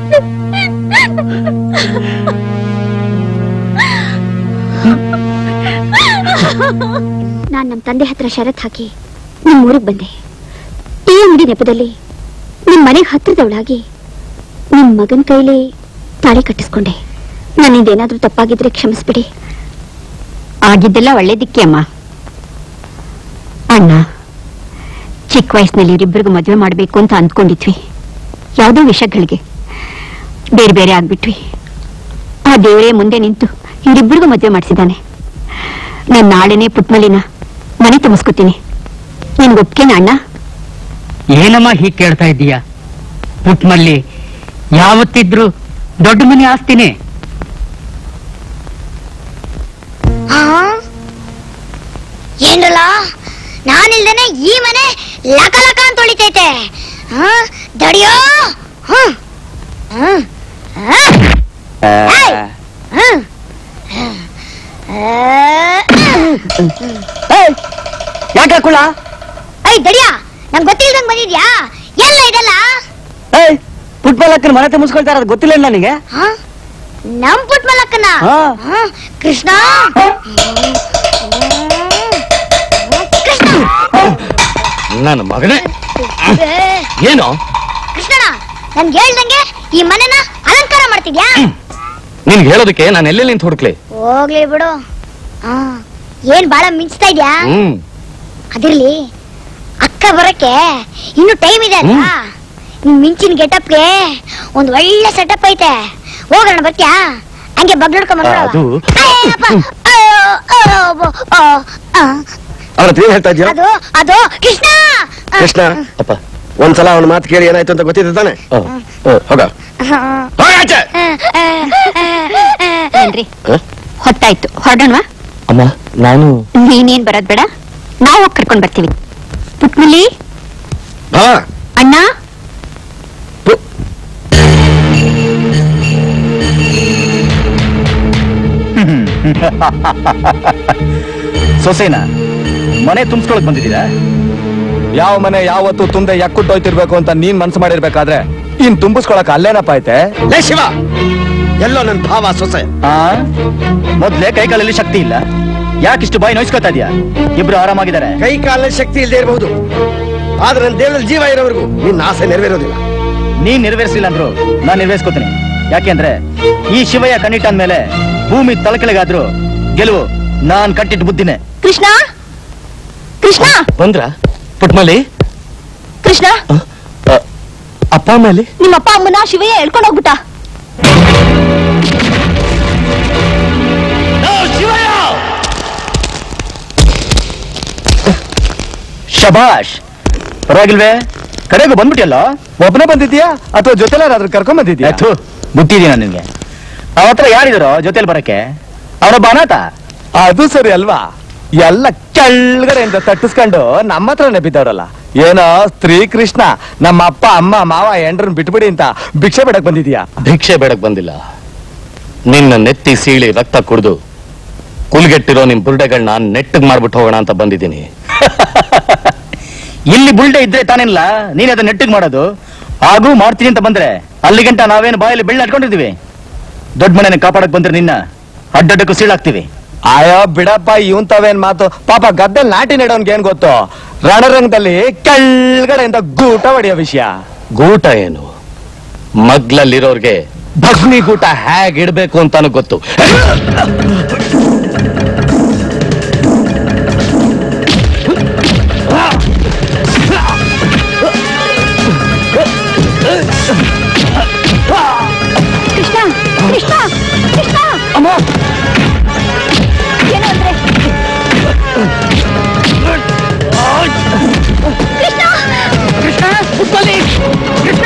ನಾನ್ ನಮ್ ತಂದೆ ಹತ್ರ ಷರತ್ ಹಾಕಿ ನಿಮ್ ಊರಿಗೆ ಬಂದೆ ಈ ಅಂಗಡಿ ನೆಪದಲ್ಲಿ ನಿಮ್ ಮನೆಗೆ ಹತ್ರದವಳಾಗಿ ನಿಮ್ ಮಗನ್ ಕೈಲಿ ತಾಳಿ ಕಟ್ಟಿಸ್ಕೊಂಡೆ ನನ್ನಿಂದೇನಾದ್ರೂ ತಪ್ಪಾಗಿದ್ರೆ ಕ್ಷಮಿಸ್ಬಿಡಿ ಆಗಿದ್ದೆಲ್ಲ ಒಳ್ಳೇದಿಕ್ಕೆ ಅಮ್ಮ ಅಣ್ಣ ಚಿಕ್ಕ ವಯಸ್ಸಿನಲ್ಲಿ ಇವರಿಬ್ಬರಿಗೂ ಮದುವೆ ಮಾಡಬೇಕು ಅಂತ ಅಂದ್ಕೊಂಡಿದ್ವಿ ಯಾವುದೋ ವಿಷಯಗಳಿಗೆ ಬೇರೆ ಬೇರೆ ಆಗ್ಬಿಟ್ವಿ ಆ ದೇವರೇ ಮುಂದೆ ನಿಂತು ಇವರಿಬ್ಬರಿಗೂ ಮದುವೆ ಮಾಡಿಸಿದ್ದಾನೆ ನಾನು ನಾಳೆನೇ ಪುಟ್ಮಲಿನ ಮನೆ ತುಂಬಿಸ್ಕೊತೀನಿ ನಿನ್ಗೆ ಒಪ್ಕೆನಾ ಅಣ್ಣ ಏನಮ್ಮ ಹೀಗ್ ಕೇಳ್ತಾ ಇದ್ದೀಯ ಪುಟ್ಮಲ್ಲಿ ಯಾವತ್ತಿದ್ರು ದೊಡ್ಡ ಮನೆ ಆಸ್ತಿನೇ ಏನ್ರಲ್ಲ ನಾನಿಲ್ದೇನೆ ಈ ಮನೆ ಲಕ ಲಕ ಅಂತ ಹೊಳಿತೈತೆ ಹಾ ದಡಿಯೋ ಹ್ಮ್ ಹ್ಮ್ ಹ್ಮ್ ಯಾಕೆ ಕುಳ ಐ ದಡಿಯಾ ನಂಗೆ ಗೊತ್ತಿಲ್ದಂಗ್ ಬಂದಿದ್ಯಾ ಎಲ್ಲ ಇದೆಲ್ಲ ಏಯ್ ಪುಟ್ಬಾಲಕ್ಕನ ಮನೆ ತುಂಬಿಸ್ಕೊಳ್ತಾ ಇರೋದು ಗೊತ್ತಿಲ್ಲ ನನಗೆ ಹಾ ನಮ್ ಪುಟ್ ಮಲಕ್ಕನ ಹಾ. ಕೃಷ್ಣ ನನ್ನ ಮಗನೇ ಏನು ಕೃಷ್ಣಣ್ಣ ನನ್ಗೆ ಹೇಳ್ದಂಗೆ ಈ ಮನೆನ ಅಲಂಕಾರ ಮಾಡ್ತಿದ್ಯಾ ನಿನ್ಗೆ ಹೇಳೋದಕ್ಕೆ ನಾನು ಎಲ್ಲೆಲ್ಲಿ ನಿಂತು ಹುಡುಕ್ಲಿ ಹೋಗ್ಲಿ ಬಿಡು ಹಾ ಏನ್ ಬಾಳ ಮಿಂಚ್ತಾ ಇದ್ಯಾ ಹ್ಮ್ ಅದಿರ್ಲಿ ಅಕ್ಕ ಬರಕ್ಕೆ ಇನ್ನು ಟೈಮ್ ಇದೆ ಅಲ್ವಾ ನಿನ್ ಮಿಂಚಿನ ಗೆಟಪ್ಗೆ ಒಂದ್ ಒಳ್ಳೆ ಸೆಟಪ್ ಐತೆ ಹೋಗೋಣ ಬರ್ತ್ಯಾ ಹಂಗೆ ಬಗ್ಲಡ್ಕೊಂಡ್ ಅದು ಬಂದ್ಬಿಡವ ಅವ್ರ ಹತ್ರ ಏನ್ ಹೇಳ್ತಾ ಇದ್ಯಾ ಅದು ಅದು ಕೃಷ್ಣ ಕೃಷ್ಣ ಅಪ್ಪ ಒಂದ್ಸಲ ಅವನ ಮಾತು ಕೇಳಿ ಏನಾಯ್ತು ಅಂತ ಗೊತ್ತಿದೆ ತಾನೆ ಹೋಗ ಏನ್ರಿ ಹೊತ್ತಾಯ್ತು ಹೊರಡೋಣವಾ ಅಮ್ಮ ನಾನು ನೀನೇನ್ ಬರೋದ್ ಬೇಡ ನಾವು ಹೋಗಿ ಕರ್ಕೊಂಡ್ ಬರ್ತೀವಿ ಪುಟ್ಮಲ್ಲಿ ಬಾ ಅಣ್ಣ ಸೊಸೆನ ಮನೆ ತುಂಬಿಸ್ಕೊಳಕ್ ಬಂದಿದ್ದೀರಾ ಯಾವ ಮನೆ ಯಾವತ್ತು ತುಂಬೆ ಯಕ್ಕುಟ್ಟೋಯ್ತಿರ್ಬೇಕು ಅಂತ ನೀನ್ ಮನ್ಸು ಮಾಡಿರ್ಬೇಕಾದ್ರೆ ಇನ್ ತುಂಬಿಸ್ಕೊಳಕ್ ಅಲ್ಲೇನಪ್ಪ ಐತೆ ಲೇ ಶಿವ ಎಲ್ಲೋ ನನ್ ಭಾವ ಸೊಸೆ ಆ ಮೊದ್ಲೇ ಕೈಕಾಲಲ್ಲಿ ಶಕ್ತಿ ಇಲ್ಲ ಯಾಕಿಷ್ಟು ಬಾಯಿ ನೋಯ್ಸ್ಕೊತಾ ಇದೀಯಾ ಇಬ್ರು ಆರಾಮಾಗಿದ್ದಾರೆ ಕೈ ಕಾಲಲ್ಲಿ ಶಕ್ತಿ ಇಲ್ಲದೆ ಇರಬಹುದು ಆದ್ರೆ ನನ್ನ ದೇಹದಲ್ಲಿ ಜೀವ ಇರೋವರೆಗೂ ನಿನ್ನ ಆಸೆ ನೆರವೇರೋದಿಲ್ಲ ನೀನ್ ನೆರವೇರಿಸಿಲ್ಲ ಅಂದ್ರು ನಾನ್ ನೆರವೇರಿಸ್ಕೋತೀನಿ ಯಾಕೆಂದ್ರೆ ಈ ಶಿವಯ್ಯ ಕಣ್ಣಿಟ್ಟ ಮೇಲೆ ಭೂಮಿ ತಳಕೆಳಗಾದ್ರು ಗೆಲುವು ನಾನ್ ಕಟ್ಟಿಟ್ಟು ಬುದ್ಧಿನೇ ಕೃಷ್ಣ ಕೃಷ್ಣ ಬಂದ್ರ ಪುಟ್ಮಲಿ ಕೃಷ್ಣ ಅಪ್ಪ ಅಮ್ಮಲಿ ನಿಮ್ಮ ಅಪ್ಪ ಅಮ್ಮನ ಶಿವಯ್ಯ ಹೇಳ್ಕೊಂಡು ಹೋಗ್ಬಿಟ್ಟ ಶಬಾಷ್ ಪರವಾಗಿಲ್ವೇ ಕಡೆಗೂ ಬಂದ್ಬಿಟ್ಟಿಯಲ್ಲ ಒಬ್ಬನೇ ಬಂದಿದ್ಯಾ ಅಥವಾ ಜೊತೆಲಾರಾದ್ರೂ ಕರ್ಕೊಂಡ್ ಬಂದಿದ್ಯಾ ಆಯ್ತು ಬುದ್ಧಿದೀನ ನಿನ್ಗೆ ಅವ ಹತ್ರ ಯಾರಿದಾರೋ ಜೊತೆಲಿ ಬರಕ್ಕೆ ಅವನೊಬ್ಬ ಅನಾಥ ಅದು ಸರಿ ಅಲ್ವಾ ಎಲ್ಲ ಕೆಳಗಡೆಯಿಂದ ತಟ್ಟಿಸ್ಕೊಂಡು ನಮ್ಮ ಹತ್ರನೇ ಬಿದ್ದವ್ರಲ್ಲ ಏನೋ ಸ್ತ್ರೀ ಕೃಷ್ಣ ನಮ್ಮ ಅಪ್ಪ ಅಮ್ಮ ಮಾವ ಎಂಡ್ರನ್ ಬಿಟ್ಬಿಡಿ ಅಂತ ಭಿಕ್ಷೆ ಬೇಡಕ್ ಬಂದಿದ್ಯಾ ಭಿಕ್ಷೆ ಬೇಡಕ್ ಬಂದಿಲ್ಲ ನಿನ್ನ ನೆತ್ತಿ ಸೀಳಿ ರಕ್ತ ಕುಡಿದು ಕುಲ್ಗೆಟ್ಟಿರೋ ನಿಮ್ ಬುರುಡೆಗಳನ್ನ ನೆಟ್ಟಗ್ ಮಾಡ್ಬಿಟ್ಟು ಹೋಗೋಣ ಅಂತ ಬಂದಿದ್ದೀನಿ ಇಲ್ಲಿ ಬುಲ್ಡೆ ಇದ್ರೆ ತಾನಿಲ್ಲ ನೀನ್ ಅದನ್ನ ನೆಟ್ಟಿಗೆ ಮಾಡೋದು ಹಾಗೂ ಮಾಡ್ತೀನಿ ಅಂತ ಬಂದ್ರೆ ಅಲ್ಲಿ ಗಂಟ ನಾವೇನು ಬಾಯಲ್ಲಿ ಬೆಳ್ಳ ಇಟ್ಕೊಂಡಿದೀವಿ ದೊಡ್ಡ ಮನೆನ ಕಾಪಾಡಕ್ ಬಂದ್ರೆ ನಿನ್ನ ಅಡ್ಡಡ್ಡಕ್ಕೂ ಸೀಳಾಗ್ತೀವಿ ಅಯ್ಯೋ ಬಿಡಪ್ಪ ಇವನ್ ತಾವೇನ್ ಮಾತು ಪಾಪ ಗದ್ದೆ ನಾಟಿ ನೆಡೋನ್ಗೆ ಏನ್ ಗೊತ್ತು ರಣರಂಗದಲ್ಲಿ ಕೆಳಗಡೆಯಿಂದ ಗೂಟ ಹೊಡೆಯೋ ವಿಷಯ ಗೂಟ ಏನು ಮಗ್ಲಲ್ಲಿರೋರ್ಗೆ ಭಗ್ನಿಗೂಟ ಹೇಗ್ ಇಡ್ಬೇಕು ಅಂತಾನು ಗೊತ್ತು ಕೃಷ್ಣ ಕೃಷ್ಣ ಕೃಷ್ಣ ಅಮ್ಮ ಏನು ಅಂದ್ರೆ ಕೃಷ್ಣ ಕೃಷ್ಣ ಉಪ್ಪಲ್ಲಿ ಕೃಷ್ಣ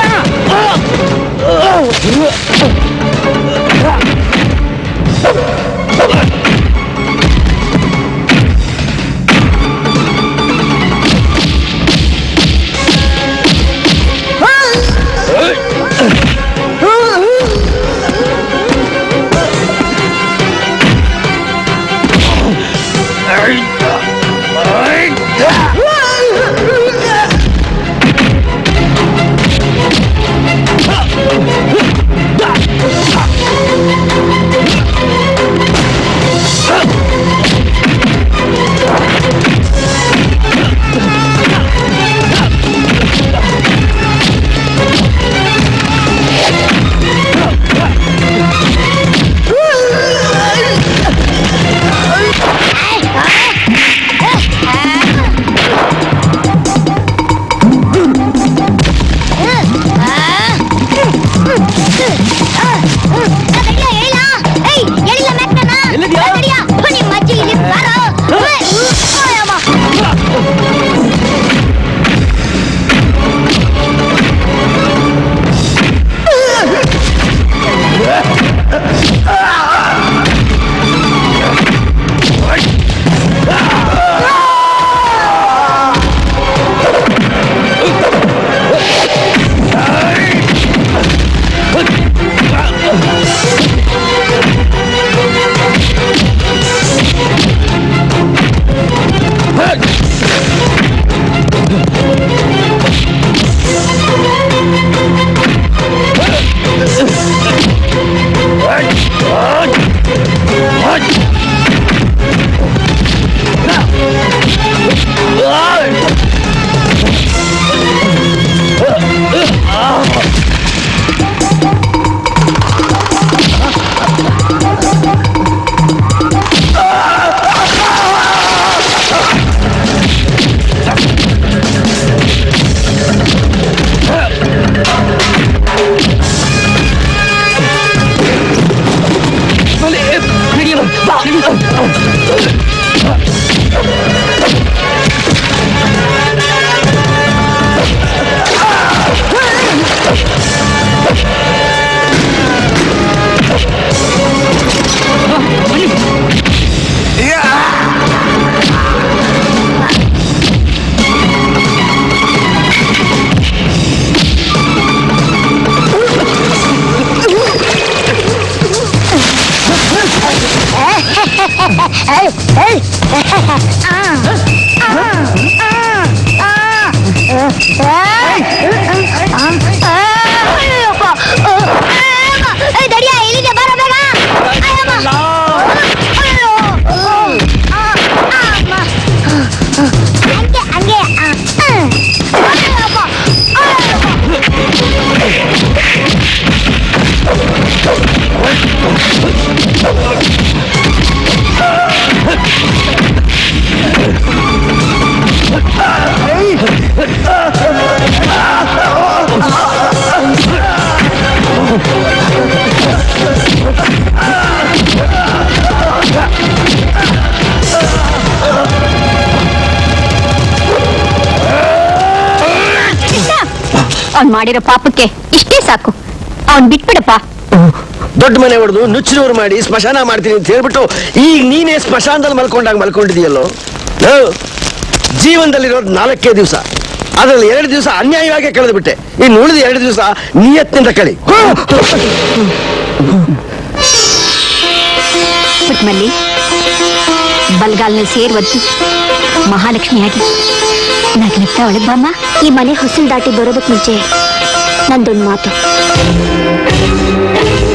ದಡಿಯ ಇಲ್ಲಿಗೆ ಬರ ಬೇಗ ಅಯ್ಯಮ್ಮ. ಅಯ್ಯೋ. ಆ, ಅಮ್ಮ. ಹಂಗೆ ಹಂಗೆ ಆ, ಆ. ಅಯ್ಯಪ್ಪ. ಅವ್ನ್ ಮಾಡಿರೋ ಪಾಪಕ್ಕೆ ಇಷ್ಟೇ ಸಾಕು ಅವ್ನ್ ಬಿಟ್ಬಿಡಪ್ಪ ದೊಡ್ಡ ಮನೆ ಹೊಡೆದು ನುಚ್ಚಿನೂರು ಮಾಡಿ ಸ್ಮಶಾನ ಮಾಡ್ತೀನಿ ಅಂತ ಹೇಳ್ಬಿಟ್ಟು ಈಗ ನೀನೇ ಸ್ಮಶಾನದಲ್ಲಿ ಮಲ್ಕೊಂಡಾಗ ಮಲ್ಕೊಂಡಿದೆಯಲ್ಲೋ ಜೀವನದಲ್ಲಿರೋದು ನಾಲ್ಕೇ ದಿವಸ ಅದ್ರಲ್ಲಿ ಎರಡು ದಿವಸ ಅನ್ಯಾಯವಾಗಿ ಕಳೆದು ಬಿಟ್ಟೆ ಇನ್ನು ಉಳಿದ ಎರಡು ದಿವಸ ನಿಯತ್ನಿಂದ ಕಳಿ ಪುಟ್ಮಲ್ಲಿ ಬಲ್ಗಾಲ್ನಲ್ಲಿ ಸೇರ್ ಒದ್ದು ಮಹಾಲಕ್ಷ್ಮಿಯಾಗಿ ನಗ್ನಗ್ತಾ ಒಳಗ್ ಬಾಮ್ಮ ಈ ಮನೆ ಹೊಸಲು ದಾಟಿ ಬರೋದಕ್ಕೆ ಮುಂಚೆ ನಂದೊಂದು ಮಾತು